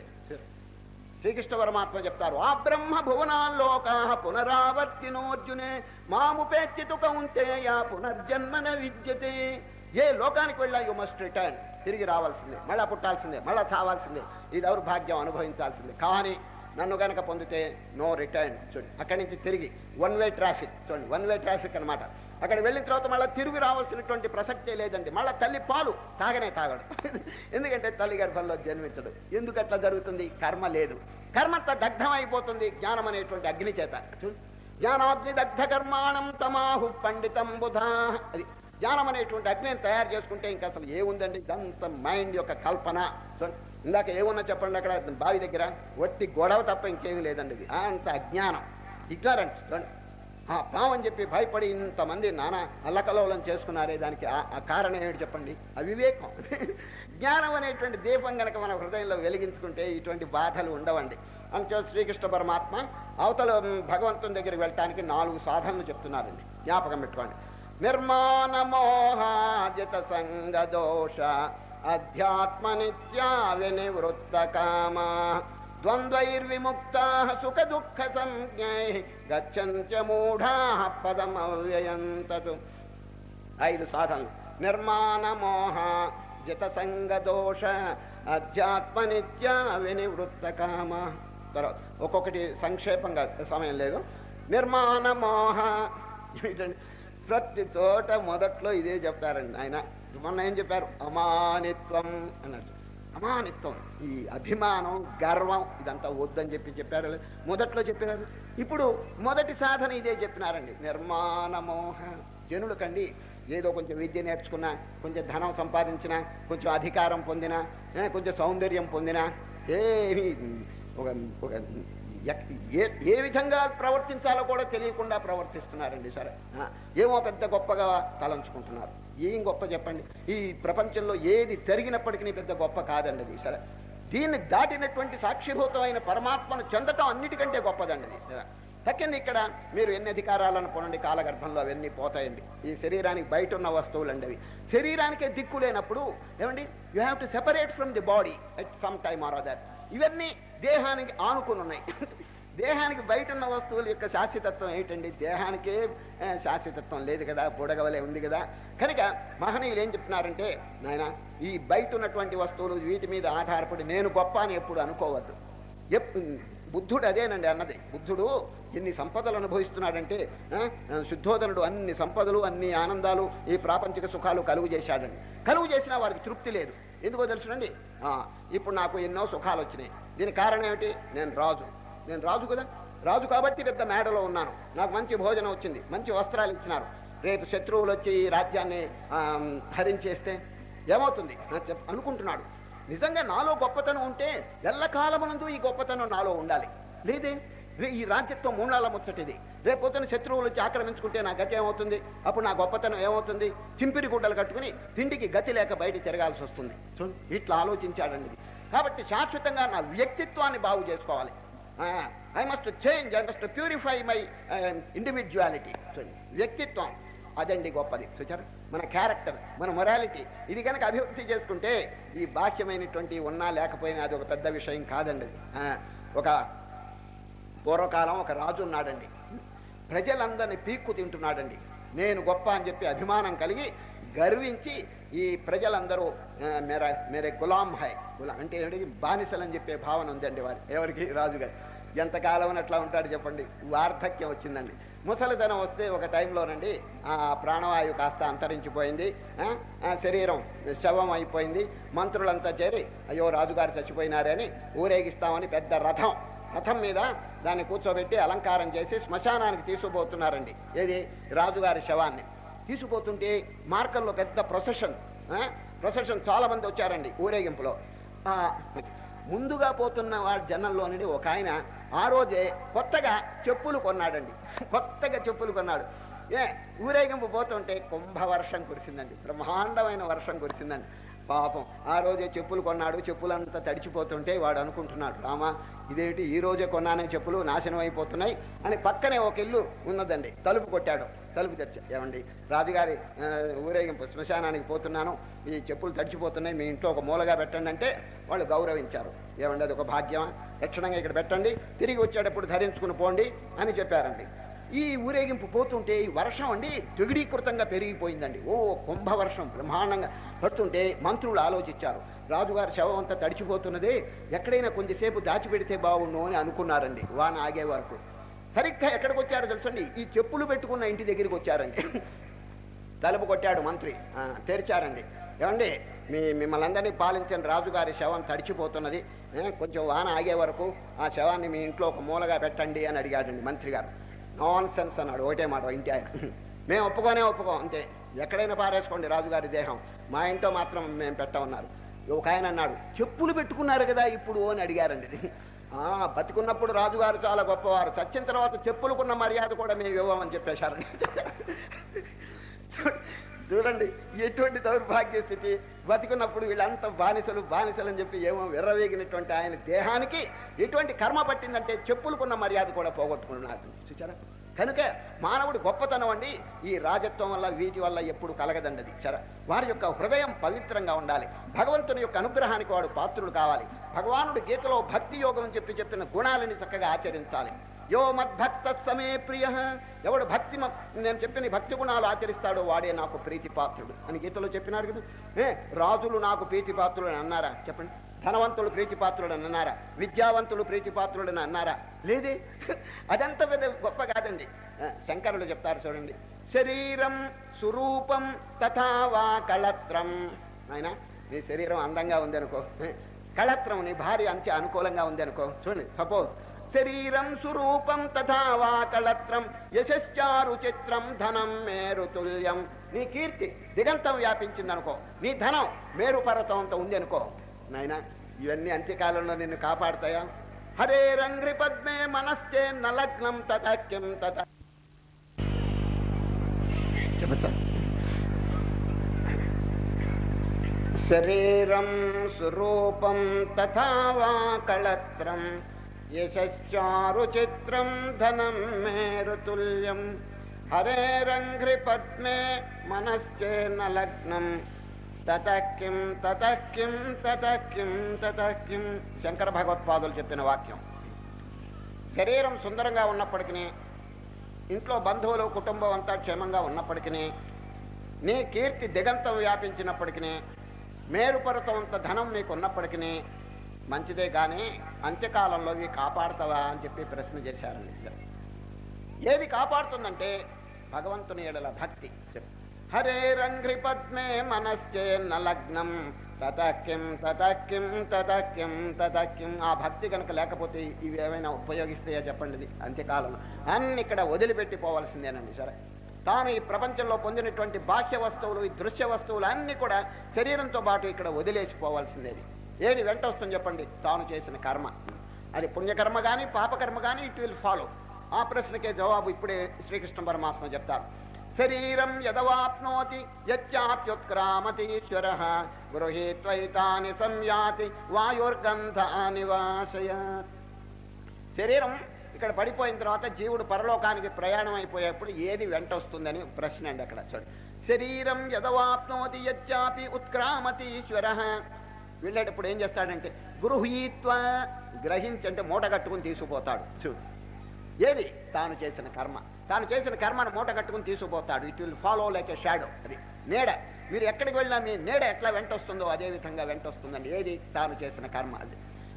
S1: శ్రీకృష్ణ పరమాత్మ చెప్తారు ఆ బ్రహ్మ భువనాల్లోకా పునరావర్తినోర్జునే మాముపేక్షితు కౌంతేయ పునర్జన్మన విద్యతే ఏ లోకానికి వెళ్ళా యు మస్ట్ రిటర్న్ తిరిగి రావాల్సిందే మళ్ళా పుట్టాల్సిందే మళ్ళా చావాల్సిందే ఈ దౌర్భాగ్యం అనుభవించాల్సిందే కానీ నన్ను గనక పొందితే నో రిటర్న్ చూడండి అక్కడి నుంచి తిరిగి వన్ వే ట్రాఫిక్ చూడండి వన్ వే ట్రాఫిక్ అన్నమాట అక్కడ వెళ్ళిన తర్వాత మళ్ళీ తిరిగి రావాల్సినటువంటి ప్రసక్తే లేదండి మళ్ళీ తల్లి పాలు తాగనే తాగడు ఎందుకంటే తల్లి గర్భంలో జన్మించడు ఎందుకు అట్లా జరుగుతుంది కర్మ లేదు కర్మంతా దగ్ధం అయిపోతుంది జ్ఞానం అనేటువంటి అగ్ని చేత చూడు. జ్ఞానాగ్ని దగ్ధ కర్మాణం తమాహు పండితం బుధా అది జ్ఞానం అనేటువంటి అగ్నిని తయారు చేసుకుంటే ఇంకా అసలు ఏముందండి ఇదంతా మైండ్ యొక్క కల్పన చూడండి ఇందాక ఏమున్నా చెప్పండి అక్కడ బావి దగ్గర వట్టి గొడవ తప్ప ఇంకేమీ లేదండి ఇది అంత అజ్ఞానం ఇగ్నరెన్స్ చూడండి ఆ పాము అని చెప్పి భయపడి ఇంతమంది నానా అల్లకలోలం చేసుకున్నారే దానికి ఆ- ఆ కారణం ఏమిటి చెప్పండి అవివేకం జ్ఞానం అనేటువంటి దీపం గనక మన హృదయంలో వెలిగించుకుంటే ఇటువంటి బాధలు ఉండవండి అంతే శ్రీకృష్ణ పరమాత్మ అవతల మ్, భగవంతుని దగ్గరికి వెళ్ళటానికి నాలుగు సాధనలు చెప్తున్నారండి జ్ఞాపకం పెట్టుకోండి నిర్మాణ మోహాజిత సంగ దోష అధ్యాత్మ నిత్యా వినివృత్త కామా ద్వంద్వైర్విముక్తా సుఖ దుఃఖ సంజ్ఞై గచ్చంత్య మూఢా పదమవ్యయం తతు ఐదు సాధనలు నిర్మాణ మోహ జిత సంగ దోష అధ్యాత్మ నిత్య వినివృత్త కామ తర్వాత ఒక్కొక్కటి సంక్షేపంగా సమయం లేదు నిర్మాణ మోహ ఏంటండి? ప్రతి చోట మొదట్లో ఇదే చెప్తారండి ఆయన మొన్న ఏం చెప్పారు అమానిత్వం అన్నట్టు అమానిత్వం ఈ అభిమానం గర్వం ఇదంతా వద్దని చెప్పి చెప్పారు మొదట్లో చెప్పినారు ఇప్పుడు మొదటి సాధన ఇదే చెప్పినారండి నిర్మాణ మోహ జనులు కండి ఏదో కొంచెం విద్య నేర్చుకున్నా కొంచెం ధనం సంపాదించినా కొంచెం అధికారం పొందినా ఏ, కొంచెం సౌందర్యం పొందినా ఏమి ఒక ఒక ఎక్- ఏ ఏ విధంగా ప్రవర్తించాలో కూడా తెలియకుండా ప్రవర్తిస్తున్నారండి సరే ఆ, ఏమో పెద్ద గొప్పగా తలంచుకుంటున్నారు ఏం గొప్ప చెప్పండి ఈ ప్రపంచంలో ఏది జరిగినప్పటికీ పెద్ద గొప్ప కాదండి అది సరే దీన్ని దాటినటువంటి సాక్షిభూతమైన పరమాత్మను చెందటం అన్నిటికంటే గొప్పదండి ఇది. సరే. తక్కింది ఇక్కడ మీరు ఎన్ని అధికారాలను పొనండి కాలగర్భంలో అవన్నీ పోతాయండి ఈ శరీరానికి బయట ఉన్న వస్తువులు అండి అవి శరీరానికే దిక్కు లేనప్పుడు ఏమండి you have to separate from the body at some time or other ఇవన్నీ దేహానికి ఆనుకుని ఉన్నాయి దేహానికి బయట ఉన్న వస్తువుల యొక్క శాశ్వతత్వం ఏంటండి దేహానికే ఆ, శాశ్వతత్వం లేదు కదా బుడగవలే ఉంది కదా కనుక మహనీయులు ఏం చెప్తున్నారంటే నాయన ఈ బయట ఉన్నటువంటి వస్తువులు వీటి మీద ఆధారపడి నేను గొప్ప అని ఎప్పుడు అనుకోవద్దు ఎప్ బుద్ధుడు అదేనండి అన్నది బుద్ధుడు ఎన్ని సంపదలు అనుభవిస్తున్నాడంటే ఆ, శుద్ధోదనుడు అన్ని సంపదలు అన్ని ఆనందాలు ఈ ప్రాపంచిక సుఖాలు కలుగు చేశాడండి కలుగు చేసినా వారికి తృప్తి లేదు ఎందుకో తెలుసునండి ఆ, ఇప్పుడు నాకు ఎన్నో సుఖాలు వచ్చినాయి దీని కారణం ఏమిటి నేను రాజు నేను రాజు కదా రాజు కాబట్టి పెద్ద మేడలో ఉన్నాను నాకు మంచి భోజనం వచ్చింది మంచి వస్త్రాలు ఇచ్చినారు రేపు శత్రువులు వచ్చి ఈ రాజ్యాన్ని ఆ, హరించేస్తే ఏమవుతుంది ఆ, చెప్- అనుకుంటున్నాడు నిజంగా నాలో గొప్పతనం ఉంటే ఎల్లకాలమునందు ఈ గొప్పతనం నాలో ఉండాలి లేదే రే- ఈ రాజ్యత్వం మూడాల ముచ్చటిది రేపొద్దున శత్రువులు వచ్చి ఆక్రమించుకుంటే నా గతి ఏమవుతుంది అప్పుడు నా గొప్పతనం ఏమవుతుంది చింపిరి గుడ్డలు కట్టుకుని తిండికి గతి లేక బయట తిరగాల్సి వస్తుంది చూడు, ఇట్లా ఆలోచించాడండి ఇది. కాబట్టి శాశ్వతంగా నా వ్యక్తిత్వాన్ని బాగు చేసుకోవాలి I must change I must purify my individuality వ్యక్తిత్వం అదండి గొప్పది చూచారు మన క్యారెక్టర్ మన మొరాలిటీ ఇది కనుక అభివృద్ధి చేసుకుంటే ఈ బాహ్యమైనటువంటి ఉన్నా లేకపోయినా అది ఒక పెద్ద విషయం కాదండి ఆ, ఒక పూర్వకాలం ఒక రాజు ఉన్నాడండి ప్రజలందరినీ పీక్కు తింటున్నాడండి నేను గొప్ప అని చెప్పి అభిమానం కలిగి గర్వించి ఈ ప్రజలందరూ ఆ, మేర మేరే గులాం హై గులాం అంటే ఏంటి బానిసలని చెప్పే భావన ఉందండి వారి ఎవరికి రాజుగారు ఎంతకాలం అట్లా ఉంటాడు చెప్పండి వార్ధక్యం వచ్చిందండి ముసలితనం వస్తే ఒక టైంలోనండి ఆ ప్రాణవాయువు కాస్త అంతరించిపోయింది ఆ, ఆ శరీరం శవం అయిపోయింది మంత్రులంతా చేరి అయ్యో రాజుగారు చచ్చిపోయినారని ఊరేగిస్తామని పెద్ద రథం రథం మీద దాన్ని కూర్చోబెట్టి అలంకారం చేసి శ్మశానానికి తీసుకుపోతున్నారండి ఏది రాజుగారి శవాన్ని తీసుకుపోతుంటే మార్గంలో పెద్ద ప్రొసెషన్ ప్రొసెషన్ చాలా మంది వచ్చారండి ఊరేగింపులో ఆ, ముందుగా పోతున్న వాళ్ళ జనంలో నుండి ఒక ఆయన ఆ రోజే కొత్తగా చెప్పులు కొన్నాడండి కొత్తగా చెప్పులు కొన్నాడు ఏ ఊరేగింపు పోతుంటే కుంభవర్షం కురిసిందండి బ్రహ్మాండమైన వర్షం కురిసిందండి పాపం ఆ రోజే చెప్పులు కొన్నాడు చెప్పులంతా తడిచిపోతుంటే వాడు అనుకుంటున్నాడు రామా ఇదేంటి ఈ రోజే కొన్నానని చెప్పులు నాశనం అయిపోతున్నాయి అని పక్కనే ఒక ఇల్లు ఉన్నదండి తలుపు కొట్టాడు తలుపు తెచ్చా ఏమండి రాజుగారి ఆ, ఊరేగింపు శ్మశానానికి పోతున్నాను ఈ చెప్పులు తడిచిపోతున్నాయి మీ ఇంట్లో ఒక మూలగా పెట్టండి అంటే వాళ్ళు గౌరవించారు ఏమండి అది ఒక భాగ్యమా లక్షణంగా ఇక్కడ పెట్టండి తిరిగి వచ్చేటప్పుడు ధరించుకుని పోండి అని చెప్పారండి ఈ ఊరేగింపు పోతుంటే ఈ వర్షం అండి దిగుడీకృతంగా పెరిగిపోయిందండి ఓ కుంభవర్షం బ్రహ్మాండంగా పడుతుంటే మంత్రులు ఆలోచించారు రాజుగారి శవం అంతా తడిచిపోతున్నదే ఎక్కడైనా కొంచెంసేపు దాచిపెడితే బాగుండు అని అనుకున్నారండి వాన ఆగే వరకు సరిగ్గా ఎక్కడికి వచ్చారో తెలుసండి ఈ చెప్పులు పెట్టుకున్న ఇంటి దగ్గరికి వచ్చారండి తలుపు కొట్టాడు మంత్రి ఆ, తెరిచారండి ఏమండి మీ మిమ్మల్ని అందరినీ పాలించిన రాజుగారి శవం తడిచిపోతున్నది ఏ, కొంచెం వాన ఆగే వరకు ఆ శవాన్ని మీ ఇంట్లో ఒక మూలగా పెట్టండి అని అడిగాడండి మంత్రి గారు నాన్ సెన్స్ అన్నాడు ఒకటే మాట ఇంటి ఆయన మేము ఒప్పుకోనే ఒప్పుకోం అంతే ఎక్కడైనా పారేసుకోండి రాజుగారి దేహం మా ఇంట్లో మాత్రం మేము పెట్టమన్నారు ఒక ఆయన అన్నాడు చెప్పులు పెట్టుకున్నారు కదా ఇప్పుడు అని అడిగారండి ఆ, బతికున్నప్పుడు రాజుగారు చాలా గొప్పవారు చచ్చిన తర్వాత చెప్పులుకున్న మర్యాద కూడా మేము ఇవ్వమని చెప్పేశారండి చూ- చూడండి ఎటువంటి దౌర్భాగ్య స్థితి బతికున్నప్పుడు వీళ్ళంతా బానిసలు బానిసలు అని చెప్పి ఏమో విర్రవేగినటువంటి ఆయన దేహానికి ఎటువంటి కర్మ పట్టిందంటే చెప్పులుకున్న మర్యాద కూడా పోగొట్టుకున్నారు చూచారా కనుక మానవుడి గొప్పతనం అండి ఈ రాజత్వం వల్ల వీటి వల్ల ఎప్పుడు కలగదండి అది చర వారి యొక్క హృదయం పవిత్రంగా ఉండాలి భగవంతుని యొక్క అనుగ్రహానికి వాడు పాత్రుడు కావాలి భగవానుడు గీతలో భక్తి యోగం అని చెప్పి చెప్పిన గుణాలని చక్కగా ఆచరించాలి యో మద్భక్త సమే ప్రియ ఎవడు భక్తి మ- నేను చెప్పిన ఈ భక్తి గుణాలు ఆచరిస్తాడో వాడే నాకు ప్రీతి పాత్రుడు అని గీతలో చెప్పినారు కదా ఏ రాజులు నాకు ప్రీతి పాత్రుడు అని అన్నారా చెప్పండి ధనవంతులు ప్రీతి పాత్రుడు అని అన్నారా విద్యావంతులు ప్రీతి పాత్రుడు అని అన్నారా లేదే అదంతా పెద్ద గొప్ప కాదండి ఆ, శంకరులు చెప్తారు చూడండి శరీరం సురూపం తథా వా కళత్రం ఆయన నీ శరీరం అందంగా ఉంది అనుకో కళత్రం నీ భార్య అంచె అనుకూలంగా ఉంది అనుకో చూడండి సపోజ్ శరీరం సురూపం తథా వా కళత్రం యశశ్చారు చిత్రం ధనం మేరుతుల్యం నీ కీర్తి దిగంతం వ్యాపించింది అనుకో నీ ధనం మేరు పర్వతం అంత ఉంది అనుకో నాయన ఇవన్నీ అంత్యకాలంలో నిన్ను కాపాడుతాయా హరే రంగ్రి పద్మే మనశ్చే నలగ్నం తత కిం తత చెప్పచ్చా శరీరం సురూపం తథా వా కళత్రం యశారు చిత్రం ధనం మేరుతుల్యం హరేరంఘ్రి పద్మే మనశ్చేన లగ్నం తతకిం తతకిం తతకిం తతకిం శంకర భగవత్పాదులు చెప్పిన వాక్యం శరీరం సుందరంగా ఉన్నప్పటికీ ఇంట్లో బంధువులు కుటుంబం అంతా క్షేమంగా ఉన్నప్పటికీ నీ కీర్తి దిగంతం వ్యాపించినప్పటికీ మేరుపర్వతం అంత ధనం నీకు ఉన్నప్పటికీ మంచిదే కానీ అంత్యకాలంలో ఇవి కాపాడుతావా అని చెప్పి ప్రశ్న చేశారండి ఏది కాపాడుతుందంటే భగవంతుని ఎడల భక్తి చెప్పు. హరే రంగ్రి పద్మే మనశ్చే నలగ్నం తతకిం తతకిం తతకిం తతకిం ఆ భక్తి కనుక లేకపోతే ఇవి ఏమైనా ఉపయోగిస్తాయా చెప్పండి ఇది అంత్యకాలంలో అన్ని ఇక్కడ వదిలిపెట్టి పోవాల్సిందేనండి సరే తాను ఈ ప్రపంచంలో పొందినటువంటి బాహ్య వస్తువులు ఈ దృశ్య వస్తువులు అన్ని కూడా శరీరంతో పాటు ఇక్కడ వదిలేసిపోవాల్సిందేది ఏది వెంట వస్తుంది చెప్పండి తాను చేసిన కర్మ అది పుణ్యకర్మ కానీ పాపకర్మ కానీ ఇట్ విల్ ఫాలో ఆ ప్రశ్నకే జవాబు ఇప్పుడే శ్రీకృష్ణ పరమాత్మ చెప్తారు శరీరం యదవాప్నోతి యచ్చాప్యుత్క్రామతీశ్వర గృహీత్వైతాని సంయాతి వాయుర్గంధ నివాసయాత్ శరీరం ఇక్కడ పడిపోయిన తర్వాత జీవుడు పరలోకానికి ప్రయాణం అయిపోయేప్పుడు ఏది వెంట వస్తుందని ప్రశ్న అండి అక్కడ చూడండి శరీరం యదవాప్నోతి యచ్చాపి ఉత్క్రామతీశ్వర వెళ్ళేటప్పుడు ఏం చేస్తాడంటే గృహీత్వ గ్రహించి అంటే మూట కట్టుకుని తీసుకుపోతాడు చూడు ఏది తాను చేసిన కర్మ తాను చేసిన కర్మను మూట కట్టుకుని తీసుకుపోతాడు it will follow like a shadow అది నీడ మీరు ఎక్కడికి వెళ్ళినా మీ నీడ ఎట్లా వెంట వస్తుందో అదే విధంగా వెంట వస్తుందండి ఏది తాను చేసిన కర్మ అది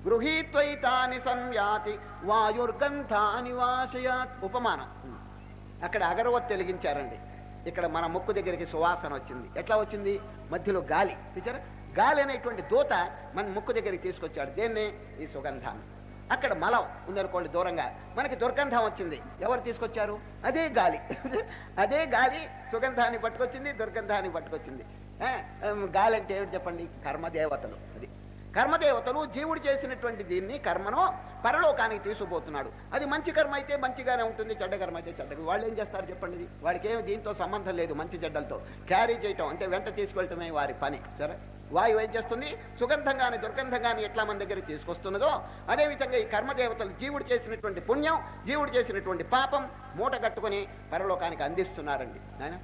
S1: గృహీత్వైతాని సంయాతి వాయుర్గంధాని వాసయాత్ ఉపమానం అక్కడ అగరవత్ వెలిగించారండి ఇక్కడ మన ముక్కు దగ్గరికి సువాసన వచ్చింది ఎట్లా వచ్చింది మధ్యలో గాలి చూచారా గాలి అనేటువంటి దూత మన ముక్కు దగ్గరికి తీసుకొచ్చాడు దేన్ని ఈ సుగంధాన్ని అక్కడ మలం ఉందనుకోండి దూరంగా మనకి దుర్గంధం వచ్చింది ఎవరు తీసుకొచ్చారు అదే గాలి అదే గాలి సుగంధాన్ని పట్టుకొచ్చింది దుర్గంధాన్ని పట్టుకొచ్చింది ఆ, ఉమ్, గాలి అంటే ఏమిటి చెప్పండి కర్మదేవతలు అది కర్మదేవతలు జీవుడు చేసినటువంటి దీన్ని కర్మను పరలోకానికి తీసుకుపోతున్నాడు అది మంచి కర్మ అయితే మంచిగానే ఉంటుంది చెడ్డ కర్మ అయితే చెడ్డగా వాళ్ళు ఏం చేస్తారు చెప్పండి ఇది వాడికి ఏమి దీంతో సంబంధం లేదు మంచి చెడ్డలతో క్యారీ చేయటం అంటే వెంట తీసుకెళ్ళటమే వారి పని సరే వాయువు ఏం చేస్తుంది సుగంధంగాని దుర్గంధంగాని ఎట్లా మన దగ్గరికి తీసుకొస్తున్నదో అదేవిధంగా ఈ కర్మదేవతలు జీవుడు చేసినటువంటి పుణ్యం జీవుడు చేసినటువంటి పాపం మూట కట్టుకొని పరలోకానికి అందిస్తున్నారండి నాయనా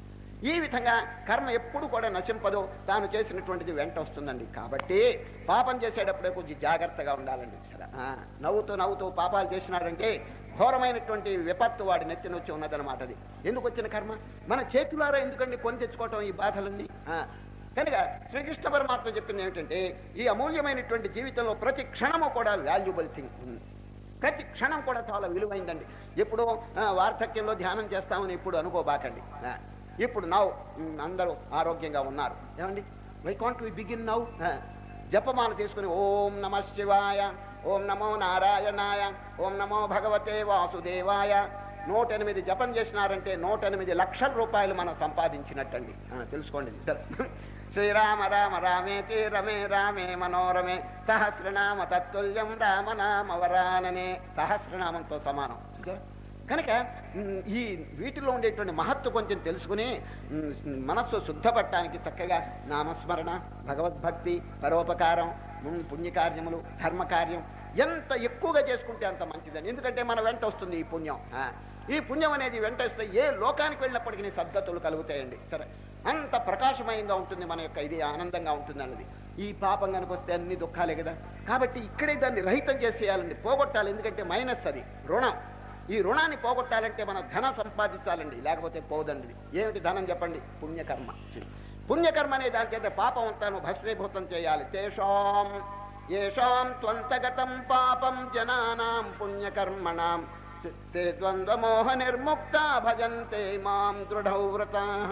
S1: ఈ విధంగా కర్మ ఎప్పుడు కూడా నశింపదు తాను చేసినటువంటిది వెంట వస్తుందండి కాబట్టి పాపం చేసేటప్పుడే కొంచెం జాగ్రత్తగా ఉండాలండి సరే ఆ, నవ్వుతూ నవ్వుతూ పాపాలు చేసినాడంటే ఘోరమైనటువంటి విపత్తు వాడి నెత్తిన వచ్చి ఉన్నదన్నమాట అది ఎందుకు వచ్చిన కర్మ మన చేతులారా ఎందుకండి కొని తెచ్చుకోవటం ఈ బాధలన్నీ ఆ, కనుక శ్రీకృష్ణ పరమాత్మ చెప్పింది ఏమిటంటే ఈ అమూల్యమైనటువంటి జీవితంలో ప్రతి క్షణము కూడా వాల్యుబుల్ థింగ్ ఉంది ప్రతి క్షణం కూడా చాలా విలువైందండి ఎప్పుడో ఆ, వార్ధక్యంలో ధ్యానం చేస్తామని ఇప్పుడు అనుకోబాకండి ఆ, ఇప్పుడు నవ్వు అందరూ ఆరోగ్యంగా ఉన్నారు ఏమండి వై కాంట్ వి బిగిన్ నవ్వు జపమాల తీసుకుని ఓం నమ శివాయ ఓం నమో నారాయణాయ ఓం నమో భగవతే వాసుదేవాయ నూట ఎనిమిది జపం చేసినారంటే నూట ఎనిమిది లక్షల రూపాయలు మనం సంపాదించినట్టండి ఆ, తెలుసుకోండి ఇది. సరే శ్రీరామ రామ రామేతి రమే రామే మనోరమే సహస్రనామ తత్తుల్యం రామనామ వరాననే సహస్రనామంతో సమానం చూసారా? కనుక ఉమ్, ఈ వీటిలో ఉండేటువంటి మహత్వ కొంచెం తెలుసుకుని ఉమ్, మనస్సు శుద్ధపడటానికి చక్కగా నామస్మరణ భగవద్భక్తి పరోపకారం ఉమ్, పుణ్యకార్యములు ధర్మకార్యం ఎంత ఎక్కువగా చేసుకుంటే అంత మంచిదని ఎందుకంటే మన వెంట వస్తుంది ఈ పుణ్యం ఆ, ఈ పుణ్యం అనేది వెంట వస్తే ఏ లోకానికి వెళ్ళినప్పటికీ సద్గతులు కలుగుతాయండి సరే అంత ప్రకాశమయంగా ఉంటుంది మన యొక్క ఇది ఆనందంగా ఉంటుంది అన్నది ఈ పాపం కనుక వస్తే అన్ని దుఃఖాలే కదా కాబట్టి ఇక్కడే దాన్ని రహితం చేసేయాలండి పోగొట్టాలి ఎందుకంటే మైనస్ అది రుణం ఈ రుణాన్ని పోగొట్టాలంటే మనం ధనం సంపాదించాలండి లేకపోతే పోదండి ఏమిటి ధనం చెప్పండి పుణ్యకర్మ పుణ్యకర్మ అనే దానికైతే పాపం అంతాను భస్మీభూతం చేయాలి తేషాం ఏషాం త్వంతగతం పాపం జనానాం పుణ్యకర్మణాం తే ద్వంద్వమోహ నిర్ముక్త భజంతే మాం దృఢవ్రత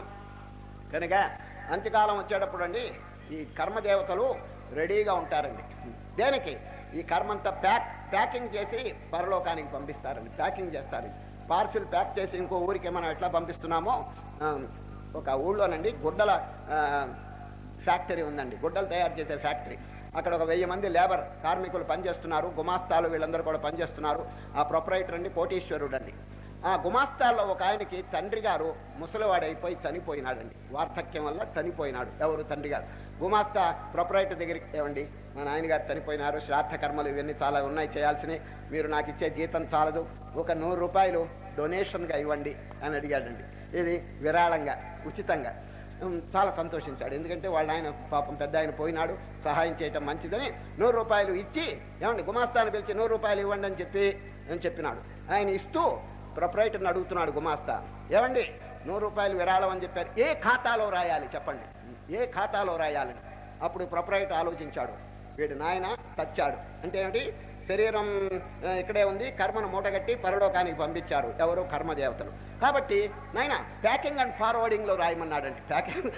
S1: కనుక అంత్యకాలం వచ్చేటప్పుడు అండి ఈ కర్మదేవతలు రెడీగా ఉంటారండి దేనికి ఈ కర్మంతా ప్యాక్ ప్యాకింగ్ చేసి పరలోకానికి పంపిస్తారండి ప్యాకింగ్ చేస్తారు పార్సిల్ ప్యాక్ చేసి ఇంకో ఊరికి మనం ఎట్లా పంపిస్తున్నామో ఆ, ఒక ఊళ్ళోనండి గుడ్డల ఆ, ఫ్యాక్టరీ ఉందండి గుడ్డలు తయారు చేసే ఫ్యాక్టరీ అక్కడ ఒక వెయ్యి మంది లేబర్ కార్మికులు పనిచేస్తున్నారు గుమాస్తాలు వీళ్ళందరూ కూడా పనిచేస్తున్నారు ఆ ప్రొపరైటర్ అండి కోటీశ్వరుడు అండి ఆ గుమాస్తాల్లో ఒక ఆయనకి తండ్రి గారు ముసలివాడైపోయి చనిపోయినాడండి వార్ధక్యం వల్ల చనిపోయినాడు ఎవరు తండ్రి గారు గుమాస్తా ప్రొపరైటర్ దగ్గరికి ఏమండి మా నాయనగారు చనిపోయినారు శ్రాద్ధ కర్మలు ఇవన్నీ చాలా ఉన్నాయి చేయాల్సినవి మీరు నాకు ఇచ్చే జీతం చాలదు ఒక నూరు రూపాయలు డొనేషన్గా ఇవ్వండి అని అడిగాడండి ఇది విరాళంగా ఉచితంగా ఉమ్, చాలా సంతోషించాడు ఎందుకంటే వాళ్ళ ఆయన పాపం పెద్ద ఆయన పోయినాడు సహాయం చేయటం మంచిదని నూరు రూపాయలు ఇచ్చి ఏమండి గుమాస్తాను పిలిచి నూరు రూపాయలు ఇవ్వండి అని చెప్పి అని చెప్పినాడు ఆయన ఇస్తూ ప్రొపరైటర్ని అడుగుతున్నాడు గుమాస్తా ఏమండి నూరు రూపాయలు విరాళం అని చెప్పారు ఏ ఖాతాలో రాయాలి చెప్పండి ఏ ఖాతాలో రాయాలి అప్పుడు ప్రొపరైటర్ ఆలోచించాడు వీడు నాయన తచ్చాడు అంటే ఏమిటి శరీరం ఆ, ఇక్కడే ఉంది కర్మను మూటగట్టి పరలోకానికి పంపించారు ఎవరు కర్మదేవతలు కాబట్టి నాయన ప్యాకింగ్ అండ్ ఫార్వర్డింగ్ లో రాయమన్నాడండి ప్యాకింగ్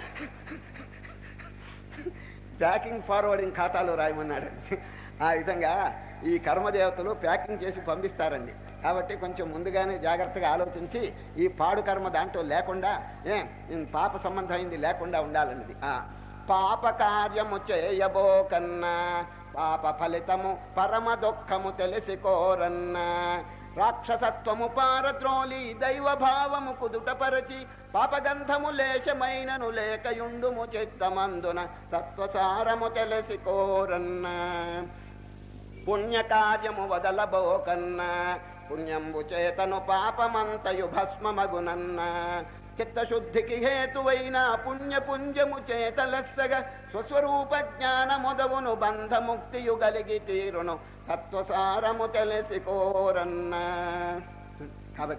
S1: ప్యాకింగ్ ఫార్వర్డింగ్ ఖాతాలో రాయమన్నాడండి ఆ విధంగా ఈ కర్మదేవతలు ప్యాకింగ్ చేసి పంపిస్తారండి కాబట్టి కొంచెం ముందుగానే జాగ్రత్తగా ఆలోచించి ఈ పాడు కర్మ దాంట్లో లేకుండా ఏ ఉమ్, పాప సంబంధమైంది లేకుండా ఉండాలన్నది ఆ, పాప కార్యము చేయబోకన్నా పాప ఫలితము పరమ దుఃఖము తెలిసి కోరన్నా రాక్షసత్వము పారద్రోలి దైవ భావము కుదుటపరచి పాపగంధము లేశమైనను లేకయుండుము చిత్తమందున సత్వసారము తెలిసి కోరన్నా పుణ్యకార్యము వదలబోకన్న పుణ్యంబు చేతను పాపమంతయు భస్మమగునన్న చిత్తశుద్ధికి హేతువైన పుణ్యపుంజము చేతలెస్సగా స్వస్వరూప జ్ఞాన మొదవును బంధముక్తియు గలిగి తీరును తత్వసారము తెలిసి కోరన్న కాబట్టి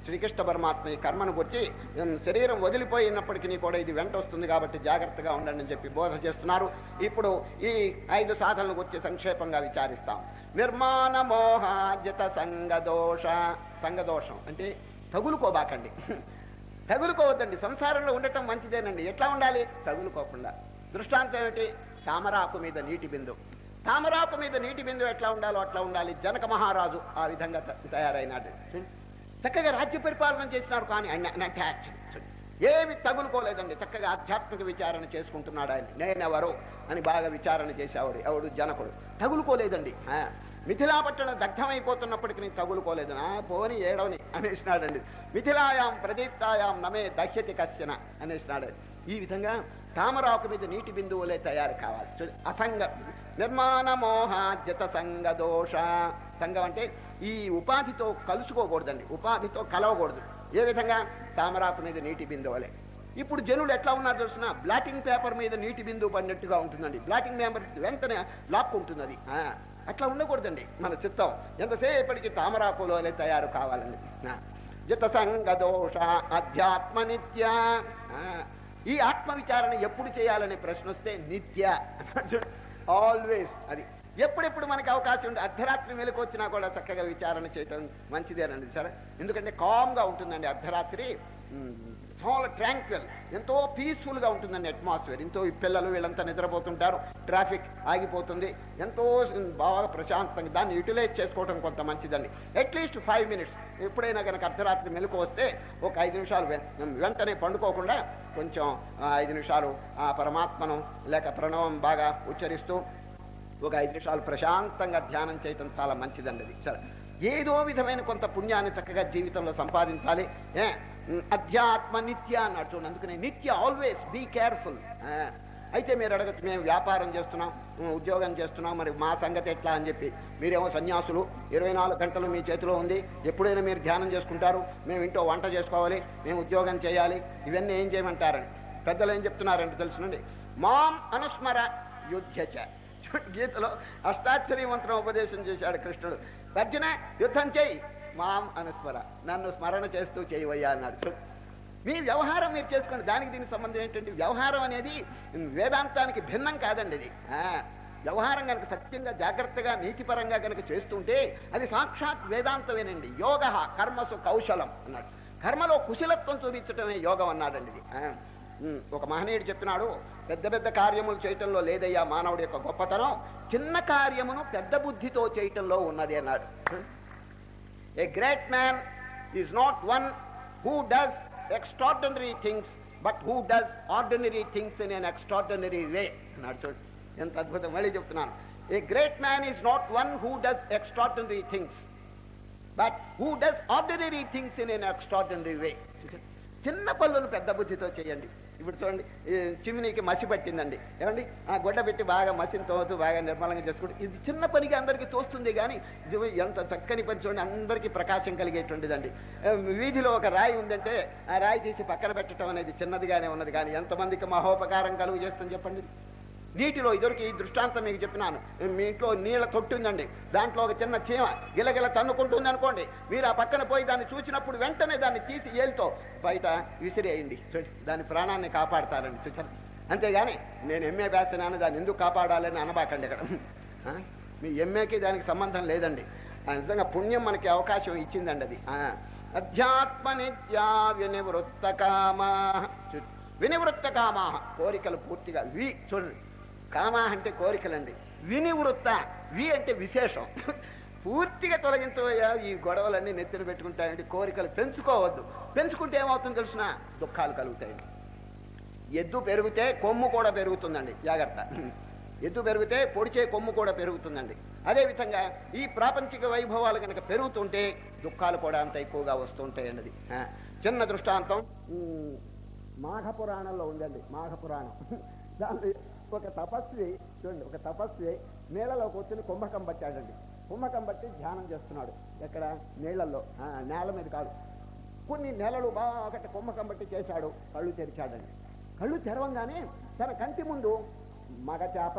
S1: శ్రీకృష్ణ పరమాత్మ ఈ కర్మను గుర్చి ఉమ్, శరీరం వదిలిపోయినప్పటికీ కూడా ఇది వెంట వస్తుంది కాబట్టి జాగ్రత్తగా ఉండండి అని చెప్పి బోధ చేస్తున్నారు ఇప్పుడు ఈ ఐదు సాధనల గురించి సంక్షేపంగా విచారిస్తాం నిర్మాణ మోహాజిత సంగదోష సంగదోషం అంటే తగులుకోబాకండి తగులుకోవద్దండి సంసారంలో ఉండటం మంచిదేనండి ఎట్లా ఉండాలి తగులుకోకుండా దృష్టాంతం ఏమిటి తామరాకు మీద నీటి బిందు తామరాకు మీద నీటి బిందు ఎట్లా ఉండాలో అట్లా ఉండాలి జనక మహారాజు ఆ విధంగా త- తయారైనాడు చక్కగా రాజ్య పరిపాలన చేసినారు కానీ ఆయన అటాచ్ ఏమి తగులుకోలేదండి చక్కగా ఆధ్యాత్మిక విచారణ చేసుకుంటున్నాడు ఆయన నేనెవరు అని బాగా విచారణ చేసేవాడు ఎవడు జనకుడు తగులుకోలేదండి ఆ, మిథిలాపట్టణం దగ్ధమైపోతున్నప్పటికీ తగులుకోలేదు ఆ పోని ఏడవని అనేసినాడండి మిథిలాయాం ప్రదీప్తాయాం నమే దహ్యతి కశ్యన అనేసినాడు ఈ విధంగా తామరాకు మీద నీటి బిందువులే తయారు కావాలి చూడు, అసంగ నిర్మాణ మోహాజ్యత సంగ దోష సంఘం అంటే ఈ ఉపాధితో కలుసుకోకూడదండి ఉపాధితో కలవకూడదు ఏ విధంగా తామరాకు మీద నీటి బిందువులే ఇప్పుడు జనులు ఎట్లా ఉన్నారు చూసిన బ్లాటింగ్ పేపర్ మీద నీటి బిందువు పడినట్టుగా ఉంటుందండి బ్లాటింగ్ పేపర్ వెంటనే లాక్కుంటుంది అది ఆ, అట్లా ఉండకూడదండి మన చిత్తం ఎంతసేపటికి తామరాకులోనే తయారు కావాలండి ఆ, జిత సంగ దోష అధ్యాత్మ నిత్య ఆ, ఈ ఆత్మ విచారణ ఎప్పుడు చేయాలనే ప్రశ్న వస్తే నిత్య ఆల్వేస్ అది ఎప్పుడెప్పుడు మనకి అవకాశం ఉంది అర్ధరాత్రి మెలకు వచ్చినా కూడా చక్కగా విచారణ చేయటం మంచిదేనండి సరే ఎందుకంటే కామ్గా ఉంటుందండి అర్ధరాత్రి మ్, చాలా ట్రాంక్వెల్ ఎంతో పీస్ఫుల్గా ఉంటుందండి అట్మాస్ఫియర్ ఎంతో ఈ పిల్లలు వీళ్ళంతా నిద్రపోతుంటారు ట్రాఫిక్ ఆగిపోతుంది ఎంతో బాగా ప్రశాంతంగా దాన్ని యూటిలైజ్ చేసుకోవడం కొంత మంచిదండి అట్లీస్ట్ ఫైవ్ మినిట్స్ ఎప్పుడైనా కనుక అర్ధరాత్రి మెలకు వస్తే ఒక ఐదు నిమిషాలు వె- వెంటనే పండుకోకుండా కొంచెం ఆ, ఐదు నిమిషాలు ఆ పరమాత్మను లేక ప్రణవం బాగా ఉచ్చరిస్తూ ఒక ఐదు నిమిషాలు ప్రశాంతంగా ధ్యానం చేయటం చాలా మంచిదండి అది సరే ఏదో విధమైన కొంత పుణ్యాన్ని చక్కగా జీవితంలో సంపాదించాలి ఏ ఉమ్, అధ్యాత్మ నిత్య అన్నాడు చూడండి అందుకని నిత్య ఆల్వేస్ బీ కేర్ఫుల్ అయితే మీరు అడగచ్చు మేము వ్యాపారం చేస్తున్నాం ఉమ్, ఉద్యోగం చేస్తున్నాం మరి మా సంగతి ఎట్లా అని చెప్పి మీరేమో సన్యాసులు ఇరవై నాలుగు గంటలు మీ చేతిలో ఉంది ఎప్పుడైనా మీరు ధ్యానం చేసుకుంటారు మేము ఇంట్లో వంట చేసుకోవాలి మేము ఉద్యోగం చేయాలి ఇవన్నీ ఏం చేయమంటారని పెద్దలు ఏం చెప్తున్నారంటే తెలుసునండి మాం అనుస్మర యుద్ధచ గీతలో అష్టాక్షరి మంత్రం ఉపదేశం చేశాడు కృష్ణుడు అర్జున యుద్ధం చేయి మాం అనుస్మర నన్ను స్మరణ చేస్తూ చేయవయ్యా అన్నాడు చూ. మీ వ్యవహారం మీరు చేసుకోండి దానికి దీనికి సంబంధం ఏంటంటే వ్యవహారం అనేది వేదాంతానికి భిన్నం కాదండి ఇది ఆ, వ్యవహారం కనుక సత్యంగా జాగ్రత్తగా నీతిపరంగా కనుక చేస్తుంటే అది సాక్షాత్ వేదాంతమేనండి యోగ కర్మసు కౌశలం అన్నాడు కర్మలో కుశలత్వం చూపించటమే యోగం అన్నాడండి ఇది ఆ, ఉమ్, ఒక మహనీయుడు చెప్తున్నాడు పెద్ద పెద్ద కార్యములు చేయటంలో లేదయ్యా మానవుడి యొక్క గొప్పతనం చిన్న కార్యమును పెద్ద బుద్ధితో చేయటంలో ఉన్నది అన్నాడు a great man is not one who does extraordinary things but who does ordinary things in an extraordinary way అన్నాడు చూడు ఎంత అద్భుతం మళ్ళీ చెప్తున్నాను a great man is not one who does extraordinary things but who does ordinary things in an extraordinary way చిన్న పనులను పెద్ద బుద్ధితో చేయండి ఇప్పుడు చూడండి ఈ చిమ్నీకి మసి పట్టిందండి ఏమండి ఆ గొడ్డ పెట్టి బాగా మసిని తోతూ బాగా నిర్మలంగా చేసుకుంటూ ఇది చిన్న పనికి అందరికీ తోస్తుంది కానీ ఇది ఎంత చక్కని పని చూడండి అందరికీ ప్రకాశం కలిగేటువంటిదండి ఆ, వీధిలో ఒక రాయి ఉందంటే ఆ రాయి తీసి పక్కన పెట్టడం అనేది చిన్నదిగానే ఉన్నది కానీ ఎంతమందికి మహోపకారం కలుగు చేస్తుంది చెప్పండి నీటిలో ఇదివరకు ఈ దృష్టాంతం మీకు చెప్పినాను మీ ఇంట్లో నీళ్ళ తొట్టి ఉందండి దాంట్లో ఒక చిన్న చీమ గిలగిల తన్నుకుంటుంది అనుకోండి మీరు ఆ పక్కన పోయి దాన్ని చూసినప్పుడు వెంటనే దాన్ని తీసి ఏలుతో బయట విసిరేయండి చూడండి దాని ప్రాణాన్ని కాపాడతారండి చూచారు అంతేగాని నేను ఎంఏ వేస్తున్నాను దాన్ని ఎందుకు కాపాడాలని అనబాకండి ఇక్కడ ఆ? మీ ఎంఏకి దానికి సంబంధం లేదండి ఆ నిజంగా పుణ్యం మనకి అవకాశం ఇచ్చిందండి అది ఆ. అధ్యాత్మ నిత్యా వినివృత్త కామా వినివృత్త కామా కోరికలు పూర్తిగా వి చూడండి కామా అంటే కోరికలండి వినివృత్త వి అంటే విశేషం పూర్తిగా తొలగించబోయా ఈ గొడవలన్నీ నెత్తిన పెట్టుకుంటాయండి కోరికలు పెంచుకోవద్దు పెంచుకుంటే ఏమవుతుందో తెలిసిన దుఃఖాలు కలుగుతాయండి ఎద్దు పెరిగితే కొమ్ము కూడా పెరుగుతుందండి జాగ్రత్త ఎద్దు పెరిగితే పొడిచే కొమ్ము కూడా పెరుగుతుందండి అదేవిధంగా ఈ ప్రాపంచిక వైభవాలు కనుక పెరుగుతుంటే దుఃఖాలు కూడా అంత ఎక్కువగా వస్తుంటాయండి అది ఆ, చిన్న దృష్టాంతం ఉమ్, మాఘ పురాణంలో ఉందండి మాఘ పురాణం దాన్ని ఒక తపస్వి చూడండి ఒక తపస్వి నీళ్ళలో కూర్చొని కుంభకం పట్టాడండి కుంభకం బట్టి ధ్యానం చేస్తున్నాడు ఎక్కడ నీళ్ళల్లో ఆ, నేల మీద కాదు కొన్ని నెలలు బాగా కుంభకం బట్టి చేశాడు కళ్ళు తెరిచాడండి కళ్ళు తెరవంగానే తన కంటి ముందు మగ చేప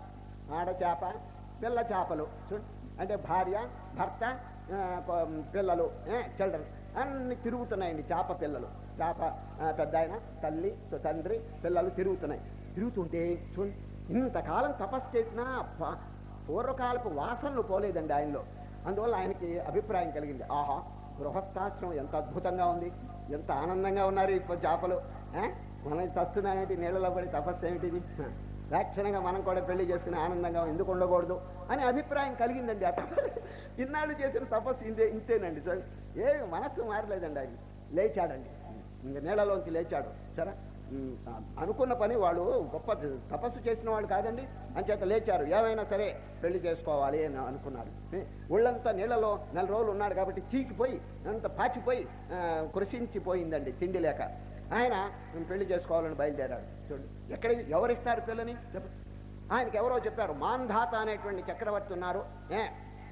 S1: ఆడ చేప పిల్ల చేపలు చూడు అంటే భార్య భర్త ఆ, కొ- పిల్లలు చిల్డ్రన్ అన్ని తిరుగుతున్నాయండి చేప పిల్లలు చేప ఆ, పెద్ద ఆయన తల్లి తండ్రి పిల్లలు తిరుగుతున్నాయి తిరుగుతుంటే చూడండి ఇంతకాలం తపస్సు చేసినా ప- పూర్వకాలపు వాసనలు పోలేదండి ఆయనలో అందువల్ల ఆయనకి అభిప్రాయం కలిగింది ఆహా గృహస్థాశ్రమం ఎంత అద్భుతంగా ఉంది ఎంత ఆనందంగా ఉన్నారు ఇప్పుడు చేపలు ఆ? మనం చస్తున్నాయేంటి నీళ్ళలో పడి తపస్సు ఏమిటిది లక్షణంగా మనం కూడా పెళ్లి చేసుకుని ఆనందంగా ఎందుకు ఉండకూడదు అని అభిప్రాయం కలిగిందండి అట ఇన్నాళ్ళు చేసిన తపస్సు ఇంతే ఇంతేనండి సార్ ఏ మనస్సు మారలేదండి ఆయన లేచాడండి ఇంక నీళ్ళలోంచి లేచాడు సరే ఉమ్, అనుకున్న పని వాడు గొప్ప తపస్సు చేసిన వాడు కాదండి అంచేత లేచారు ఏమైనా సరే పెళ్లి చేసుకోవాలి అని అనుకున్నారు ఏ, ఒళ్ళంతా నీళ్ళలో నెల రోజులు ఉన్నాడు కాబట్టి చీకిపోయి అంత పాచిపోయి ఆ, కృషించిపోయిందండి తిండి లేక ఆయన "నేను పెళ్లి చేసుకోవాలని బయలుదేరాడు చూడండి ఎక్కడ ఎవరిస్తారు పిల్లని చెప్ప ఆయనకి ఎవరో చెప్పారు మాంధాత అనేటువంటి చక్రవర్తి ఉన్నారు ఏ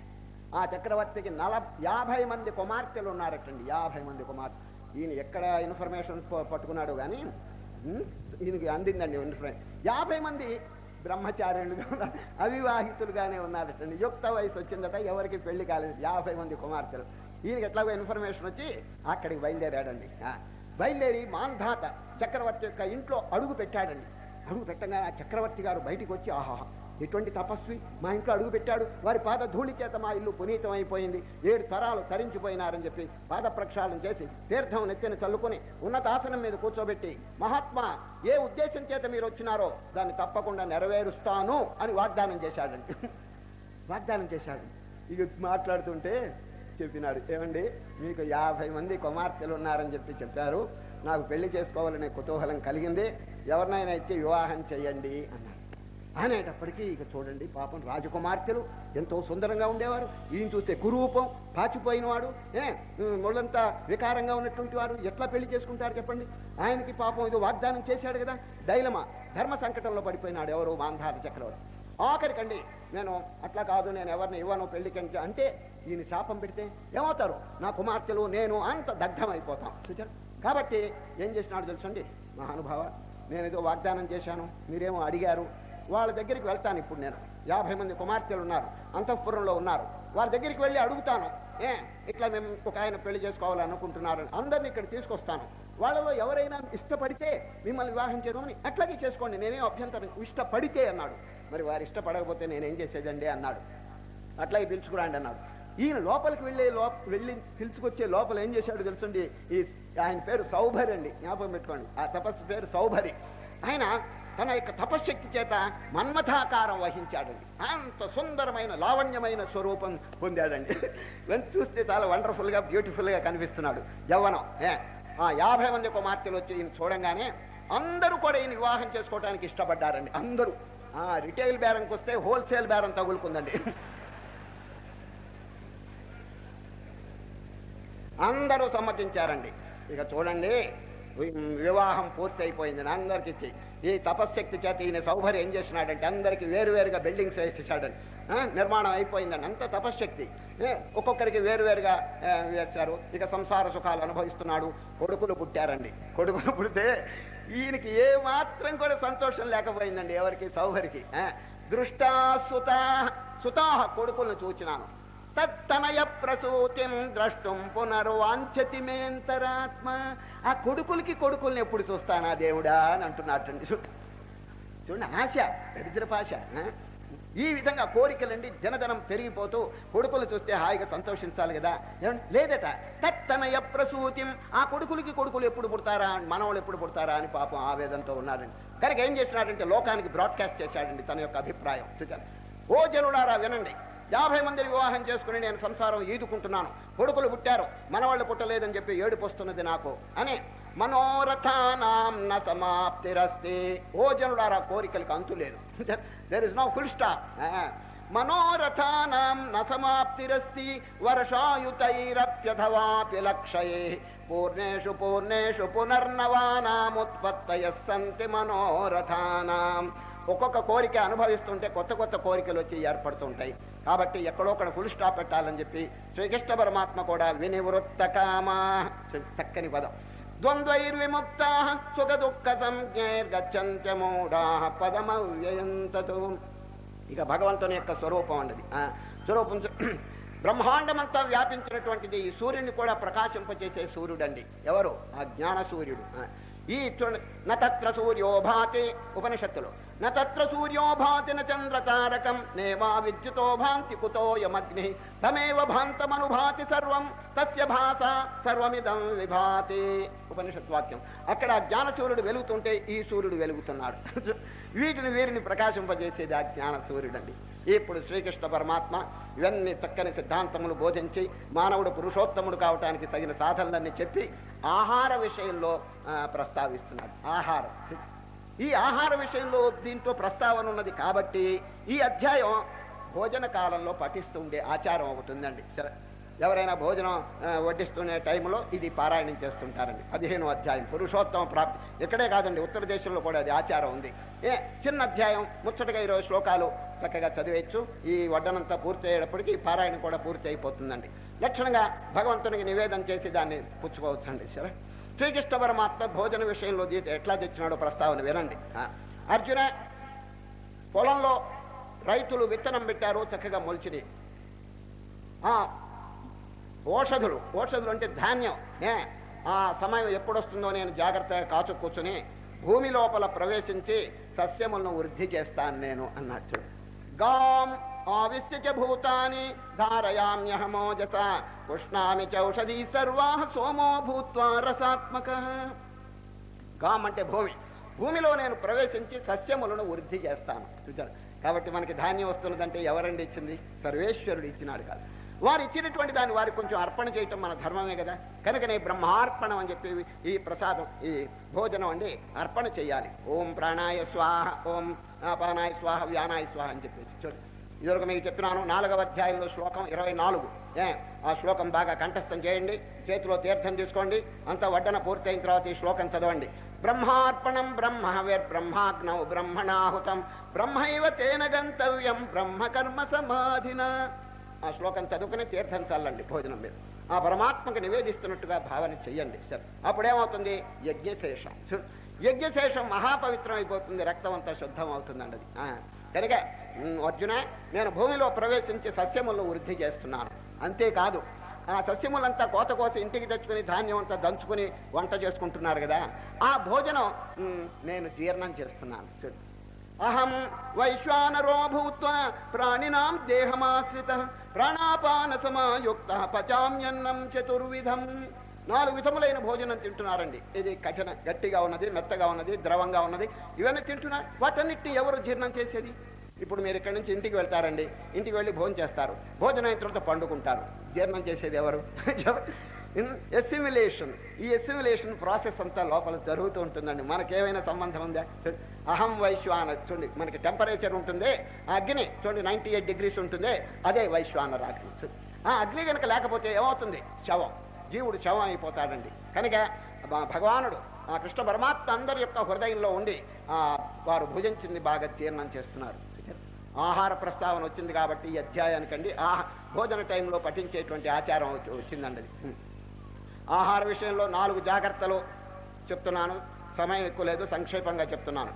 S1: ఆ చక్రవర్తికి నల యాభై మంది కుమార్తెలు ఉన్నారటండి యాభై మంది కుమార్తె ఈయన ఎక్కడ ఇన్ఫర్మేషన్ ప- పట్టుకున్నాడు కానీ ఉమ్, ఈయనకి అందిందండి ఇన్ఫర్మేషన్ యాభై మంది బ్రహ్మచార్యులుగా ఉన్నారు అవివాహితులుగానే ఉన్నారటండి యుక్త వయసు వచ్చిందట ఎవరికి పెళ్లి కాలేదు యాభై మంది కుమార్తెలు ఈయనకి ఎట్లాగో ఇన్ఫర్మేషన్ వచ్చి అక్కడికి బయలుదేరాడండి ఆ, బయలుదేరి మాంధాత చక్రవర్తి యొక్క ఇంట్లో అడుగు పెట్టాడండి అడుగు పెట్టగా ఆ చక్రవర్తి గారు బయటికి వచ్చి ఆహా ఎటువంటి తపస్వి మా ఇంట్లో అడుగు పెట్టాడు వారి పాద ధూళి చేత మా ఇల్లు పునీతం అయిపోయింది ఏడు తరాలు తరించిపోయినారని చెప్పి పాద ప్రక్షాళన చేసి తీర్థం నెత్తిన చల్లుకొని ఉన్నతాసనం మీద కూర్చోబెట్టి మహాత్మా ఏ ఉద్దేశం చేత మీరు వచ్చినారో దాన్ని తప్పకుండా నెరవేరుస్తాను అని వాగ్దానం చేశాడండి వాగ్దానం చేశాడు ఇక మాట్లాడుతుంటే చెప్పినాడు ఏమండి మీకు యాభై మంది కుమార్తెలు ఉన్నారని చెప్పి చెప్పారు నాకు పెళ్లి చేసుకోవాలనే కుతూహలం కలిగింది ఎవరినైనా ఇచ్చి వివాహం చేయండి అన్నాడు అనేటప్పటికీ ఇక చూడండి పాపం రాజకుమార్తెలు ఎంతో సుందరంగా ఉండేవారు ఈయన చూస్తే కురూపం పాచిపోయినవాడు ఏ ఉమ్, ఒళ్ళంతా వికారంగా ఉన్నటువంటి వారు ఎట్లా పెళ్లి చేసుకుంటారు చెప్పండి ఆయనకి పాపం ఇది వాగ్దానం చేశాడు కదా డైలమా ధర్మ సంకటంలో పడిపోయినాడు ఎవరు మాంధాత చక్రవర్తి ఆఖరికండి నేను అట్లా కాదు నేను ఎవరిని ఇవ్వను పెళ్లికి అంటే- అంటే ఈయన శాపం పెడితే ఏమవుతారు నా కుమార్తెలు నేను అంత దగ్ధం అయిపోతాం చూచారు కాబట్టి ఏం చేసినాడు తెలుసండి మహానుభావ నేను ఏదో వాగ్దానం చేశాను మీరేమో అడిగారు వాళ్ళ దగ్గరికి వెళ్తాను ఇప్పుడు నేను యాభై మంది కుమార్తెలు ఉన్నారు అంతఃపురంలో ఉన్నారు వాళ్ళ దగ్గరికి వెళ్ళి అడుగుతాను ఏ ఇట్లా మేము ఒక ఆయన పెళ్లి చేసుకోవాలనుకుంటున్నారు అందరిని ఇక్కడ తీసుకొస్తాను వాళ్ళలో ఎవరైనా ఇష్టపడితే మిమ్మల్ని వివాహం చేయమని అట్లాగే చేసుకోండి నేనేం అభ్యంతరం ఇష్టపడితే అన్నాడు మరి వారు ఇష్టపడకపోతే నేనేం చేసేదండి అన్నాడు అట్లాగే పిలుచుకురాండి అన్నాడు ఈయన లోపలికి వెళ్ళే లోప వెళ్ళి పిలుచుకొచ్చే లోపల ఏం చేశాడు తెలుసండి ఈ ఆయన పేరు సౌభరి అండి జ్ఞాపకం పెట్టుకోండి ఆ తపస్సు పేరు సౌభరి ఆయన తన యొక్క తపశ్శక్తి చేత మన్మథాకారం వహించాడండి అంత సుందరమైన లావణ్యమైన స్వరూపం పొందాడండి వెంట చూస్తే చాలా వండర్ఫుల్గా బ్యూటిఫుల్గా కనిపిస్తున్నాడు యవ్వనం ఏ ఆ యాభై మంది కుమార్తెలు వచ్చి ఈయన చూడంగానే అందరూ కూడా ఈయన వివాహం చేసుకోవడానికి ఇష్టపడ్డారండి అందరూ ఆ రిటైల్ బేరంకి వస్తే హోల్సేల్ బేరం తగులుకుందండి అందరూ సమ్మతించారండి ఇక చూడండి వి- వివాహం పూర్తి అయిపోయింది అందరికి ఇచ్చి ఈ తపశ్శక్తి చేత ఈయన సౌభర్యం ఏం చేసినాడంటే అందరికి వేరువేరుగా బిల్డింగ్స్ వేసేసాడండి ఆ, నిర్మాణం అయిపోయిందండి అంత తపశ్శక్తి ఏ, ఒక్కొక్కరికి వేరువేరుగా ఆ, వేశారు ఇక సంసార సుఖాలు అనుభవిస్తున్నాడు కొడుకులు పుట్టారండి కొడుకులు పుడితే ఈయనకి ఏ మాత్రం కూడా సంతోషం లేకపోయిందండి ఎవరికి సౌభరికి ఆ, దృష్టా సుతా సుతాహ కొడుకులను చూచినాను తత్తనయ ప్రసూతిం ద్రష్టం పునర్వాంఛతి మేంతరాత్మ ఆ కొడుకులకి కొడుకుల్ని ఎప్పుడు చూస్తానా దేవుడా అని అంటున్నట్టండి చూడండి ఆశ దరిద్రపాశ ఆ? ఈ విధంగా కోరికలండి జనధనం పెరిగిపోతూ కొడుకులు చూస్తే హాయిగా సంతోషించాలి కదా ఏమండి? లేదట తత్తనయ ప్రసూతిం ఆ కొడుకులకి కొడుకులు ఎప్పుడు పుడతారా మనవాళ్ళు ఎప్పుడు పుడతారా అని పాపం ఆవేదనతో ఉన్నాడండి కనుక ఏం చేసినాడంటే లోకానికి బ్రాడ్కాస్ట్ చేశాడండి తన యొక్క అభిప్రాయం చూచారు ఓ జనుడారా వినండి యాభై మందిని వివాహం చేసుకుని నేను సంసారం ఈదుకుంటున్నాను కొడుకులు పుట్టారు మనవాళ్ళు పుట్టలేదని చెప్పి ఏడుపు వస్తున్నది నాకు అని మనోరథానాం న సమాప్తిరస్తి ఓ జనుడారా కోరికలకు అంతు లేదు there is no full stop మనోరథానాం న సమాప్తిరస్తి వర్షాయుతైరప్యథవాపి లక్షయే పూర్ణేషు పూర్ణేషు పునర్నవానాముత్పత్తయ సంతి మనోరథానాం ఒక్కొక్క కోరిక అనుభవిస్తుంటే కొత్త కొత్త కోరికలు వచ్చి ఏర్పడుతుంటాయి కాబట్టి ఎక్కడో ఒకడ ఫుల్ స్టాప్ పెట్టాలని చెప్పి శ్రీకృష్ణ పరమాత్మ కూడా వినివృత్త కామా చక్కని పదం ద్వంద్వైర్విముక్త సుఖ దుఃఖ సంజ్ఞైర్గచ్చంత్యమూఢా పదమవ్యయంతతో ఇక భగవంతుని యొక్క స్వరూపం అన్నది ఆ, స్వరూపం చూ- బ్రహ్మాండమంతా వ్యాపించినటువంటిది ఈ సూర్యుని కూడా ప్రకాశింపచేసే సూర్యుడండి ఎవరు ఆ జ్ఞాన సూర్యుడు ఆ, ఈ చూడండి నత్ర సూర్యో భాతి ఉపనిషత్తులు నత్ర సూర్యో భాతి న చంద్రతారకం నేవా విద్యుతో భాంతి కుతోయమగ్ని తమేవ భాంతమనుభాతి సర్వం తస్య భాష సర్వమిదం విభాతి ఉపనిషత్ వాక్యం అక్కడ ఆ జ్ఞాన సూర్యుడు వెలుగుతుంటే ఈ సూర్యుడు వెలుగుతున్నాడు వీటిని వీరిని ప్రకాశింపజేసేది ఆ జ్ఞాన సూర్యుడండి ఇప్పుడు శ్రీకృష్ణ పరమాత్మ ఇవన్నీ చక్కని సిద్ధాంతములు బోధించి మానవుడు పురుషోత్తముడు కావటానికి తగిన సాధనలన్నీ చెప్పి ఆహార విషయంలో ఆ, ప్రస్తావిస్తున్నాడు ఆహారం ఈ ఆహార విషయంలో దీంట్లో ప్రస్తావన ఉన్నది కాబట్టి ఈ అధ్యాయం భోజన కాలంలో పఠిస్తూ ఉండే ఆచారం ఒకటి ఉందండి సరే ఎవరైనా భోజనం ఆ, వడ్డిస్తునే టైంలో ఇది పారాయణం చేస్తుంటారండి పదిహేను అధ్యాయం పురుషోత్తమ ప్రాప్తి ఇక్కడే కాదండి ఉత్తర దేశంలో కూడా అది ఆచారం ఉంది ఏ చిన్న అధ్యాయం ముచ్చటగా ఇరవై శ్లోకాలు చక్కగా చదివేయచ్చు ఈ వడ్డనంతా పూర్తి అయ్యేటప్పటికి ఈ పారాయణం కూడా పూర్తి అయిపోతుందండి లక్షణంగా భగవంతునికి నివేదన చేసి దాన్ని పుచ్చుకోవచ్చండి సరే శ్రీకృష్ణ పరమాత్మ భోజన విషయంలో దీంట్లో ఎట్లా తెచ్చినాడో ప్రస్తావన వినండి ఆ, అర్జున పొలంలో రైతులు విత్తనం పెట్టారు చక్కగా మొలిచినాయి ఆ, ఓషధులు ఓషధులు అంటే ధాన్యం ఏ ఆ సమయం ఎప్పుడు వస్తుందో నేను జాగ్రత్తగా కాచు కూర్చుని భూమి లోపల ప్రవేశించి సస్యములను వృద్ధి చేస్తాను నేను అన్నట్టు గాం ఆవిశ్య చ భూతాని ధారయామ్యహమోజస పుష్ణామి చౌషధీ సర్వా సోమో భూత్వా రసాత్మక గాం అంటే భూమి భూమిలో నేను ప్రవేశించి సస్యములను వృద్ధి చేస్తాను చూచారు కాబట్టి మనకి ధాన్యం వస్తున్నదంటే ఎవరండి ఇచ్చింది సర్వేశ్వరుడు ఇచ్చినాడు కాదు వారు ఇచ్చినటువంటి దాన్ని వారికి కొంచెం అర్పణ చేయటం మన ధర్మమే కదా కనుకనే బ్రహ్మార్పణం అని చెప్పి ఈ ప్రసాదం ఈ భోజనం అండి అర్పణ చేయాలి ఓం ప్రాణాయ స్వాహ ఓం అపానాయ స్వాహ వ్యానాయ స్వాహ అని చెప్పేసి చూడు ఇదివరకు మీకు చెప్పినాను నాలుగవ అధ్యాయంలో శ్లోకం ఇరవై నాలుగు ఏ ఆ శ్లోకం బాగా కంఠస్థం చేయండి చేతిలో తీర్థం తీసుకోండి అంత వడ్డన పూర్తయిన తర్వాత ఈ శ్లోకం చదవండి బ్రహ్మార్పణం బ్రహ్మవేర్ బ్రహ్మాగ్నౌ బ్రహ్మణాహుతం బ్రహ్మైవ తేన గంతవ్యం బ్రహ్మకర్మ సమాధిన ఆ శ్లోకం చదువుకుని తీర్థం చల్లండి భోజనం మీద ఆ పరమాత్మకు నివేదిస్తున్నట్టుగా భావన చెయ్యండి సరే అప్పుడేమవుతుంది యజ్ఞశేషం చూ- యజ్ఞశేషం మహాపవిత్రం అయిపోతుంది రక్తం అంతా శుద్ధం అవుతుందండి అది ఆ, కనుక ఉమ్, అర్జున నేను భూమిలో ప్రవేశించి సస్యములను వృద్ధి చేస్తున్నాను అంతేకాదు ఆ సస్యములంతా కోత కోత ఇంటికి తెచ్చుకుని ధాన్యం అంతా దంచుకుని వంట చేసుకుంటున్నారు కదా ఆ భోజనం ఉమ్, నేను జీర్ణం చేస్తున్నాను చూడు అహం వైశ్వానరో భూత్వా ప్రాణినాం దేహమాశ్రిత ప్రాణాపాన సమాయుక్త పచామ్యన్నం చతుర్విధం నాలుగు విధములైన భోజనం తింటున్నారండి ఇది కఠిన గట్టిగా ఉన్నది మెత్తగా ఉన్నది ద్రవంగా ఉన్నది ఇవన్నీ తింటున్నారు వాటన్నిటిని ఎవరు జీర్ణం చేసేది ఇప్పుడు మీరు ఇక్కడి నుంచి ఇంటికి వెళ్తారండి ఇంటికి వెళ్ళి భోజనం చేస్తారు భోజనం అయిన తర్వాత పండుకుంటారు జీర్ణం చేసేది ఎవరు ఎస్సిమిలేషన్ ఈ ఎస్సిమిలేషన్ ప్రాసెస్ అంతా లోపల జరుగుతూ ఉంటుందండి మనకేమైనా సంబంధం ఉందా చూడండి అహం వైశ్వాన చూడండి మనకి టెంపరేచర్ ఉంటుంది ఆ అగ్ని చూడండి నైంటీ ఎయిట్ డిగ్రీస్ ఉంటుంది అదే వైశ్వానర అగ్ని చూడండి. ఆ అగ్ని కనుక లేకపోతే ఏమవుతుంది శవం జీవుడు శవం అయిపోతాడండి కనుక భ- భగవానుడు ఆ కృష్ణ పరమాత్మ అందరి యొక్క హృదయంలో ఉండి ఆ వారు భుజించింది బాగా జీర్ణం చేస్తున్నారు ఆహార ప్రస్తావన వచ్చింది కాబట్టి ఈ అధ్యాయానికండి ఆ భోజన టైంలో పఠించేటువంటి ఆచారం వచ్చి- వచ్చిందండి అది ఉం. ఆహార విషయంలో నాలుగు జాగ్రత్తలు చెప్తున్నాను సమయం ఎక్కువ లేదు సంక్షేపంగా చెప్తున్నాను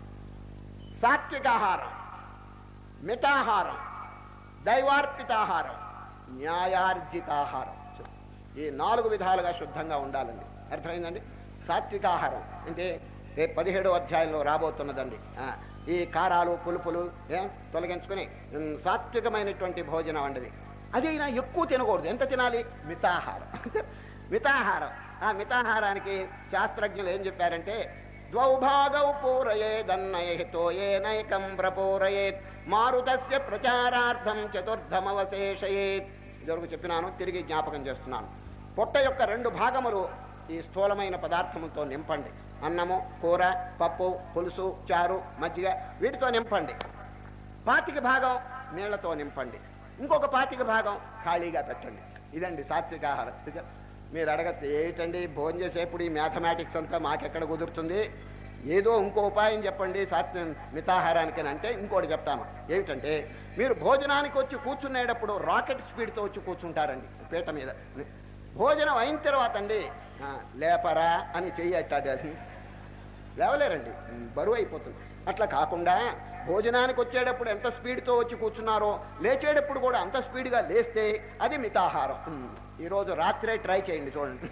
S1: సాత్వికాహారం మితాహారం దైవార్పితాహారం న్యాయార్జితాహారం ఈ నాలుగు విధాలుగా శుద్ధంగా ఉండాలండి అర్థమైందండి సాత్వికాహారం అంటే రేపు పదిహేడో అధ్యాయంలో రాబోతున్నదండి ఆ, ఈ కారాలు పులుపులు ఏ, తొలగించుకుని ఉమ్, సాత్వికమైనటువంటి భోజనం అండి అదైనా ఎక్కువ తినకూడదు ఎంత తినాలి మితాహారం మితాహారం ఆ మితాహారానికి శాస్త్రజ్ఞులు ఏం చెప్పారంటే ద్వౌభాగౌ పూరయేదన్నయహితో ఏనైకం ప్రపూరయేత్ మారుతస్య ప్రచారార్థం చతుర్థమవశేషయేత్ ఇదివరకు చెప్పినాను తిరిగి జ్ఞాపకం చేస్తున్నాను పొట్ట యొక్క రెండు భాగములు ఈ స్థూలమైన పదార్థములతో నింపండి అన్నము కూర పప్పు పులుసు చారు మజ్జిగ వీటితో నింపండి పాతిక భాగం నీళ్లతో నింపండి ఇంకొక పాతిక భాగం ఖాళీగా పెట్టండి ఇదండి సాత్విక ఆహారం ఇక మీరు అడగచ్చు ఏమిటండి భోజనం చేసేప్పుడు ఈ మ్యాథమెటిక్స్ అంతా మాకెక్కడ కుదురుతుంది ఏదో ఇంకో ఉపాయం చెప్పండి సాత్వ మితాహారానికి అని అంటే ఇంకోటి చెప్తాను ఏమిటంటే మీరు భోజనానికి వచ్చి కూర్చునేటప్పుడు రాకెట్ స్పీడ్తో వచ్చి కూర్చుంటారండి పీట మీద భోజనం అయిన తర్వాత అండి ఆ, లేపరా అని చెయ్యట్టాడు అది లేవలేరండి బరువు అయిపోతుంది అట్లా కాకుండా భోజనానికి వచ్చేటప్పుడు ఎంత స్పీడ్తో వచ్చి కూర్చున్నారో లేచేటప్పుడు కూడా అంత స్పీడ్గా లేస్తే అది మితాహారం ఉమ్. ఈరోజు రాత్రే ట్రై చేయండి చూడండి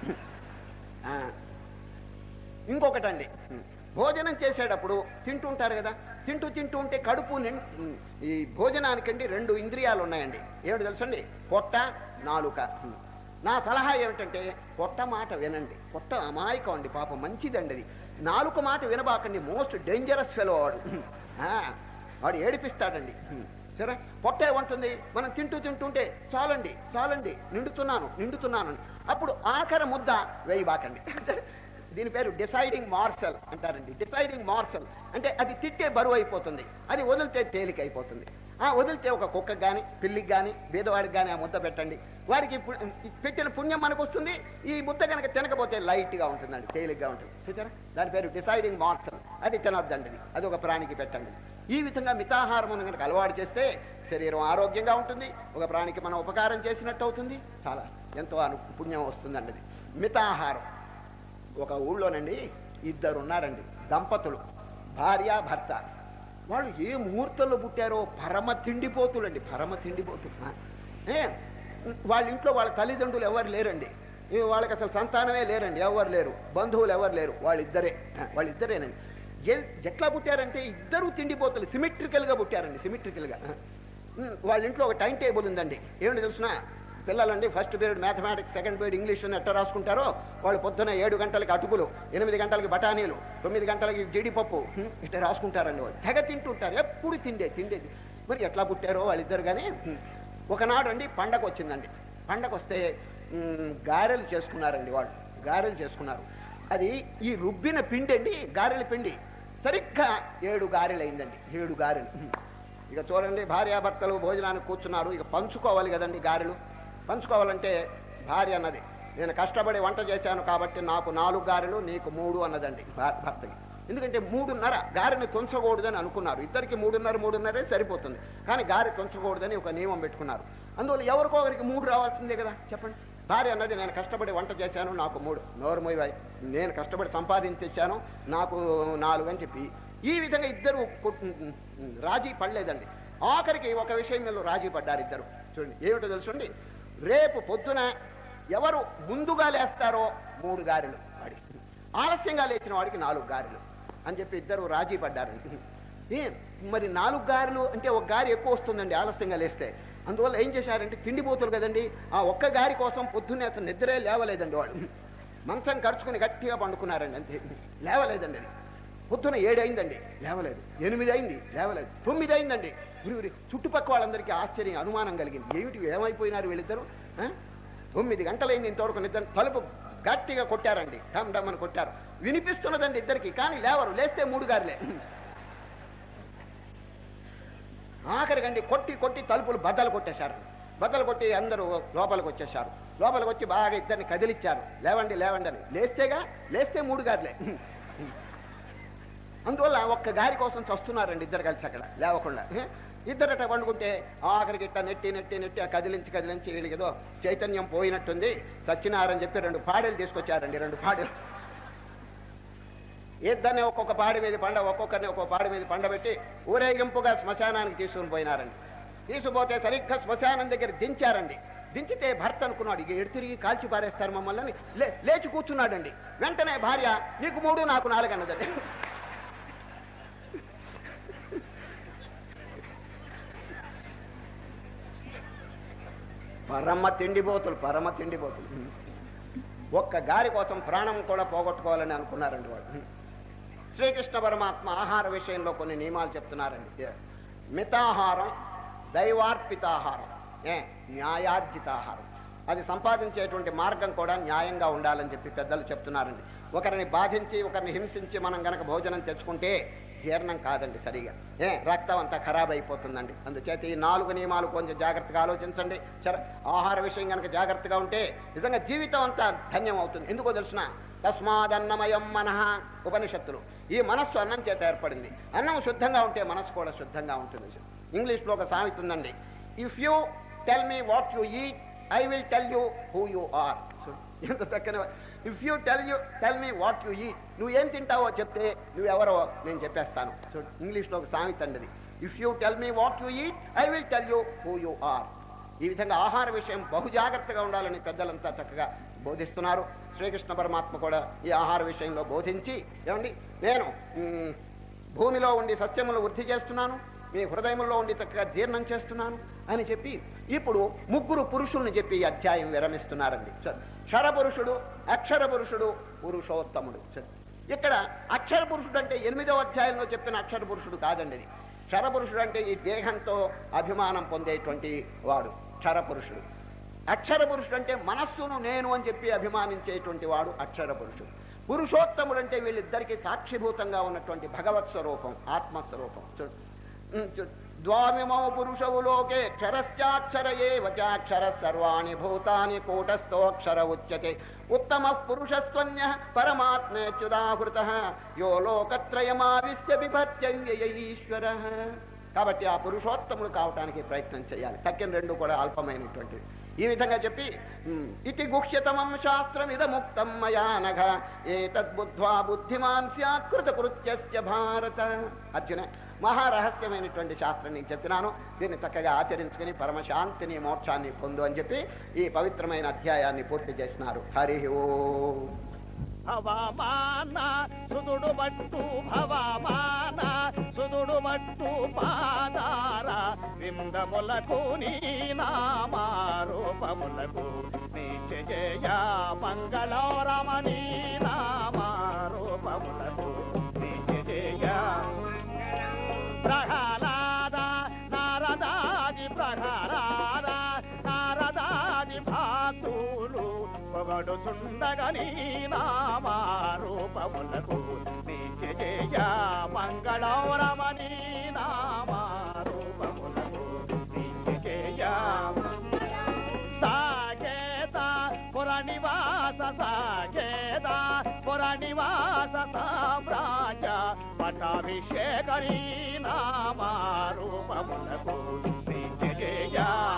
S1: ఆ. ఇంకొకటండి భోజనం చేసేటప్పుడు తింటుంటారు కదా తింటూ తింటూ ఉంటే కడుపు నిం- ఈ భోజనానికండి రెండు ఇంద్రియాలు ఉన్నాయండి ఏమిటి తెలుసండి పొట్ట నాలుక నా సలహా ఏమిటంటే పొట్ట మాట వినండి పొట్ట అమాయకం అండి పాపం మంచిదండి అది నాలుక మాట వినబాకండి మోస్ట్ డేంజరస్ ఫెలో వాడు ఆ, వాడు ఏడిపిస్తాడండి సరే పొట్ట ఏమంటుంది మనం తింటూ తింటుంటే చాలండి చాలండి నిండుతున్నాను నిండుతున్నాను అని. అప్పుడు ఆఖరి ముద్ద వేయబాకండి దీని పేరు డిసైడింగ్ మార్సల్ అంటారండి డిసైడింగ్ మార్సల్ అంటే అది తిట్టే బరువు అయిపోతుంది అది వదిలితే తేలిక అయిపోతుంది ఆ వదిలితే ఒక కుక్కకి కానీ పిల్లికి కానీ బీదవాడికి కానీ ఆ ముద్ద పెట్టండి వాడికి పు- పెట్టిన పుణ్యం మనకు వస్తుంది ఈ ముద్ద కనుక తినకపోతే లైట్గా ఉంటుందండి తేలిగ్గా ఉంటుంది చూసారా దాని పేరు డిసైడింగ్ మార్సల్ అది తినొద్దండి అది ఒక ప్రాణికి పెట్టండి ఈ విధంగా మితాహారం కనుక అలవాటు చేస్తే శరీరం ఆరోగ్యంగా ఉంటుంది ఒక ప్రాణికి మనం ఉపకారం చేసినట్టు అవుతుంది చాలా ఎంతో అను పుణ్యం వస్తుందండి అది మితాహారం ఒక ఊళ్ళోనండి ఇద్దరు ఉన్నారండి దంపతులు భార్య భర్త వాళ్ళు ఏ ముహూర్తంలో పుట్టారో పరమ తిండిపోతులండి పరమ తిండిపోతులు ఆ? ఏ వాళ్ళ ఇంట్లో వాళ్ళ తల్లిదండ్రులు ఎవరు లేరండి ఏ వాళ్ళకి అసలు సంతానమే లేరండి ఎవరు లేరు బంధువులు ఎవరు లేరు వాళ్ళిద్దరే ఆ, వాళ్ళిద్దరేనండి ఎ- ఎట్లా పుట్టారంటే ఇద్దరు తిండిపోతులు సిమెట్రికల్గా పుట్టారండి సిమెట్రికల్గా వాళ్ళ ఇంట్లో ఒక టైం టేబుల్ ఉందండి ఏమిటి తెలుసిన పిల్లలండి first period mathematics second period English అని ఎట్లా రాసుకుంటారో వాళ్ళు పొద్దున ఏడు గంటలకి అటుకులు ఎనిమిది గంటలకి బఠానీలు తొమ్మిది గంటలకి జీడిపప్పు హ్మ్, ఇట్లా రాసుకుంటారండి వాళ్ళు తెగ తింటుంటారు ఎప్పుడు తిండే తిండేది మరి ఎట్లా పుట్టారో వాళ్ళిద్దరు కానీ హ్మ్. ఒకనాడు అండి పండగ వచ్చిందండి పండగ వస్తే హ్మ్, గారెలు చేసుకున్నారండి వాళ్ళు గారెలు చేసుకున్నారు అది ఈ రుబ్బిన పిండి అండి గారెల పిండి సరిగ్గా ఏడు గారెలు అయిందండి ఏడు గారెలు హ్మ్. ఇక చూడండి భార్యాభర్తలు భోజనానికి కూర్చున్నారు ఇక పంచుకోవాలి కదండి గారెలు పంచుకోవాలంటే భార్య అన్నది నేను కష్టపడి వంట చేశాను కాబట్టి నాకు నాలుగు గారెలు నీకు మూడు అన్నదండి భా- భర్తకి ఎందుకంటే మూడున్నర గారెని తుంచకూడదని అనుకున్నారు ఇద్దరికి మూడున్నర మూడున్నరే సరిపోతుంది కానీ గారె తుంచకూడదని ఒక నియమం పెట్టుకున్నారు అందువల్ల ఎవరికో ఒకరికి మూడు రావాల్సిందే కదా చెప్పండి భార్య అన్నది నేను కష్టపడి వంట చేశాను నాకు మూడు నోరు మొయ్యబాయి నేను కష్టపడి సంపాదించాను నాకు నాలుగు అని చెప్పి ఈ విధంగా ఇద్దరు కొట్- రాజీ పడలేదండి ఆఖరికి ఒక విషయం మీద రాజీ పడ్డారు ఇద్దరు చూడండి ఏమిటో తెలుసండి రేపు పొద్దున ఎవరు ముందుగా లేస్తారో మూడు గారెలు వాడి ఆలస్యంగా లేచిన వాడికి నాలుగు గారెలు అని చెప్పి ఇద్దరు రాజీ పడ్డారండి ఏ, మరి నాలుగు గారెలు అంటే ఒక గారి ఎక్కువ వస్తుందండి ఆలస్యంగా లేస్తే అందువల్ల ఏం చేశారంటే తిండిపోతులు కదండి ఆ ఒక్క గారి కోసం పొద్దున్నే అసలు నిద్రే లేవలేదండి వాళ్ళు మంచం ఖర్చుకుని గట్టిగా పండుకున్నారండి అంతే లేవలేదండి అది. పొద్దున ఏడు అయిందండి లేవలేదు ఎనిమిది అయింది లేవలేదు తొమ్మిది అయిందండి ఉరి ఉరి చుట్టుపక్క వాళ్ళందరికీ ఆశ్చర్యం అనుమానం కలిగింది ఏమిటి ఏమైపోయినారు వీళ్ళిద్దరు ఆ? తొమ్మిది గంటలైంది ఇంతవరకు నిద్ర తలుపు గట్టిగా కొట్టారండి డమ్ డమ్ అని కొట్టారు వినిపిస్తున్నదండి ఇద్దరికి కానీ లేవరు లేస్తే మూడు గారిలే ఆఖరికండి కొట్టి కొట్టి తలుపులు బద్దలు కొట్టేశారు బద్దలు కొట్టి అందరూ లోపలికి వచ్చేశారు లోపలికి వచ్చి బాగా ఇద్దరిని కదిలిచ్చారు లేవండి లేవండి అని లేస్తేగా లేస్తే మూడు గారిలే అందువల్ల ఒక్క గారి కోసం చస్తున్నారండి ఇద్దరు కలిసి అక్కడ లేవకుండా ఇద్దరట పండుకుంటే ఆఖరికి ఇట్ట నెట్టి నెట్టి నెట్టి ఆ కదిలించి కదిలించి వీళ్ళకి ఏదో చైతన్యం పోయినట్టుంది సత్యనారాయణ చెప్పి రెండు పాడేలు తీసుకొచ్చారండి రెండు పాడేలు ఇద్దరిని ఒక్కొక్క పాడి మీద పండ ఒక్కొక్కరిని ఒక్కొక్క పాడి మీద పండబెట్టి ఊరేగింపుగా శ్మశానానికి తీసుకుని పోయినారండి తీసుకుపోతే సరిగ్గా శ్మశానం దగ్గర దించారండి దించితే భర్త అనుకున్నాడు ఇక ఎడు తిరిగి కాల్చి పారేస్తారు మమ్మల్ని అని లే లేచి కూర్చున్నాడండి వెంటనే భార్య నీకు మూడు నాకు నాలుగు అన్నదండి పరమ తిండిపోతులు పరమ తిండిపోతులు ఒక్క గారి కోసం ప్రాణం కూడా పోగొట్టుకోవాలని అనుకున్నారండి వాళ్ళు శ్రీకృష్ణ పరమాత్మ ఆహార విషయంలో కొన్ని నియమాలు చెప్తున్నారండి మితాహారం దైవార్పితాహారం ఏ న్యాయార్జితాహారం అది సంపాదించేటువంటి మార్గం కూడా న్యాయంగా ఉండాలని చెప్పి పెద్దలు చెప్తున్నారండి ఒకరిని బాధించి ఒకరిని హింసించి మనం గనక భోజనం తెచ్చుకుంటే జీర్ణం కాదండి సరిగా ఏ రక్తం అంతా ఖరాబ్ అయిపోతుందండి అందుచేత ఈ నాలుగు నియమాలు కొంచెం జాగ్రత్తగా ఆలోచించండి సరే ఆహార విషయం కనుక జాగ్రత్తగా ఉంటే నిజంగా జీవితం అంతా ధన్యం అవుతుంది ఎందుకో తెలుసిన తస్మాదన్నమయం మనః ఉపనిషత్తులు ఈ మనస్సు అన్నం చేత ఏర్పడింది అన్నం శుద్ధంగా ఉంటే మనస్సు కూడా శుద్ధంగా ఉంటుంది ఇంగ్లీష్లో ఒక సామెత ఉందండి if you tell me what you eat I will tell you who you are ఎంత చక్కని if you tell you tell me what you eat నువ్వు ఏం తింటావో చెప్తే నువ్వెవరో నేను చెప్పేస్తాను సో ఇంగ్లీష్లో ఒక సామెత అండి if you tell me what you eat I will tell you who you are ఈ విధంగా ఆహార విషయం బహు జాగ్రత్తగా ఉండాలని పెద్దలంతా చక్కగా బోధిస్తున్నారు శ్రీకృష్ణ పరమాత్మ కూడా ఈ ఆహార విషయంలో బోధించి ఏమండి నేను మ్, భూమిలో ఉండి సస్యములు వృద్ధి చేస్తున్నాను మీ హృదయంలో ఉండి చక్కగా జీర్ణం చేస్తున్నాను అని చెప్పి ఇప్పుడు ముగ్గురు పురుషుల్ని చెప్పి ఈ అధ్యాయం విరమిస్తున్నారండి స- క్షర పురుషుడు అక్షర పురుషుడు పురుషోత్తముడు స- ఇక్కడ అక్షర పురుషుడు అంటే ఎనిమిదవ అధ్యాయంలో చెప్పిన అక్షర పురుషుడు కాదండి ఇది క్షర పురుషుడు అంటే ఈ దేహంతో అభిమానం పొందేటువంటి వాడు క్షర పురుషుడు అక్షర పురుషుడు అంటే మనస్సును నేను అని చెప్పి అభిమానించేటువంటి వాడు అక్షర పురుషుడు పురుషోత్తముడు అంటే వీళ్ళిద్దరికీ సాక్షిభూతంగా ఉన్నటువంటి భగవత్ స్వరూపం ఆత్మస్వరూపం చూ- ఉమ్, చూ- ద్వామిమౌ పురుషవు లోకే క్షరశ్చాక్షర ఏవ చాక్షర సర్వాణి భూతాని కూటస్థోక్షర ఉచ్యతే ఉత్తమ పురుషస్త్వన్య పరమాత్మేత్యుదాహృత యో లోకత్రయమావిశ్య బిభత్యవ్యయీశ్వర కాబట్టి ఆ పురుషోత్తముడు కావటానికి ప్రయత్నం చేయాలి తక్కిన రెండు కూడా అల్పమైనటువంటివి ఈ విధంగా చెప్పి ఉమ్, ఇతి గుహ్యతమం శాస్త్రం ఇదముక్తం మయా నఘ ఏతద్బుద్ధ్వా బుద్ధిమాన్ స్యాత్కృత కృత్యస్య భారత అర్జున మహారహస్యమైనటువంటి శాస్త్రం నీకు చెప్పినాను దీన్ని చక్కగా ఆచరించుకుని పరమశాంతిని మోక్షాన్ని పొందు అని చెప్పి ఈ పవిత్రమైన అధ్యాయాన్ని పూర్తి చేసినారు హరి ఓ
S2: భవమాన సుదుడు మట్టు భవమాన సుదుడు మట్టు పాదార విందములకు నీ నామారూపములకు నిజయ మంగళరమణీ నామారూపములకు నిజయ ప్రహ్లాద నారదాది ప్రహ్లాద నారదాది భాతులు పొగడుచుండగని నామారూపములకు నిజయ మంగళరమణీ నామారూపములకు నిజయ సాగేత పురనివాస సాగేత పురనివాస సామ్రాజ పటాభిషేకరీ నామారూపములకు నిజయ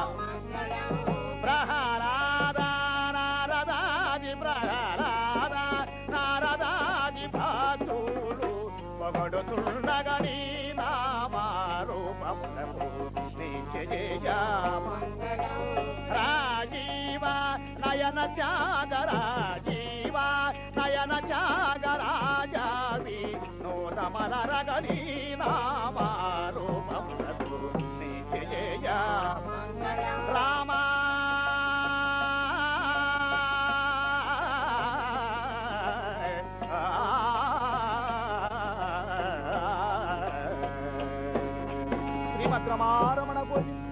S2: ప్రహ్లాద నారదాది ప్రహ్లాద నారదాది భాతులు పొగడుతుండగని నామారూపములకు నిజయ రాజీవ నయన చాగరాజీవ నయన చాగరాజావి నూతమలరగని నామారూపములకు నిజయ రామా శ్రీమద్రమారమణ గోవింద